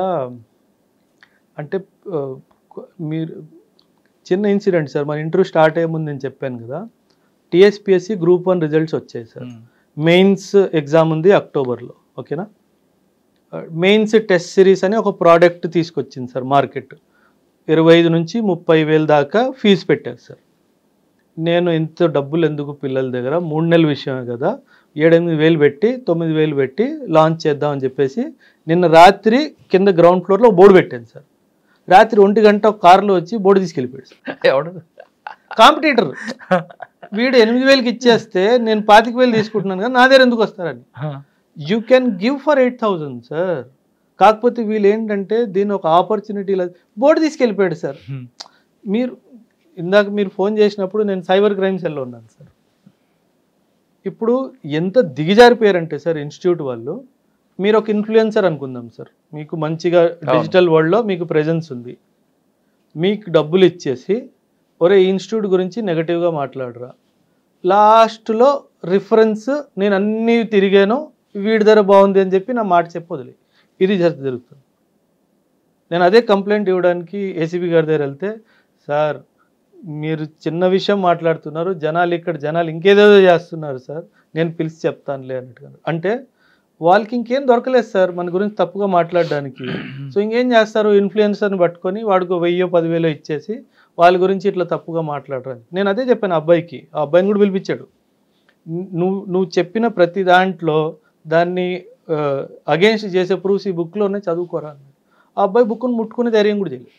Speaker 2: అంటే ఆ, మీరు చిన్న ఇన్సిడెంట్ సార్ మన ఇంటర్వ్యూ స్టార్ట్ అయ్యే ముందు నేను చెప్పాను కదా టీఎస్పిఎస్సి గ్రూప్ వన్ రిజల్ట్స్ వచ్చాయి సార్ మెయిన్స్ ఎగ్జామ్ ఉంది అక్టోబర్లో ఓకేనా మెయిన్స్ టెస్ట్ సిరీస్ అని ఒక ప్రోడక్ట్ తీసుకొచ్చింది సార్ మార్కెట్ ఇరవై ఐదు నుంచి ముప్పై వేలు దాకా ఫీజు పెట్టారు సార్ నేను ఇంత డబ్బులు ఎందుకు పిల్లల దగ్గర మూడు నెలల విషయమే కదా ఏడెనిమిది వేలు పెట్టి తొమ్మిది వేలు పెట్టి లాంచ్ చేద్దామని చెప్పేసి నిన్న రాత్రి కింద గ్రౌండ్ ఫ్లోర్లో బోర్డు పెట్టాను సార్ రాత్రి ఒంటి గంట ఒక కారులో వచ్చి బోర్డు తీసుకెళ్ళిపోయాడు సార్
Speaker 1: ఎవడు
Speaker 2: కాంపిటీటర్ వీడు ఎనిమిది వేలకి ఇచ్చేస్తే నేను పాతిక వేలు తీసుకుంటున్నాను కదా నా దగ్గర ఎందుకు వస్తారని you can give for eight thousand sir కాకపోతే వీళ్ళు ఏంటంటే దీని ఒక ఆపర్చునిటీ బోర్డు తీసుకెళ్ళిపోయాడు సార్ మీరు ఇందాక మీరు ఫోన్ చేసినప్పుడు నేను సైబర్ క్రైమ్ సెల్లో ఉన్నాను సార్ ఇప్పుడు ఎంత దిగజారిపోయారంటే సార్ ఇన్స్టిట్యూట్ వాళ్ళు మీరు ఒక ఇన్ఫ్లుయెన్సర్ అనుకుందాం సార్ మీకు మంచిగా డిజిటల్ వరల్డ్లో మీకు ప్రెజెన్స్ ఉంది మీకు డబ్బులు ఇచ్చేసి ఒరే ఈ ఇన్స్టిట్యూట్ గురించి నెగటివ్గా మాట్లాడరా లాస్ట్లో రిఫరెన్స్ నేను అన్నీ తిరిగాను వీడి ధర బాగుంది అని చెప్పి నా మాట చెప్పొదిలే ఇది జర- జరుగుతుంది నేను అదే కంప్లైంట్ ఇవ్వడానికి ఏసీబీ గారి దగ్గర వెళ్తే సార్ మీరు చిన్న విషయం మాట్లాడుతున్నారు జనాలు ఇక్కడ జనాలు ఇంకేదేదో చేస్తున్నారు సార్ నేను పిలిచి చెప్తానులే అన్నట్టుగా అంటే వాళ్ళకి ఇంకేం దొరకలేదు సార్ మన గురించి తప్పుగా మాట్లాడడానికి సో ఇంకేం చేస్తారు ఇన్ఫ్లుయెన్సర్ని పట్టుకొని వాడికి ఓ వెయ్యో పదివేలో ఇచ్చేసి వాళ్ళ గురించి ఇట్లా తప్పుగా మాట్లాడరు నేను అదే చెప్పాను ఆ అబ్బాయికి ఆ అబ్బాయిని కూడా పిలిపించాడు నువ్వు నువ్వు చెప్పిన ప్రతి దాంట్లో దాన్ని అగేన్స్ట్ చేసే ప్రూఫ్స్ ఈ బుక్లోనే చదువుకోరా అన్నాడు ఆ అబ్బాయి బుక్ను ముట్టుకునే ధైర్యం కూడా చేయలేదు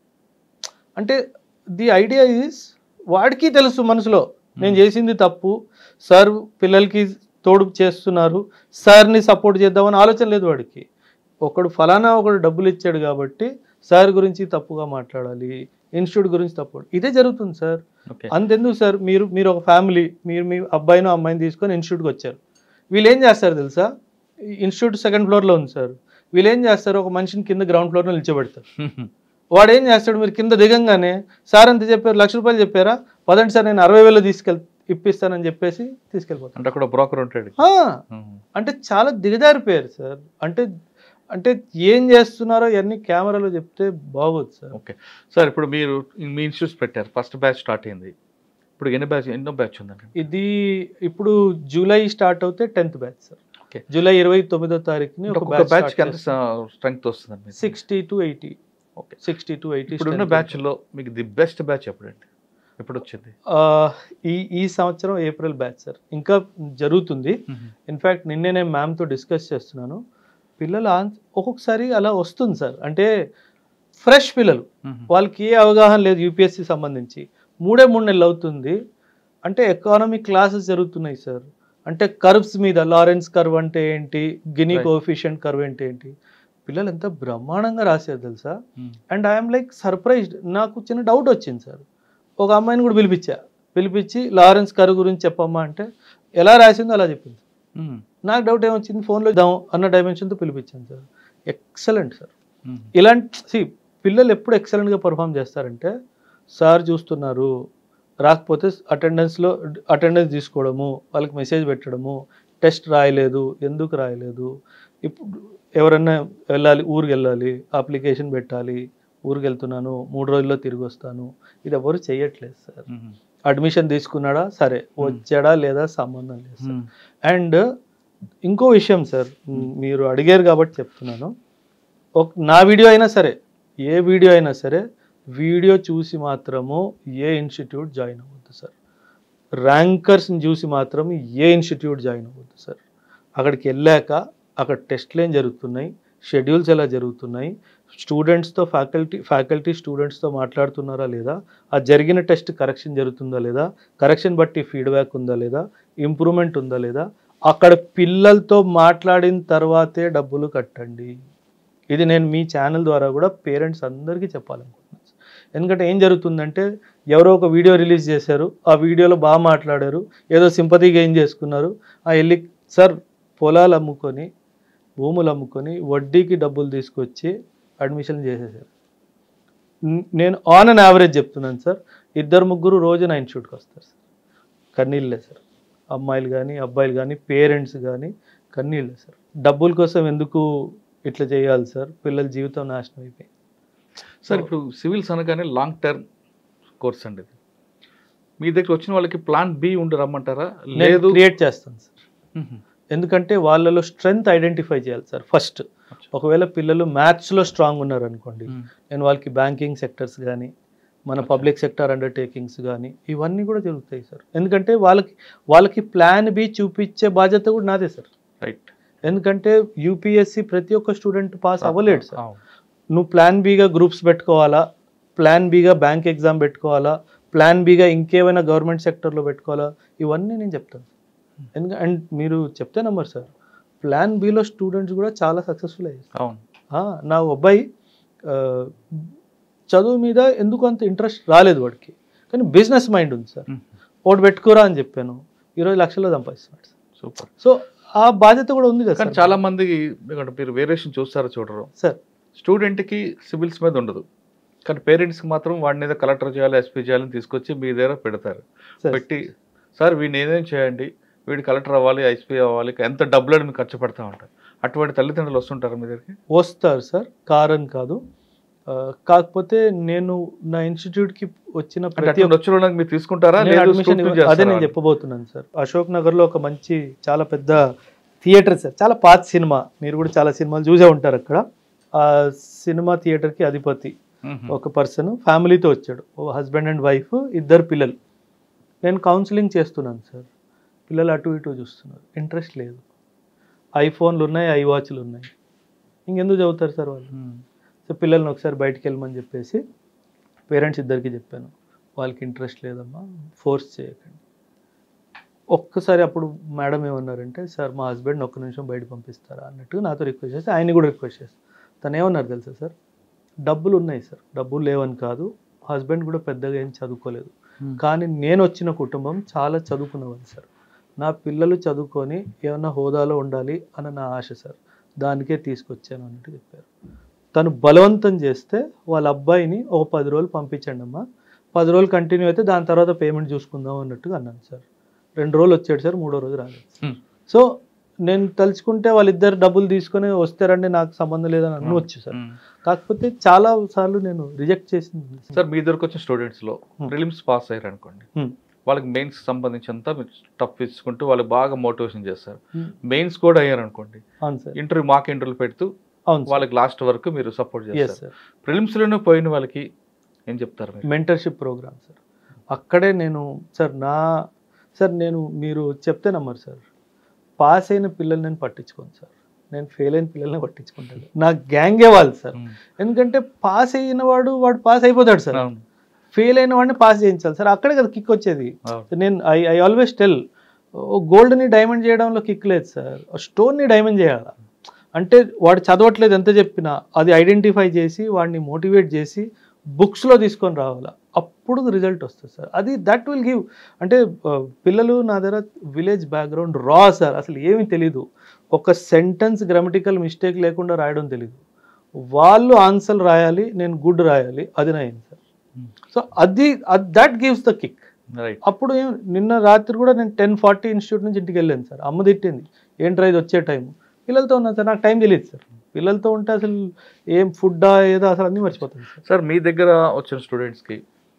Speaker 2: అంటే ది ఐడియా ఈజ్ వాడికి తెలుసు మనసులో నేను చేసింది తప్పు సార్ పిల్లలకి తోడు చేస్తున్నారు సార్ని సపోర్ట్ చేద్దామని ఆలోచన లేదు వాడికి ఒకడు ఫలానా ఒకడు డబ్బులు ఇచ్చాడు కాబట్టి సార్ గురించి తప్పుగా మాట్లాడాలి ఇన్స్టిట్యూట్ గురించి తప్పు ఇదే జరుగుతుంది సార్
Speaker 1: ఓకే
Speaker 2: అంతెందుకు సార్ మీరు మీరు ఒక ఫ్యామిలీ మీరు మీ అబ్బాయినో అమ్మాయిని తీసుకొని ఇన్స్టిట్యూట్కి వచ్చారు వీళ్ళు ఏం చేస్తారు తెలుసా ఇన్స్టిట్యూట్ సెకండ్ ఫ్లోర్లో ఉంది సార్ వీళ్ళు ఏం చేస్తారు ఒక మనిషిని కింద గ్రౌండ్ ఫ్లోర్లో నిల్చోబెడతారు వాడు ఏం చేస్తాడు మీరు కింద దిగంగానే సార్ అంత చెప్పారు లక్ష రూపాయలు చెప్పారా పదండి సార్ నేను అరవై వేలు తీసుకెళ్ ఇప్పిస్తానని చెప్పేసి తీసుకెళ్ళిపోతాను
Speaker 1: అంటే అక్కడ బ్రోకర్ ఉంటాడు
Speaker 2: ఆ, అంటే చాలా దిగజారిపోయారు సార్ అంటే అంటే ఏం చేస్తున్నారో ఇవన్నీ కెమెరాలో చెప్తే బాగోదు సార్
Speaker 1: ఓకే సార్ ఇప్పుడు మీరు మీ ఇన్స్టిట్యూట్స్ పెట్టారు ఫస్ట్ బ్యాచ్ స్టార్ట్ అయింది ఇప్పుడు ఎన్ని బ్యాచ్ ఎన్నో బ్యాచ్ ఉందండి
Speaker 2: ఇది ఇప్పుడు జూలై స్టార్ట్ అవుతే tenth batch sir
Speaker 1: Okay.
Speaker 2: July ఇరవై తొమ్మిదో తారీఖుని ఒక
Speaker 1: ఒక్కొక్క బ్యాచ్ కి ఎంత స్ట్రెంగ్త్ వస్తుందండి
Speaker 2: sixty to eighty
Speaker 1: okay
Speaker 2: sixty to eighty
Speaker 1: ఇప్పుడున్న బ్యాచ్ లో మీకు ది బెస్ట్ బ్యాచ్ ఎప్పుడండి ఎప్పుడు వచ్చింది
Speaker 2: ఈ ఈ సంవత్సరం ఏప్రిల్ బ్యాచ్ సార్ ఇంకా జరుగుతుంది ఇన్ఫ్యాక్ట్ నిన్నే నేను మ్యామ్తో డిస్కస్ చేస్తున్నాను పిల్లలు ఆన్- ఒక్కొక్కసారి అలా వస్తుంది సార్ అంటే ఫ్రెష్ పిల్లలు వాళ్ళకి ఏ అవగాహన లేదు యూపీఎస్సి సంబంధించి మూడే మూడు నెలలు అవుతుంది అంటే ఎకానమిక్ క్లాసెస్ జరుగుతున్నాయి సార్ అంటే కర్వ్స్ మీద లారెన్స్ కర్వ్ అంటే ఏంటి గినీ
Speaker 1: Right.
Speaker 2: కోఎఫిషియంట్ కర్వ్ అంటే ఏంటి పిల్లలు ఎంత బ్రహ్మాండంగా రాశారు తెలుసా అండ్ ఐఎమ్ లైక్ సర్ప్రైజ్డ్ నాకు చిన్న డౌట్ వచ్చింది సార్ ఒక అమ్మాయిని కూడా పిలిపించా పిలిపించి లారెన్స్ కర్వ్ గురించి చెప్పమ్మా అంటే ఎలా రాసిందో అలా చెప్పింది నాకు డౌట్ ఏమొచ్చింది ఫోన్లో ఇద్దాం అన్న డైమెన్షన్తో పిలిపించాను సార్ ఎక్సలెంట్ సార్ ఇలాంటి సి పిల్లలు ఎప్పుడు ఎక్సలెంట్గా పర్ఫామ్ చేస్తారంటే సార్ చూస్తున్నారు రాకపోతే అటెండెన్స్లో అటెండెన్స్ తీసుకోవడము వాళ్ళకి మెసేజ్ పెట్టడము టెస్ట్ రాయలేదు ఎందుకు రాయలేదు ఇప్పుడు ఎవరన్నా వెళ్ళాలి ఊరికి వెళ్ళాలి అప్లికేషన్ పెట్టాలి ఊరికి వెళ్తున్నాను మూడు రోజుల్లో తిరిగి వస్తాను ఇది ఎవరు చేయట్లేదు సార్ అడ్మిషన్ తీసుకున్నాడా సరే వచ్చాడా లేదా సంబంధం లేదు సార్ అండ్ ఇంకో విషయం సార్ మీరు అడిగారు కాబట్టి చెప్తున్నాను ఒక నా వీడియో అయినా సరే ఏ వీడియో అయినా సరే వీడియో చూసి మాత్రము ఏ ఇన్స్టిట్యూట్ జాయిన్ అవ్వద్దు సార్ ర్యాంకర్స్ని చూసి మాత్రం ఏ ఇన్స్టిట్యూట్ జాయిన్ అవ్వద్దు సార్ అక్కడికి వెళ్ళాక అక్కడ టెస్ట్లు ఏం జరుగుతున్నాయి షెడ్యూల్స్ ఎలా జరుగుతున్నాయి స్టూడెంట్స్తో ఫ్యాకల్టీ ఫ్యాకల్టీ స్టూడెంట్స్తో మాట్లాడుతున్నారా లేదా ఆ జరిగిన టెస్ట్ కరెక్షన్ జరుగుతుందా లేదా కరెక్షన్ బట్టి ఫీడ్బ్యాక్ ఉందా లేదా ఇంప్రూవ్మెంట్ ఉందా లేదా అక్కడ పిల్లలతో మాట్లాడిన తర్వాతే డబ్బులు కట్టండి ఇది నేను మీ ఛానల్ ద్వారా కూడా పేరెంట్స్ అందరికీ చెప్పాలనుకుంటున్నాను ఎందుకంటే ఏం జరుగుతుందంటే ఎవరో ఒక వీడియో రిలీజ్ చేశారు ఆ వీడియోలో బాగా మాట్లాడారు ఏదో సింపతి గెయిన్ చేసుకున్నారు ఆ వెళ్ళి సార్ పొలాలు అమ్ముకొని భూములు అమ్ముకొని వడ్డీకి డబ్బులు తీసుకొచ్చి అడ్మిషన్ చేసేసారు న- నేను ఆన్ అన్ యావరేజ్ చెప్తున్నాను సార్ ఇద్దరు ముగ్గురు రోజు నా ఇన్స్టిట్యూట్కి వస్తారు సార్ కన్నీళ్ళే సార్ అమ్మాయిలు కానీ అబ్బాయిలు కానీ పేరెంట్స్ కానీ కన్నీళ్ళే సార్ డబ్బుల కోసం ఎందుకు ఇట్లా చేయాలి సార్ పిల్లల జీవితం నాశనం అయిపోయింది
Speaker 1: సార్ ఇప్పుడు సివిల్స్ అనగానే లాంగ్ టర్మ్ కోర్స్ అండి ఇది మీ దగ్గర వచ్చిన వాళ్ళకి ప్లాన్ బి ఉండి రమ్మంటారా
Speaker 2: లేదు
Speaker 1: లేదు
Speaker 2: క్రియేట్ చేస్తాను సార్ ఎందుకంటే వాళ్ళలో స్ట్రెంగ్త్ ఐడెంటిఫై చేయాలి సార్ ఫస్ట్ ఒకవేళ పిల్లలు మ్యాథ్స్లో స్ట్రాంగ్ ఉన్నారు అనుకోండి నేను వాళ్ళకి బ్యాంకింగ్ సెక్టర్స్ కానీ మన పబ్లిక్ సెక్టర్ అండర్టేకింగ్స్ కానీ ఇవన్నీ కూడా జరుగుతాయి సార్ ఎందుకంటే వాళ్ళకి వాళ్ళకి ప్లాన్ బి చూపించే బాధ్యత కూడా నాదే సార్
Speaker 1: రైట్
Speaker 2: ఎందుకంటే యూపీఎస్సి ప్రతి ఒక్క స్టూడెంట్ పాస్ అవ్వలేడు సార్ నువ్వు ప్లాన్ బీగా గ్రూప్స్ పెట్టుకోవాలా ప్లాన్ బీగా బ్యాంక్ ఎగ్జామ్ పెట్టుకోవాలా ప్లాన్ బీగా ఇంకేమైనా గవర్నమెంట్ సెక్టర్లో పెట్టుకోవాలా ఇవన్నీ నేను చెప్తాను ఎందుకంటే అండ్ మీరు చెప్తే నమ్మరు సార్ ప్లాన్ బీలో స్టూడెంట్స్ కూడా చాలా సక్సెస్ఫుల్ అయ్యారు
Speaker 1: అవును
Speaker 2: ఆ, నా అబ్బాయి ఆ, చదువు మీద ఎందుకు అంత ఇంట్రెస్ట్ రాలేదు వాడికి కానీ బిజినెస్ మైండ్ ఉంది సార్
Speaker 1: మ్మ్.
Speaker 2: ఒకటి పెట్టుకోరా అని చెప్పాను ఇరవై లక్షల్లో సంపాదిస్తున్నాడు సార్
Speaker 1: సూపర్
Speaker 2: సో ఆ బాధ్యత కూడా ఉంది కదా
Speaker 1: కానీ
Speaker 2: సార్
Speaker 1: చాలా మంది ఇక్కడ మీరు వేరియేషన్ చూస్తారో చూడరు
Speaker 2: సార్
Speaker 1: స్టూడెంట్కి సివిల్స్ మీద ఉండదు కానీ పేరెంట్స్కి మాత్రం వాడిని ఏదో కలెక్టర్ చేయాలి ఎస్పీ చేయాలని తీసుకొచ్చి మీ దగ్గర పెడతారు
Speaker 2: సార్
Speaker 1: పెట్టి సార్ వీడిని ఏదేం చేయండి వీడు కలెక్టర్ అవ్వాలి ఐస్పీ అవ్వాలి ఎంత డబ్బులు అని మీకు ఖర్చు పెడతా ఉంటారు అటువంటి తల్లిదండ్రులు వస్తుంటారు మీ దగ్గరికి
Speaker 2: వస్తారు సార్ కారని కాదు ఆ, కాకపోతే నేను నా ఇన్స్టిట్యూట్కి వచ్చిన
Speaker 1: అంటే
Speaker 2: ప్రతి
Speaker 1: అటువంటి వచ్చిన వాళ్ళకి మీరు తీసుకుంటారా
Speaker 2: నేను
Speaker 1: లేదు
Speaker 2: admission
Speaker 1: scrutiny
Speaker 2: ఇవ్వ- అదే నేను
Speaker 1: చేస్తారా?
Speaker 2: చెప్పబోతున్నాను సార్ అశోక్ నగర్లో ఒక మంచి చాలా పెద్ద థియేటర్ సార్ చాలా పాత సినిమా మీరు కూడా చాలా సినిమాలు చూసే ఉంటారు అక్కడ ఆ సినిమా థియేటర్కి అధిపతి
Speaker 1: మ్మ్.
Speaker 2: ఒక పర్సన్ ఫ్యామిలీతో వచ్చాడు ఓ హస్బెండ్ అండ్ వైఫ్ ఇద్దరు పిల్లలు నేను కౌన్సిలింగ్ చేస్తున్నాను సార్ పిల్లలు అటు ఇటు చూస్తున్నారు ఇంట్రెస్ట్ లేదు ఐఫోన్లు ఉన్నాయి ఐ వాచ్లు ఉన్నాయి ఇంకెందుకు చదువుతారు సార్ వాళ్ళు
Speaker 1: మ్మ్.
Speaker 2: సో పిల్లల్ని ఒకసారి బయటికి వెళ్ళమని చెప్పేసి పేరెంట్స్ ఇద్దరికి చెప్పాను వాళ్ళకి ఇంట్రెస్ట్ లేదమ్మా ఫోర్స్ చేయకండి ఒక్కసారి అప్పుడు మేడం ఏమన్నారంటే సార్ మా హస్బెండ్ ఒక్క నిమిషం బయట పంపిస్తారా అన్నట్టు నాతో రిక్వెస్ట్ చేస్తే ఆయన్ని కూడా రిక్వెస్ట్ చేస్తాను తను ఏమన్నారు తెలుసా సార్ డబ్బులు ఉన్నాయి సార్ డబ్బులు లేవని కాదు హస్బెండ్ కూడా పెద్దగా ఏం చదువుకోలేదు
Speaker 1: మ్మ్.
Speaker 2: కానీ నేను వచ్చిన కుటుంబం చాలా చదువుకున్నవాళ్ళు సార్ నా పిల్లలు చదువుకొని ఏమన్నా హోదాలో ఉండాలి అని నా ఆశ సార్ దానికే తీసుకొచ్చాను అన్నట్టు చెప్పారు తను బలవంతం చేస్తే వాళ్ళ అబ్బాయిని ఒక పది రోజులు పంపించండి అమ్మా పది రోజులు కంటిన్యూ అయితే దాని తర్వాత పేమెంట్ చూసుకుందాం అన్నట్టుగా అన్నాను సార్ రెండు రోజులు వచ్చాడు సార్ మూడో రోజు రాలేదు
Speaker 1: మ్మ్.
Speaker 2: సో నేను తలుచుకుంటే వాళ్ళిద్దరు డబ్బులు తీసుకొని వస్తారండి నాకు సంబంధం లేదని అనవచ్చు సార్
Speaker 1: మ్మ్.
Speaker 2: కాకపోతే చాలా సార్లు నేను రిజెక్ట్ చేసింది
Speaker 1: సార్ మీ దగ్గరకు వచ్చిన స్టూడెంట్స్లో
Speaker 2: మ్మ్.
Speaker 1: ప్రిలిమ్స్ పాస్ అయ్యారు అనుకోండి
Speaker 2: మ్మ్.
Speaker 1: వాళ్ళకి మెయిన్స్ సంబంధించినంత టఫ్ ఇచ్చుకుంటూ వాళ్ళకి బాగా మోటివేషన్ చేస్తారు
Speaker 2: మ్మ్.
Speaker 1: మెయిన్స్ కూడా అయ్యారు అనుకోండి
Speaker 2: అవును సార్
Speaker 1: ఇంటర్వ్యూ మాక్ ఇంటర్వ్యూలు పెడుతూ
Speaker 2: అవును సార్
Speaker 1: వాళ్ళకి లాస్ట్ వరకు మీరు సపోర్ట్
Speaker 2: ఎస్
Speaker 1: చేస్తారు
Speaker 2: సార్
Speaker 1: ప్రిలిమ్స్లోనే పోయిన వాళ్ళకి ఏం చెప్తారు మీరు
Speaker 2: మెంటర్షిప్ ప్రోగ్రామ్ సార్ అక్కడే నేను సార్ నా సార్ నేను మీరు చెప్తే నమ్మరు సార్ పాస్ అయిన పిల్లల్ని నేను పట్టించుకోను సార్ నేను ఫెయిల్ అయిన పిల్లల్ని పట్టించుకుంటాను నా గ్యాంగే వాళ్ళు సార్
Speaker 1: మ్మ్.
Speaker 2: ఎందుకంటే పాస్ అయిన వాడు వాడు పాస్ అయిపోతాడు సార్
Speaker 1: అవును.
Speaker 2: ఫెయిల్ అయిన వాడిని పాస్ చేయించాలి సార్ అక్కడే కదా కిక్ వచ్చేది
Speaker 1: అవును.
Speaker 2: నేను ఐ ఐ ఆల్వేస్ టెల్ గోల్డ్ని డైమండ్ చేయడంలో కిక్ లేదు సార్ స్టోన్ని డైమండ్ చేయాలి అంటే వాడు చదవట్లేదు ఎంత చెప్పినా అది ఐడెంటిఫై చేసి వాడిని మోటివేట్ చేసి బుక్స్లో తీసుకొని రావాలి అప్పుడు రిజల్ట్ వస్తుంది సార్ అది దట్ విల్ గివ్ అంటే ఆ, పిల్లలు నా దగ్గర విలేజ్ బ్యాక్గ్రౌండ్ రా సార్ అసలు ఏమీ తెలీదు ఒక సెంటెన్స్ గ్రామటికల్ మిస్టేక్ లేకుండా రాయడం తెలీదు వాళ్ళు ఆన్సర్ రాయాలి నేను గుడ్ రాయాలి అది నా ఏం సార్
Speaker 1: మ్మ్.
Speaker 2: సో అది that gives the kick
Speaker 1: right
Speaker 2: అప్పుడు ఏం నిన్న రాత్రి కూడా నేను టెన్ ఫార్టీ ఇన్స్టిట్యూట్ నుంచి ఇంటికి వెళ్ళాను సార్ అమ్మ తిట్టింది ఏంట్రా ఇది వచ్చే టైం పిల్లలతో ఉన్నాను సార్ నాకు టైం తెలియదు సార్ పిల్లలతో ఉంటే అసలు ఏం ఫుడ్డా ఏదో అసలు అన్నీ మర్చిపోతాను సార్
Speaker 1: సార్ మీ దగ్గర వచ్చిన స్టూడెంట్స్కి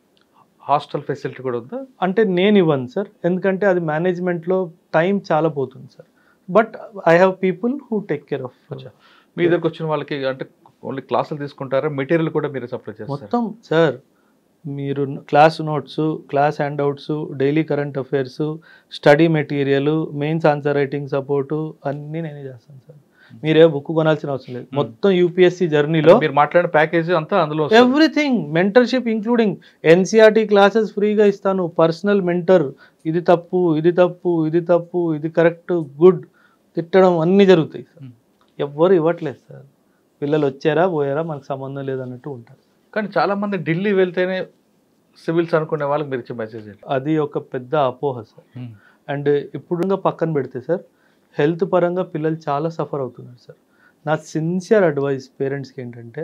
Speaker 1: హాస్టల్ ఫెసిలిటీ కూడా ఉందా
Speaker 2: అంటే నేను ఇవ్వను సార్ ఎందుకంటే అది మేనేజ్మెంట్లో టైం చాలా పోతుంది sir but I have people who take care of
Speaker 1: me దగ్గరకు వచ్చిన వాళ్ళకి అంటే ఓన్లీ క్లాసులు తీసుకుంటారా మెటీరియల్ కూడా మీరు సప్లై చేస్తారు
Speaker 2: మొత్తం సార్ మీరు class notes class handouts daily current affairs study material mains answer writing support అన్నీ నేనే చేస్తాను సార్ మీరే బుక్ కొనాల్సిన అవసరం లేదు మొత్తం యూపీఎస్సీ జర్నీలో
Speaker 1: మీరు మాట్లాడిన ప్యాకేజ్ అంతా అందులో వస్తుంది.
Speaker 2: Everything mentorship including NCERT classes ఫ్రీగా ఇస్తాను పర్సనల్ మెంటర్ ఇది తప్పు ఇది తప్పు ఇది తప్పు ఇది కరెక్ట్ గుడ్ తిట్టడం అన్నీ జరుగుతాయి సార్
Speaker 1: Hmm.
Speaker 2: ఎవ్వరు ఇవ్వట్లేదు సార్ పిల్లలు వచ్చారా పోయారా మనకు సంబంధం లేదన్నట్టు ఉంటారు
Speaker 1: కానీ చాలా మంది ఢిల్లీ వెళ్తేనే సివిల్స్ అనుకునే వాళ్ళకి మీరు ఇచ్చే మెసేజ్ ఏంటి
Speaker 2: అది ఒక పెద్ద అపోహ సార్ అండ్ ఇప్పుడు పక్కన పెడితే సార్ హెల్త్ పరంగా పిల్లలు చాలా సఫర్ అవుతున్నారు సార్ నా సిన్సియర్ అడ్వైస్ పేరెంట్స్కి ఏంటంటే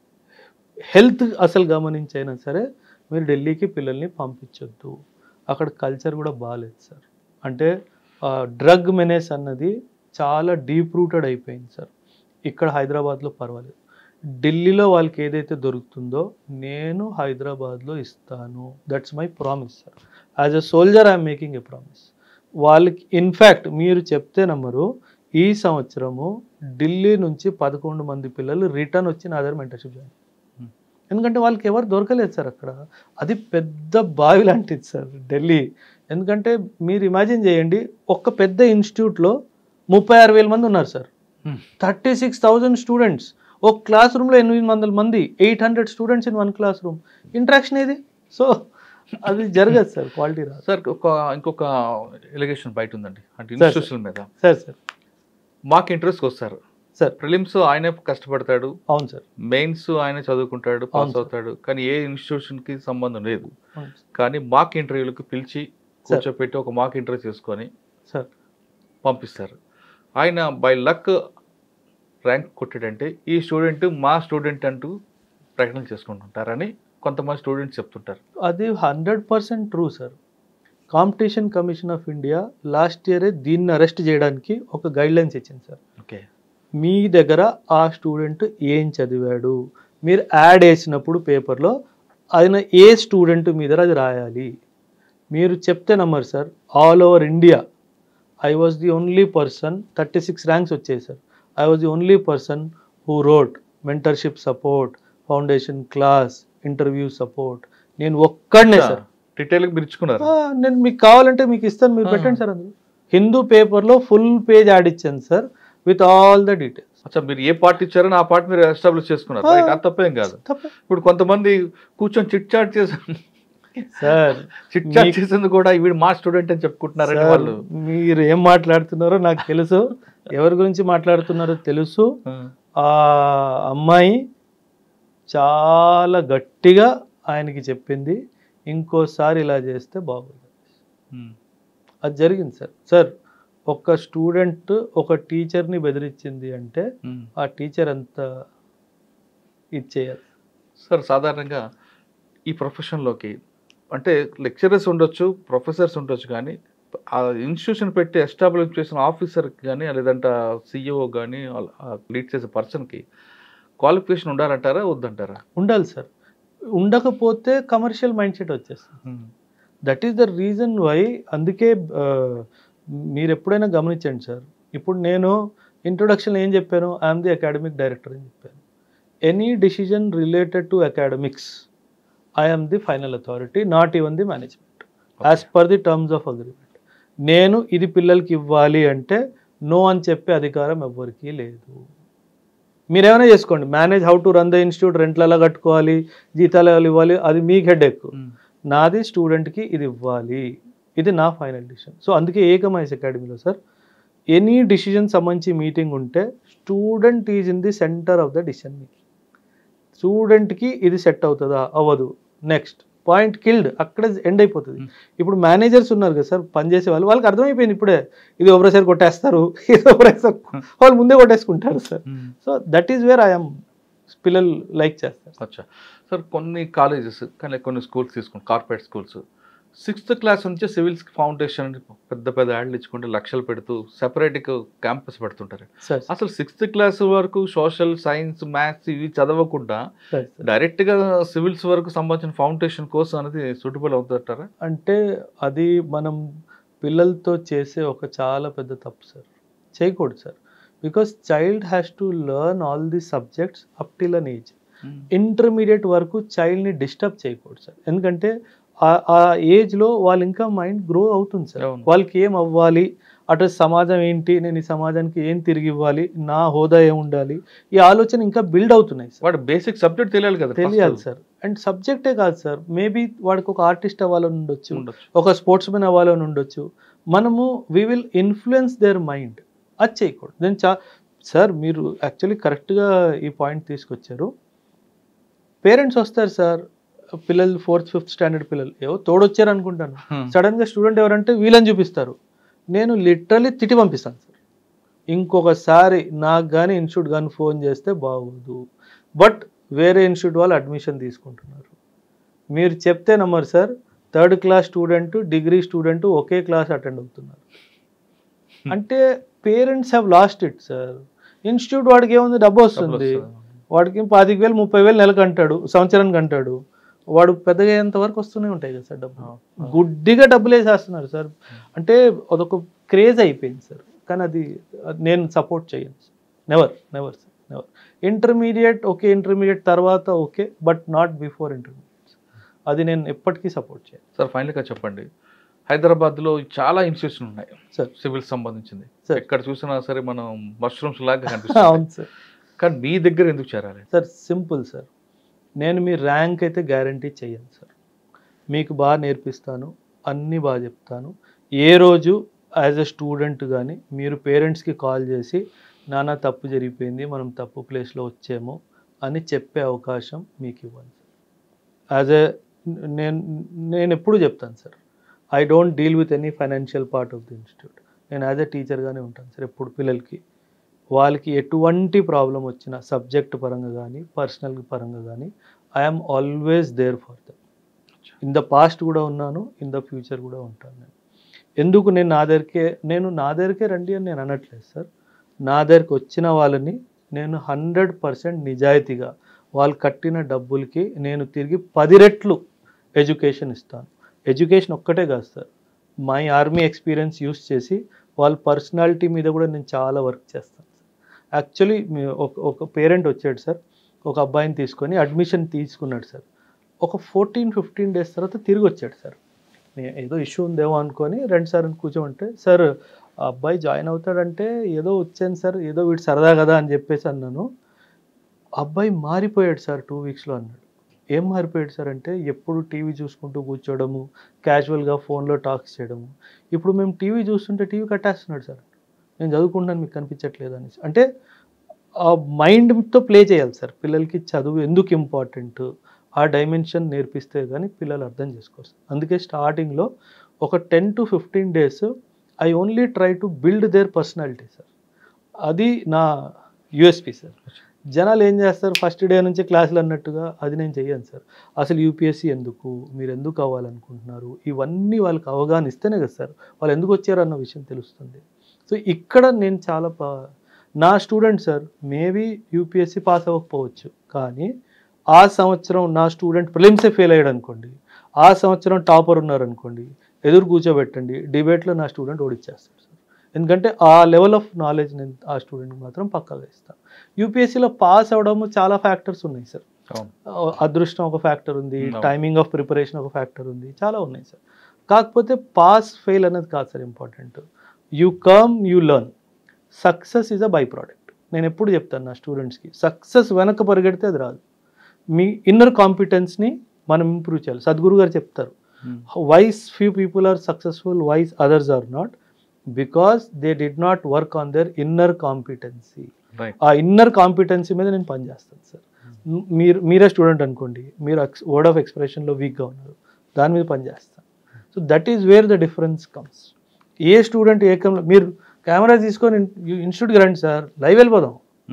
Speaker 2: హెల్త్ అసలు గమనించైనా సరే మీరు ఢిల్లీకి పిల్లల్ని పంపించొద్దు అక్కడ కల్చర్ కూడా బాగాలేదు సార్ అంటే డ్రగ్ మెనేస్ అన్నది చాలా డీప్ రూటెడ్ అయిపోయింది సార్ ఇక్కడ హైదరాబాద్లో పర్వాలేదు ఢిల్లీలో వాళ్ళకి ఏదైతే దొరుకుతుందో నేను హైదరాబాద్లో ఇస్తాను that's my promise sir as a soldier I'm making a promise వాళ్ళకి ఇన్ఫ్యాక్ట్ మీరు చెప్తే నమ్మరు ఈ సంవత్సరము ఢిల్లీ నుంచి పదకొండు మంది పిల్లలు రిటర్న్ వచ్చి నా దగ్గర మెంటర్షిప్ జాయిన్
Speaker 1: Hmm.
Speaker 2: ఎందుకంటే వాళ్ళకి ఎవరు దొరకలేదు సార్ అక్కడ అది పెద్ద బావి లాంటిది సార్ ఢిల్లీ ఎందుకంటే మీరు ఇమాజిన్ చేయండి ఒక్క పెద్ద ఇన్స్టిట్యూట్లో ముప్పై ఆరు వేల మంది ఉన్నారు sir
Speaker 1: Hmm.
Speaker 2: Thirty six thousand students ఒక క్లాస్ రూమ్లో ఎనిమిది వందల మంది eight hundred students in one class room interaction ఏది సో అది జరగదు సార్ క్వాలిటీ రాదు
Speaker 1: సార్ ఒక ఇంకొక ఎలిగేషన్ బయట ఉందండి అంటే
Speaker 2: సార్, సార్.
Speaker 1: ఇన్స్టిట్యూషన్ మీద
Speaker 2: సార్ సార్
Speaker 1: మాకు ఇంట్రెస్ట్కి వస్తారు
Speaker 2: సార్
Speaker 1: ప్రిలిమ్స్ ఆయనే కష్టపడతాడు
Speaker 2: అవును సార్
Speaker 1: మెయిన్స్ ఆయనే చదువుకుంటాడు పాస్
Speaker 2: అవును సార్.
Speaker 1: అవుతాడు కానీ ఏ ఇన్స్టిట్యూషన్ కి సంబంధం లేదు
Speaker 2: అవును సార్.
Speaker 1: కానీ మాక్ ఇంటర్వ్యూలకు పిలిచి కూర్చోపెట్టి ఒక మాక్ ఇంటర్వ్యూ చేసుకొని
Speaker 2: సార్
Speaker 1: పంపిస్తారు ఆయన బై లక్ ర్యాంక్ కొట్టాడంటే ఈ స్టూడెంట్ మా స్టూడెంట్ అంటూ ప్రకటన చేసుకుంటుంటారని కొంతమంది స్టూడెంట్స్ చెప్తుంటారు
Speaker 2: అది hundred percent true sir competition commission of India last ఇయరే దీన్ని అరెస్ట్ చేయడానికి ఒక గైడ్ లైన్స్ ఇచ్చింది సార్
Speaker 1: ఓకే
Speaker 2: మీ దగ్గర ఆ స్టూడెంట్ ఏం చదివాడు మీరు యాడ్ వేసినప్పుడు పేపర్లో ఆయన ఏ స్టూడెంట్ మీద అది రాయాలి మీరు చెప్తే నమ్మరు sir all over India I was the only person thirty six ranks వచ్చాయి sir I was the only person who road mentorship support foundation class interview support నేను ఒక్కడనే సార్
Speaker 1: డీటెయిల్గా పిలుచుకున్నారు
Speaker 2: ఆ, నేను మీకు కావాలంటే మీకు ఇస్తాను మీరు
Speaker 1: ఆ.
Speaker 2: పెట్టండి సార్ అందులో హిందూ పేపర్లో ఫుల్ పేజ్ యాడ్ ఇచ్చాను sir with all the details
Speaker 1: అచ్చా మీరు ఏ పార్టీ ఇచ్చారో ఆ పార్టీ మీరు ఎస్టాబ్లిష్ చేసుకున్నారు
Speaker 2: ఆ.
Speaker 1: Right, అది తప్పేం కాదు
Speaker 2: తప్ప
Speaker 1: ఇప్పుడు కొంతమంది కూర్చొని చిట్ చాట్ చేసి
Speaker 2: సార్
Speaker 1: చిట్ చాట్
Speaker 2: మీ-
Speaker 1: చేసేందుకు కూడా వీడు మా స్టూడెంట్ అని చెప్పుకుంటున్నారండి
Speaker 2: సార్,
Speaker 1: వాళ్ళు
Speaker 2: మీరు ఏం మాట్లాడుతున్నారో నాకు తెలుసు ఎవరి గురించి మాట్లాడుతున్నారో తెలుసు
Speaker 1: ఆ.
Speaker 2: ఆ అమ్మాయి చాలా గట్టిగా ఆయనకి చెప్పింది ఇంకోసారి ఇలా చేస్తే బాగుంది
Speaker 1: ఉమ్.
Speaker 2: అది జరిగింది సార్ సార్ ఒక స్టూడెంట్ ఒక టీచర్ని బెదిరించింది అంటే
Speaker 1: ఉమ్.
Speaker 2: ఆ టీచర్ అంత ఇది చేయాలి
Speaker 1: సార్ సాధారణంగా ఈ ప్రొఫెషన్లోకి అంటే లెక్చరర్స్ ఉండొచ్చు ప్రొఫెసర్స్ ఉండొచ్చు కానీ ఆ ఇన్స్టిట్యూషన్ పెట్టి ఎస్టాబ్లిష్ చేసిన ఆఫీసర్కి కానీ లేదంటే సిఇఓ కానీ లీడ్ చేసే పర్సన్కి క్వాలిఫికేషన్ ఉండాలంటారా వద్దంటారా
Speaker 2: ఉండాలి సార్ ఉండకపోతే కమర్షియల్ మైండ్ సెట్ వచ్చేస్తుంది that is the reason why అందుకే ఆ, మీరు ఎప్పుడైనా గమనించండి సార్ ఇప్పుడు నేను ఇంట్రొడక్షన్ ఏం చెప్పాను ఐఎమ్ ది అకాడమిక్ డైరెక్టర్ అని చెప్పాను any decision related to academics I'm the final authority not even the management as per the terms of agreement నేను ఇది పిల్లలకి ఇవ్వాలి అంటే నో అని చెప్పే అధికారం ఎవ్వరికీ లేదు మీరేమైనా చేసుకోండి manage how to run the institute రెంట్లు ఎలా కట్టుకోవాలి జీతాలు ఎలా ఇవ్వాలి అది మీకు హెడ్ ఎక్కువ నాది స్టూడెంట్కి ఇది ఇవ్వాలి ఇది నా ఫైనల్ డిసిషన్ సో అందుకే ఏకమైస్ అకాడమీలో సార్ ఎనీ డిసిజన్ సంబంధించి మీటింగ్ ఉంటే student is in the centre of the decision making స్టూడెంట్కి ఇది సెట్ అవుతుందా అవ్వదు నెక్స్ట్ పాయింట్ కిల్డ్ అక్కడ ఎండ్ అయిపోతుంది
Speaker 1: Hmm.
Speaker 2: ఇప్పుడు మేనేజర్స్ ఉన్నారు కదా సార్ పనిచేసే వాళ్ళు వాళ్ళకి అర్థమైపోయింది ఇప్పుడే ఇది ఒకసారి కొట్టేస్తారు ఇది ఒకసారి వాళ్ళు ముందే కొట్టేసుకుంటారు sir so that is where I'm పిల్లలు లైక్ చేస్తారు
Speaker 1: అచ్చా సార్ కొన్ని కాలేజెస్ కానీ కొన్ని స్కూల్స్ తీసుకుంటాం కార్పొరేట్ స్కూల్స్ సిక్స్త్ క్లాస్ నుంచి సివిల్స్ ఫౌండేషన్ పెద్ద పెద్ద యాడ్లు ఇచ్చుకుంటే లక్షలు పెడుతూ సెపరేట్గా క్యాంపస్ పెడుతుంటారు
Speaker 2: సార్
Speaker 1: అసలు సిక్స్త్ క్లాస్ వరకు సోషల్ సైన్స్ మ్యాథ్స్ ఇవి చదవకుండా
Speaker 2: సార్ సార్
Speaker 1: డైరెక్ట్గా సివిల్స్ వరకు సంబంధించిన ఫౌండేషన్ కోర్స్ అనేది సూటబుల్ అవుతుంటారా
Speaker 2: అంటే అది మనం పిల్లలతో చేసే ఒక చాలా పెద్ద తప్పు సార్ చేయకూడదు sir because child has to learn all the subjects up till an age intermediate వరకు చైల్డ్ని డిస్టర్బ్ చేయకూడదు సార్ ఎందుకంటే ఆ- ఆ ఏజ్లో వాళ్ళు ఇంకా మైండ్ గ్రో అవుతుంది సార్
Speaker 1: అవును.
Speaker 2: వాళ్ళకి ఏం అవ్వాలి అటు సమాజం ఏంటి నేను ఈ సమాజానికి ఏం తిరిగి ఇవ్వాలి నా హోదా ఏం ఉండాలి ఈ ఆలోచన ఇంకా బిల్డ్ అవుతున్నాయి సార్
Speaker 1: వాడు బేసిక్ సబ్జెక్ట్ తెలియాలి కదా
Speaker 2: తెలియాలి సార్ అండ్ సబ్జెక్టే కాదు సార్ మేబీ వాడికి ఒక ఆర్టిస్ట్ అవ్వాలని ఉండొచ్చు
Speaker 1: ఉండొచ్చు
Speaker 2: ఒక స్పోర్ట్స్ మెన్ అవ్వాలని ఉండొచ్చు మనము we will influence their mind అది చేయకూడదు నేను చా సార్ మీరు యాక్చువల్లీ కరెక్ట్గా ఈ పాయింట్ తీసుకొచ్చారు పేరెంట్స్ వస్తారు సార్ పిల్లలు ఫోర్త్ ఫిఫ్త్ స్టాండర్డ్ పిల్లలు ఏవో తోడొచ్చారు అనుకుంటాను సడన్గా స్టూడెంట్ ఎవరంటే వీళ్ళని చూపిస్తారు నేను లిటరలీ తిట్టి పంపిస్తాను సార్ ఇంకొకసారి నాకు కానీ ఇన్స్టిట్యూట్ కానీ ఫోన్ చేస్తే బాగోదు బట్ వేరే ఇన్స్టిట్యూట్ వాళ్ళు అడ్మిషన్ తీసుకుంటున్నారు మీరు చెప్తే నమ్మరు sir third class student degree student ఒకే క్లాస్ అటెండ్ అవుతున్నారు అంటే parents have lost it sir institute వాడికి ఏముంది డబ్బు వస్తుంది వాడికి పాతిక వేలు ముప్పై వేలు నెలకు అంటాడు సంవత్సరానికి అంటాడు వాడు పెద్దగా అయ్యేంత వరకు వస్తూనే ఉంటాయి కదా సార్ డబ్బు గుడ్డిగా డబ్బులు వేసేస్తున్నారు సార్ అంటే అదొక క్రేజ్ అయిపోయింది సార్ కానీ అది అది నేను సపోర్ట్ చేయను never never sir never intermediate okay intermediate తర్వాత okay but not before intermediate అది నేను ఎప్పటికీ సపోర్ట్ చేయను
Speaker 1: సార్ ఫైనల్గా చెప్పండి హైదరాబాద్లో చాలా ఇన్స్టిట్యూషన్ ఉన్నాయి
Speaker 2: సార్
Speaker 1: సివిల్ సంబంధించింది
Speaker 2: సార్.
Speaker 1: ఎక్కడ చూసినా సరే మనం మష్రూమ్స్ లాగా కనిపిస్తుంది
Speaker 2: అవును సార్
Speaker 1: కానీ మీ దగ్గర ఎందుకు చేరాలి
Speaker 2: సార్ సింపుల్ సార్ నేను మీ ర్యాంక్ అయితే గ్యారంటీ చేయను సార్ మీకు బాగా నేర్పిస్తాను అన్నీ బాగా చెప్తాను ఏ రోజు యాజ్ ఎ స్టూడెంట్ కానీ మీరు పేరెంట్స్కి కాల్ చేసి నాన్న తప్పు జరిగిపోయింది మనం తప్పు ప్లేస్లో వచ్చాము అని చెప్పే అవకాశం మీకు ఇవ్వను యాజ్ ఎ నేను నేను ఎప్పుడు చెప్తాను sir I don't deal with any financial part of the institute నేను యాజ్ ఎ టీచర్గానే ఉంటాను సార్ ఎప్పుడు పిల్లలకి వాళ్ళకి ఎటువంటి ప్రాబ్లం వచ్చినా సబ్జెక్ట్ పరంగా కానీ పర్సనల్ పరంగా కానీ I'm always there for them in the past కూడా ఉన్నాను ఇన్ ద ఫ్యూచర్ కూడా ఉంటాను నేను ఎందుకు నేను నా దగ్గరికే నేను నా దగ్గరికే రండి అని నేను అనట్లేదు సార్ నా దగ్గరికి వచ్చిన వాళ్ళని నేను హండ్రెడ్ పర్సెంట్ నిజాయితీగా వాళ్ళు కట్టిన డబ్బులకి నేను తిరిగి పది రెట్లు ఎడ్యుకేషన్ ఇస్తాను ఎడ్యుకేషన్ ఒక్కటే కాదు sir my army experience use చేసి వాళ్ళ పర్సనాలిటీ మీద కూడా నేను చాలా వర్క్ చేస్తాను యాక్చువల్లీ ఒక ఒక పేరెంట్ వచ్చాడు సార్ ఒక అబ్బాయిని తీసుకొని అడ్మిషన్ తీసుకున్నాడు సార్ ఒక ఫోర్టీన్ ఫిఫ్టీన్ డేస్ తర్వాత తిరిగి వచ్చాడు సార్ నే- ఏదో ఇష్యూ ఉందేమో అనుకొని రెండు సార్ కూర్చోమంటే సార్ ఆ అబ్బాయి జాయిన్ అవుతాడంటే ఏదో వచ్చాను సార్ ఏదో వీడు సరదా కదా అని చెప్పేసి అన్నాను అబ్బాయి మారిపోయాడు సార్ టూ వీక్స్లో అన్నాడు ఏం మారిపోయాడు సార్ అంటే ఎప్పుడు టీవీ చూసుకుంటూ కూర్చోవడము క్యాజువల్గా ఫోన్లో టాక్స్ చేయడము ఇప్పుడు మేము టీవీ చూస్తుంటే టీవీ కట్టేస్తున్నాడు సార్ నేను చదువుకుంటాను మీకు కనిపించట్లేదు అనేసి అంటే ఆ మైండ్తో ప్లే చేయాలి సార్ పిల్లలకి చదువు ఎందుకు ఇంపార్టెంట్ ఆ డైమెన్షన్ నేర్పిస్తే కానీ పిల్లలు అర్థం చేసుకోరు సార్ అందుకే స్టార్టింగ్లో ఒక ten to fifteen days I only try to build their personality sir అది నా యుఎస్పి సార్ జనాలు ఏం చేస్తారు ఫస్ట్ డే నుంచి క్లాసులు అన్నట్టుగా అది నేను చెయ్యను సార్ అసలు యూపీఎస్సీ ఎందుకు మీరు ఎందుకు అవ్వాలనుకుంటున్నారు ఇవన్నీ వాళ్ళకి అవగాహన ఇస్తేనే కదా సార్ వాళ్ళు ఎందుకు వచ్చారు అన్న విషయం తెలుస్తుంది సో ఇక్కడ నేను చాలా పా నా student sir maybe UPSC pass అవ్వకపోవచ్చు కానీ ఆ సంవత్సరం నా స్టూడెంట్ ప్రిలిమ్సే ఫెయిల్ అయ్యాడు అనుకోండి ఆ సంవత్సరం టాపర్ ఉన్నారనుకోండి ఎదురు కూర్చోబెట్టండి డిబేట్లో నా స్టూడెంట్ ఓడిచ్చేస్తాడు సార్ ఎందుకంటే ఆ లెవెల్ ఆఫ్ నాలెడ్జ్ నేను ఆ స్టూడెంట్కి మాత్రం పక్కాగా ఇస్తాను యూపీఎస్సీలో పాస్ అవడము చాలా ఫ్యాక్టర్స్ ఉన్నాయి సార్
Speaker 1: అవును
Speaker 2: అదృష్టం ఒక ఫ్యాక్టర్ ఉంది
Speaker 1: అవును.
Speaker 2: టైమింగ్ ఆఫ్ ప్రిపరేషన్ ఒక ఫ్యాక్టర్ ఉంది చాలా ఉన్నాయి సార్ కాకపోతే పాస్ ఫెయిల్ అనేది కాదు sir important you come you learn success is a by product నేను ఎప్పుడు చెప్తాను నా స్టూడెంట్స్కి సక్సెస్ వెనక పరిగెడితే అది రాదు మీ ఇన్నర్ కాంపిటెన్స్ని మనం ఇంప్రూవ్ చేయాలి సద్గురు గారు చెప్తారు why few people are successful why others are not because they did not work on their inner competency
Speaker 1: right
Speaker 2: ఆ ఇన్నర్ కాంపిటెన్సీ మీద నేను పనిచేస్తాను సార్ మ్- మీరు మీరే స్టూడెంట్ అనుకోండి మీరు వర్డ్ ఆఫ్ ఎక్స్ప్రెషన్లో వీక్గా ఉన్నారు దాని మీద పనిచేస్తాను so that is where the difference comes ఏ స్టూడెంట్ ఏ కం మీరు కెమెరా తీసుకొని ఇన్స్టిట్యూట్కి రండి సార్ లైవ్ వెళ్ళిపోదాం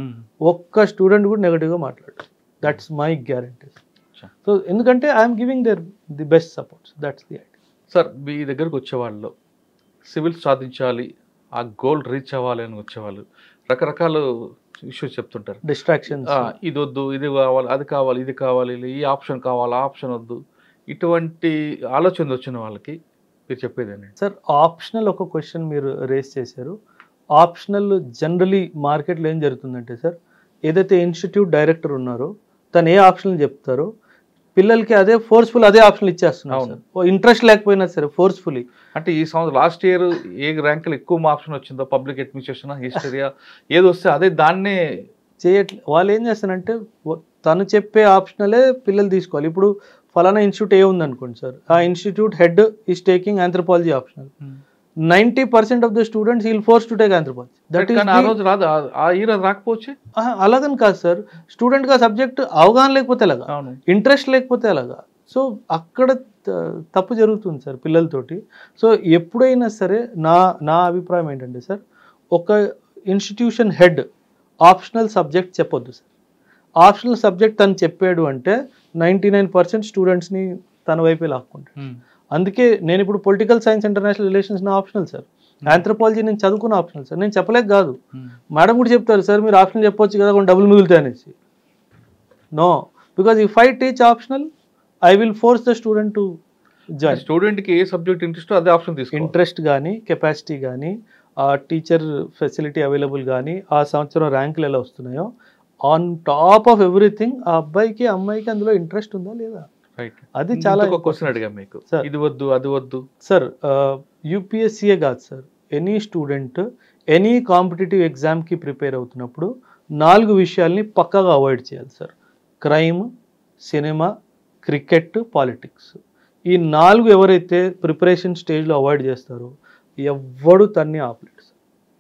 Speaker 2: ఒక్క స్టూడెంట్ కూడా నెగటివ్గా మాట్లాడు that's my guarantee
Speaker 1: Sure.
Speaker 2: So ఎందుకంటే I'm giving their the best supports that's the idea
Speaker 1: sir మీ దగ్గరకు వచ్చేవాళ్ళు సివిల్ సాధించాలి ఆ గోల్ రీచ్ అవ్వాలి అని వచ్చేవాళ్ళు రకరకాల ఇష్యూస్ చెప్తుంటారు
Speaker 2: డిస్ట్రాక్షన్స్
Speaker 1: ఆ, ఇది వద్దు ఇది కావాలి అది కావాలి ఇది కావాలి ఈ ఆప్షన్ కావాలి ఆ ఆప్షన్ వద్దు ఇటువంటి ఆలోచన వచ్చిన వాళ్ళకి మీరు చెప్పేది ఏంటంటే
Speaker 2: సార్ ఆప్షనల్ ఒక క్వశ్చన్ మీరు రేస్ చేశారు ఆప్షనల్ జనరలీ మార్కెట్లో ఏం జరుగుతుందంటే సార్ ఏదైతే ఇన్స్టిట్యూట్ డైరెక్టర్ ఉన్నారో తను ఏ ఆప్షన్ చెప్తారో పిల్లలకి అదే ఫోర్స్ఫుల్ అదే ఆప్షన్ ఇచ్చేస్తున్నారు
Speaker 1: అవును.
Speaker 2: సార్ ఇంట్రెస్ట్ లేకపోయినా సరే ఫోర్స్ఫుల్లీ
Speaker 1: అంటే ఈ సంవత్సరం లాస్ట్ ఇయర్ ఏ ర్యాంకులు ఎక్కువ ఆప్షన్ వచ్చిందో పబ్లిక్ అడ్మినిస్ట్రేషన్ హిస్టరీయా ఏది వస్తే అదే దాన్నే
Speaker 2: చేయట్లే వాళ్ళు ఏం చేస్తారంటే వ- తను చెప్పే ఆప్షనలే పిల్లలు తీసుకోవాలి ఇప్పుడు ఫలానా ఇన్స్టిట్యూట్ ఏ ఉందనుకోండి సార్ ఆ institute head is taking anthropology optional ninety percent of the students will force to take anthropology that
Speaker 1: కానీ ఆ రోజు రాదు ఆ- ఆ ఇయర్ అది రాకపోవచ్చు
Speaker 2: అలాగని కాదు సార్ స్టూడెంట్కి ఆ సబ్జెక్ట్ అవగాహన లేకపోతే ఎలాగా
Speaker 1: అవును
Speaker 2: ఇంట్రెస్ట్ లేకపోతే ఎలాగా సో అక్కడ త- తప్పు జరుగుతుంది సార్ పిల్లలతోటి సో ఎప్పుడైనా సరే నా నా అభిప్రాయం ఏంటంటే సార్ ఒక ఇన్స్టిట్యూషన్ హెడ్ ఆప్షనల్ సబ్జెక్ట్ చెప్పొద్దు సార్ ఆప్షనల్ సబ్జెక్ట్ తను చెప్పాడు అంటే నైంటీ నైన్ పర్సెంట్ స్టూడెంట్స్ని తన వైపే లాక్కుంటాడు అందుకే నేను ఇప్పుడు పొలిటికల్ సైన్స్ ఇంటర్నేషనల్ రిలేషన్స్ నా ఆప్షనల్ సార్ ఆంథ్రపాలజీ నేను చదువుకున్న ఆప్షనల్ సార్ నేను చెప్పలేక కాదు మేడం కూడా చెప్తారు సార్ మీరు ఆప్షనల్ చెప్పొచ్చు కదా కొన్ని డబ్బులు మిగులుతాయి అనేసి no because if I teach optional I will force the student to join
Speaker 1: student కి ఏ సబ్జెక్ట్ ఇంట్రెస్ట్ అదే ఆప్షన్ తీసుకో
Speaker 2: ఇంట్రెస్ట్ కానీ కెపాసిటీ కానీ ఆ టీచర్ ఫెసిలిటీ అవైలబుల్ కానీ ఆ సంవత్సరం ర్యాంకులు ఎలా వస్తున్నాయో ఆన్ టాప్ ఆఫ్ ఎవ్రీథింగ్ ఆ అబ్బాయికి అమ్మాయికి అందులో ఇంట్రెస్ట్ ఉందా లేదా
Speaker 1: రైట్
Speaker 2: అది చాలా
Speaker 1: ఒక క్వశ్చన్ అడిగా మీకు
Speaker 2: Sir.
Speaker 1: ఇది వద్దు అది వద్దు
Speaker 2: సార్ యూపీఎస్సీయే కాదు sir any student any competitive ఎగ్జామ్కి ప్రిపేర్ అవుతున్నప్పుడు నాలుగు విషయాల్ని పక్కాగా అవాయిడ్ చేయాలి sir crime cinema cricket politics ఈ నాలుగు ఎవరైతే ప్రిపరేషన్ స్టేజ్లో అవాయిడ్ చేస్తారో ఎవ్వడు తన్ని ఆపలేడు సార్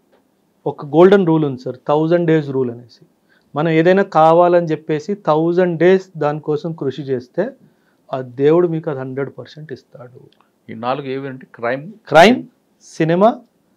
Speaker 2: ఒక గోల్డెన్ రూల్ ఉంది సార్ థౌజండ్ డేస్ రూల్ అనేసి మనం ఏదైనా కావాలని చెప్పేసి థౌజండ్ డేస్ దానికోసం కృషి చేస్తే ఆ దేవుడు మీకు అది హండ్రెడ్ పర్సెంట్ ఇస్తాడు
Speaker 1: ఈ నాలుగు ఏవి అంటే crime
Speaker 2: crime cinema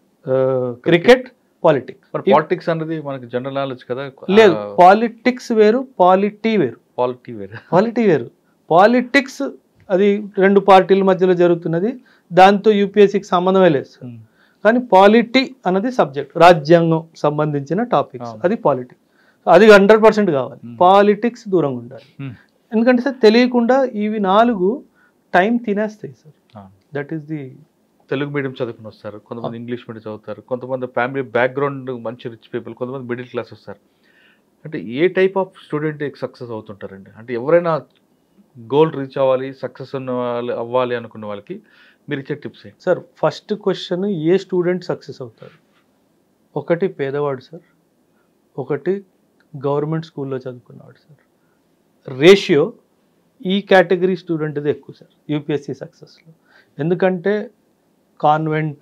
Speaker 2: cricket politics
Speaker 1: మరి పాలిటిక్స్ అనేది మనకి జనరల్ నాలెడ్జ్ కదా
Speaker 2: లేదు పాలిటిక్స్ వేరు పాలిటీ వేరు
Speaker 1: పాలిటీ వేరే
Speaker 2: పాలిటీ వేరు పాలిటిక్స్ అది రెండు పార్టీల మధ్యలో జరుగుతున్నది దాంతో యూపీఎస్సీకి సంబంధమే లేదు సార్ కానీ పాలిటీ అన్నది సబ్జెక్ట్ రాజ్యాంగం సంబంధించిన టాపిక్స్
Speaker 1: అవును.
Speaker 2: అది పాలిటిక్స్ అది హండ్రెడ్ పర్సెంట్ కావాలి
Speaker 1: Hmm.
Speaker 2: పాలిటిక్స్ దూరంగా ఉండాలి
Speaker 1: Hmm.
Speaker 2: ఎందుకంటే సార్ తెలియకుండా ఇవి నాలుగు టైం తినేస్తాయి sir that is the
Speaker 1: Telugu medium చదువుకుని వస్తారు కొంతమంది ఇంగ్లీష్ మీడియం చదువుతారు కొంతమంది ఫ్యామిలీ బ్యాక్గ్రౌండ్ మంచి రిచ్ పీపుల్ కొంతమంది మిడిల్ క్లాస్ వస్తారు అంటే ఏ టైప్ ఆఫ్ స్టూడెంట్ సక్సెస్ అవుతుంటారండి అంటే ఎవరైనా గోల్ రీచ్ అవ్వాలి సక్సెస్ ఉన్న వాళ్ళు అవ్వాలి అనుకున్న వాళ్ళకి మీరు ఇచ్చే టిప్స్ ఏంటి
Speaker 2: సార్ ఫస్ట్ క్వశ్చన్ ఏ స్టూడెంట్ సక్సెస్ అవుతారు ఒకటి పేదవాడు సార్ ఒకటి గవర్నమెంట్ స్కూల్లో చదువుకున్నవాడు సార్ రేషియో ఈ కేటగిరీ స్టూడెంట్ది ఎక్కువ సార్ యూపీఎస్సీ సక్సెస్లో ఎందుకంటే కాన్వెంట్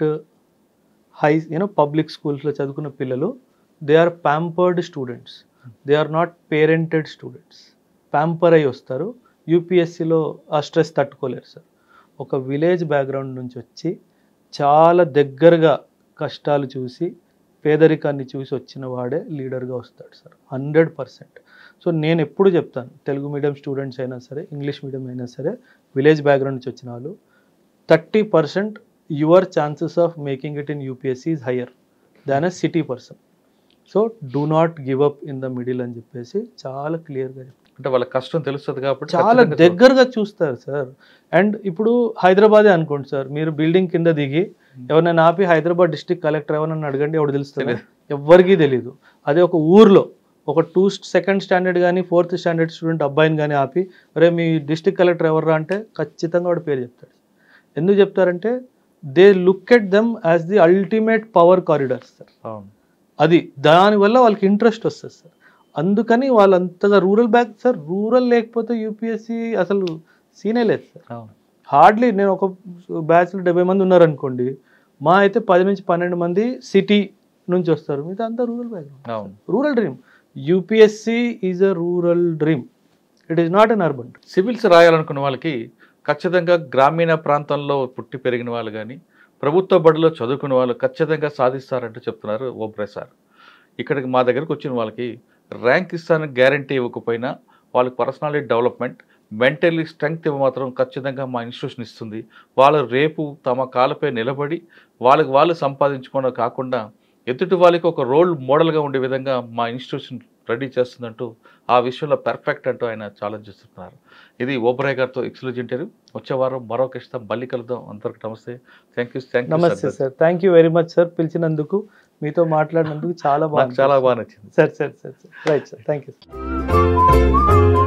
Speaker 2: హై యూనో పబ్లిక్ స్కూల్స్లో చదువుకున్న పిల్లలు they are pampered students they are not parented students pampered అయి వస్తారు యూపీఎస్సీలో ఆ స్ట్రెస్ తట్టుకోలేరు సార్ ఒక విలేజ్ బ్యాక్గ్రౌండ్ నుంచి వచ్చి చాలా దగ్గరగా కష్టాలు చూసి పేదరికాన్ని చూసి వచ్చిన వాడే లీడర్గా వస్తాడు సార్ హండ్రెడ్ పర్సెంట్ సో నేను ఎప్పుడు చెప్తాను తెలుగు మీడియం స్టూడెంట్స్ అయినా సరే ఇంగ్లీష్ మీడియం అయినా సరే విలేజ్ బ్యాక్గ్రౌండ్ నుంచి వచ్చిన వాళ్ళు thirty percent your chances of making it in UPSC is higher than a city person so do not give up in the middle అని చెప్పేసి చాలా క్లియర్గా
Speaker 1: అంటే వాళ్ళ కష్టం తెలుస్తుంది కాబట్టి
Speaker 2: చాలా
Speaker 1: ఖచ్చితంగా
Speaker 2: దగ్గరగా చూస్తారు సార్ అండ్ ఇప్పుడు హైదరాబాదే అనుకోండి సార్ మీరు బిల్డింగ్ కింద దిగి ఎవరైనా ఆపి హైదరాబాద్ డిస్ట్రిక్ట్ కలెక్టర్ ఎవరైనా అడగండి ఎవరు తెలుస్తుంది
Speaker 1: తెలీదు.
Speaker 2: ఎవ్వరికీ తెలియదు అదే ఒక ఊర్లో ఒక టూ సెకండ్ స్టాండర్డ్ కానీ ఫోర్త్ స్టాండర్డ్ స్టూడెంట్ అబ్బాయిని కానీ ఆపి అరే మీ డిస్ట్రిక్ట్ కలెక్టర్ ఎవర్రా అంటే ఖచ్చితంగా వాడు పేరు చెప్తాడు ఎందుకు చెప్తారంటే they look at them as the ultimate power corridors sir
Speaker 1: అవును
Speaker 2: అది దానివల్ల వాళ్ళకి ఇంట్రెస్ట్ వస్తుంది సార్ అందుకని వాళ్ళంతగా రూరల్ బ్యాక్ సార్ రూరల్ లేకపోతే యూపీఎస్సీ అసలు సీనే లేదు సార్
Speaker 1: అవును
Speaker 2: హార్డ్లీ నేను ఒక బ్యాచ్లో డెబ్బై మంది ఉన్నారనుకోండి మా అయితే పది నుంచి పన్నెండు మంది సిటీ నుంచి వస్తారు మిగతా అంతా రూరల్ బ్యాక్గ్రౌండ్
Speaker 1: అవును
Speaker 2: rural dream UPSC is a rural dream it is not an urban
Speaker 1: civils రాయాలనుకున్న వాళ్ళకి ఖచ్చితంగా గ్రామీణ ప్రాంతంలో పుట్టి పెరిగిన వాళ్ళు కానీ ప్రభుత్వ బడిలో చదువుకున్న వాళ్ళు ఖచ్చితంగా సాధిస్తారంటూ చెప్తున్నారు ఓబ్రే సార్ ఇక్కడికి మా దగ్గరకు వచ్చిన వాళ్ళకి ర్యాంక్ ఇస్తానని గ్యారంటీ ఇవ్వకపోయినా వాళ్ళకి పర్సనాలిటీ డెవలప్మెంట్ మెంటల్లీ స్ట్రెంగ్త్ ఇవ్వ మాత్రం ఖచ్చితంగా మా ఇన్స్టిట్యూషన్ ఇస్తుంది వాళ్ళు రేపు తమ కాళ్ళపై నిలబడి వాళ్ళకి వాళ్ళు సంపాదించుకోవడం కాకుండా ఎదుటి వాళ్ళకి ఒక రోల్ మోడల్గా ఉండే విధంగా మా ఇన్స్టిట్యూషన్ రెడీ చేస్తుందంటూ ఆ విషయంలో పర్ఫెక్ట్ అంటూ ఆయన ఛాలెంజ్ చేస్తున్నారు ఇది ఓబ్రాయ్ గారితో ఎక్స్క్లూజ్ ఇంటర్వ్యూ వచ్చే వారం మరొక ఇష్టం మళ్ళీ కలుద్దాం అందరికి నమస్తే థ్యాంక్ యూ థ్యాంక్
Speaker 2: నమస్తే sir thank you very much sir పిలిచినందుకు మీతో మాట్లాడినందుకు చాలా
Speaker 1: నాకు
Speaker 2: బాగా
Speaker 1: చాలా బాగా నచ్చింది
Speaker 2: sir sir sir sir right sir thank you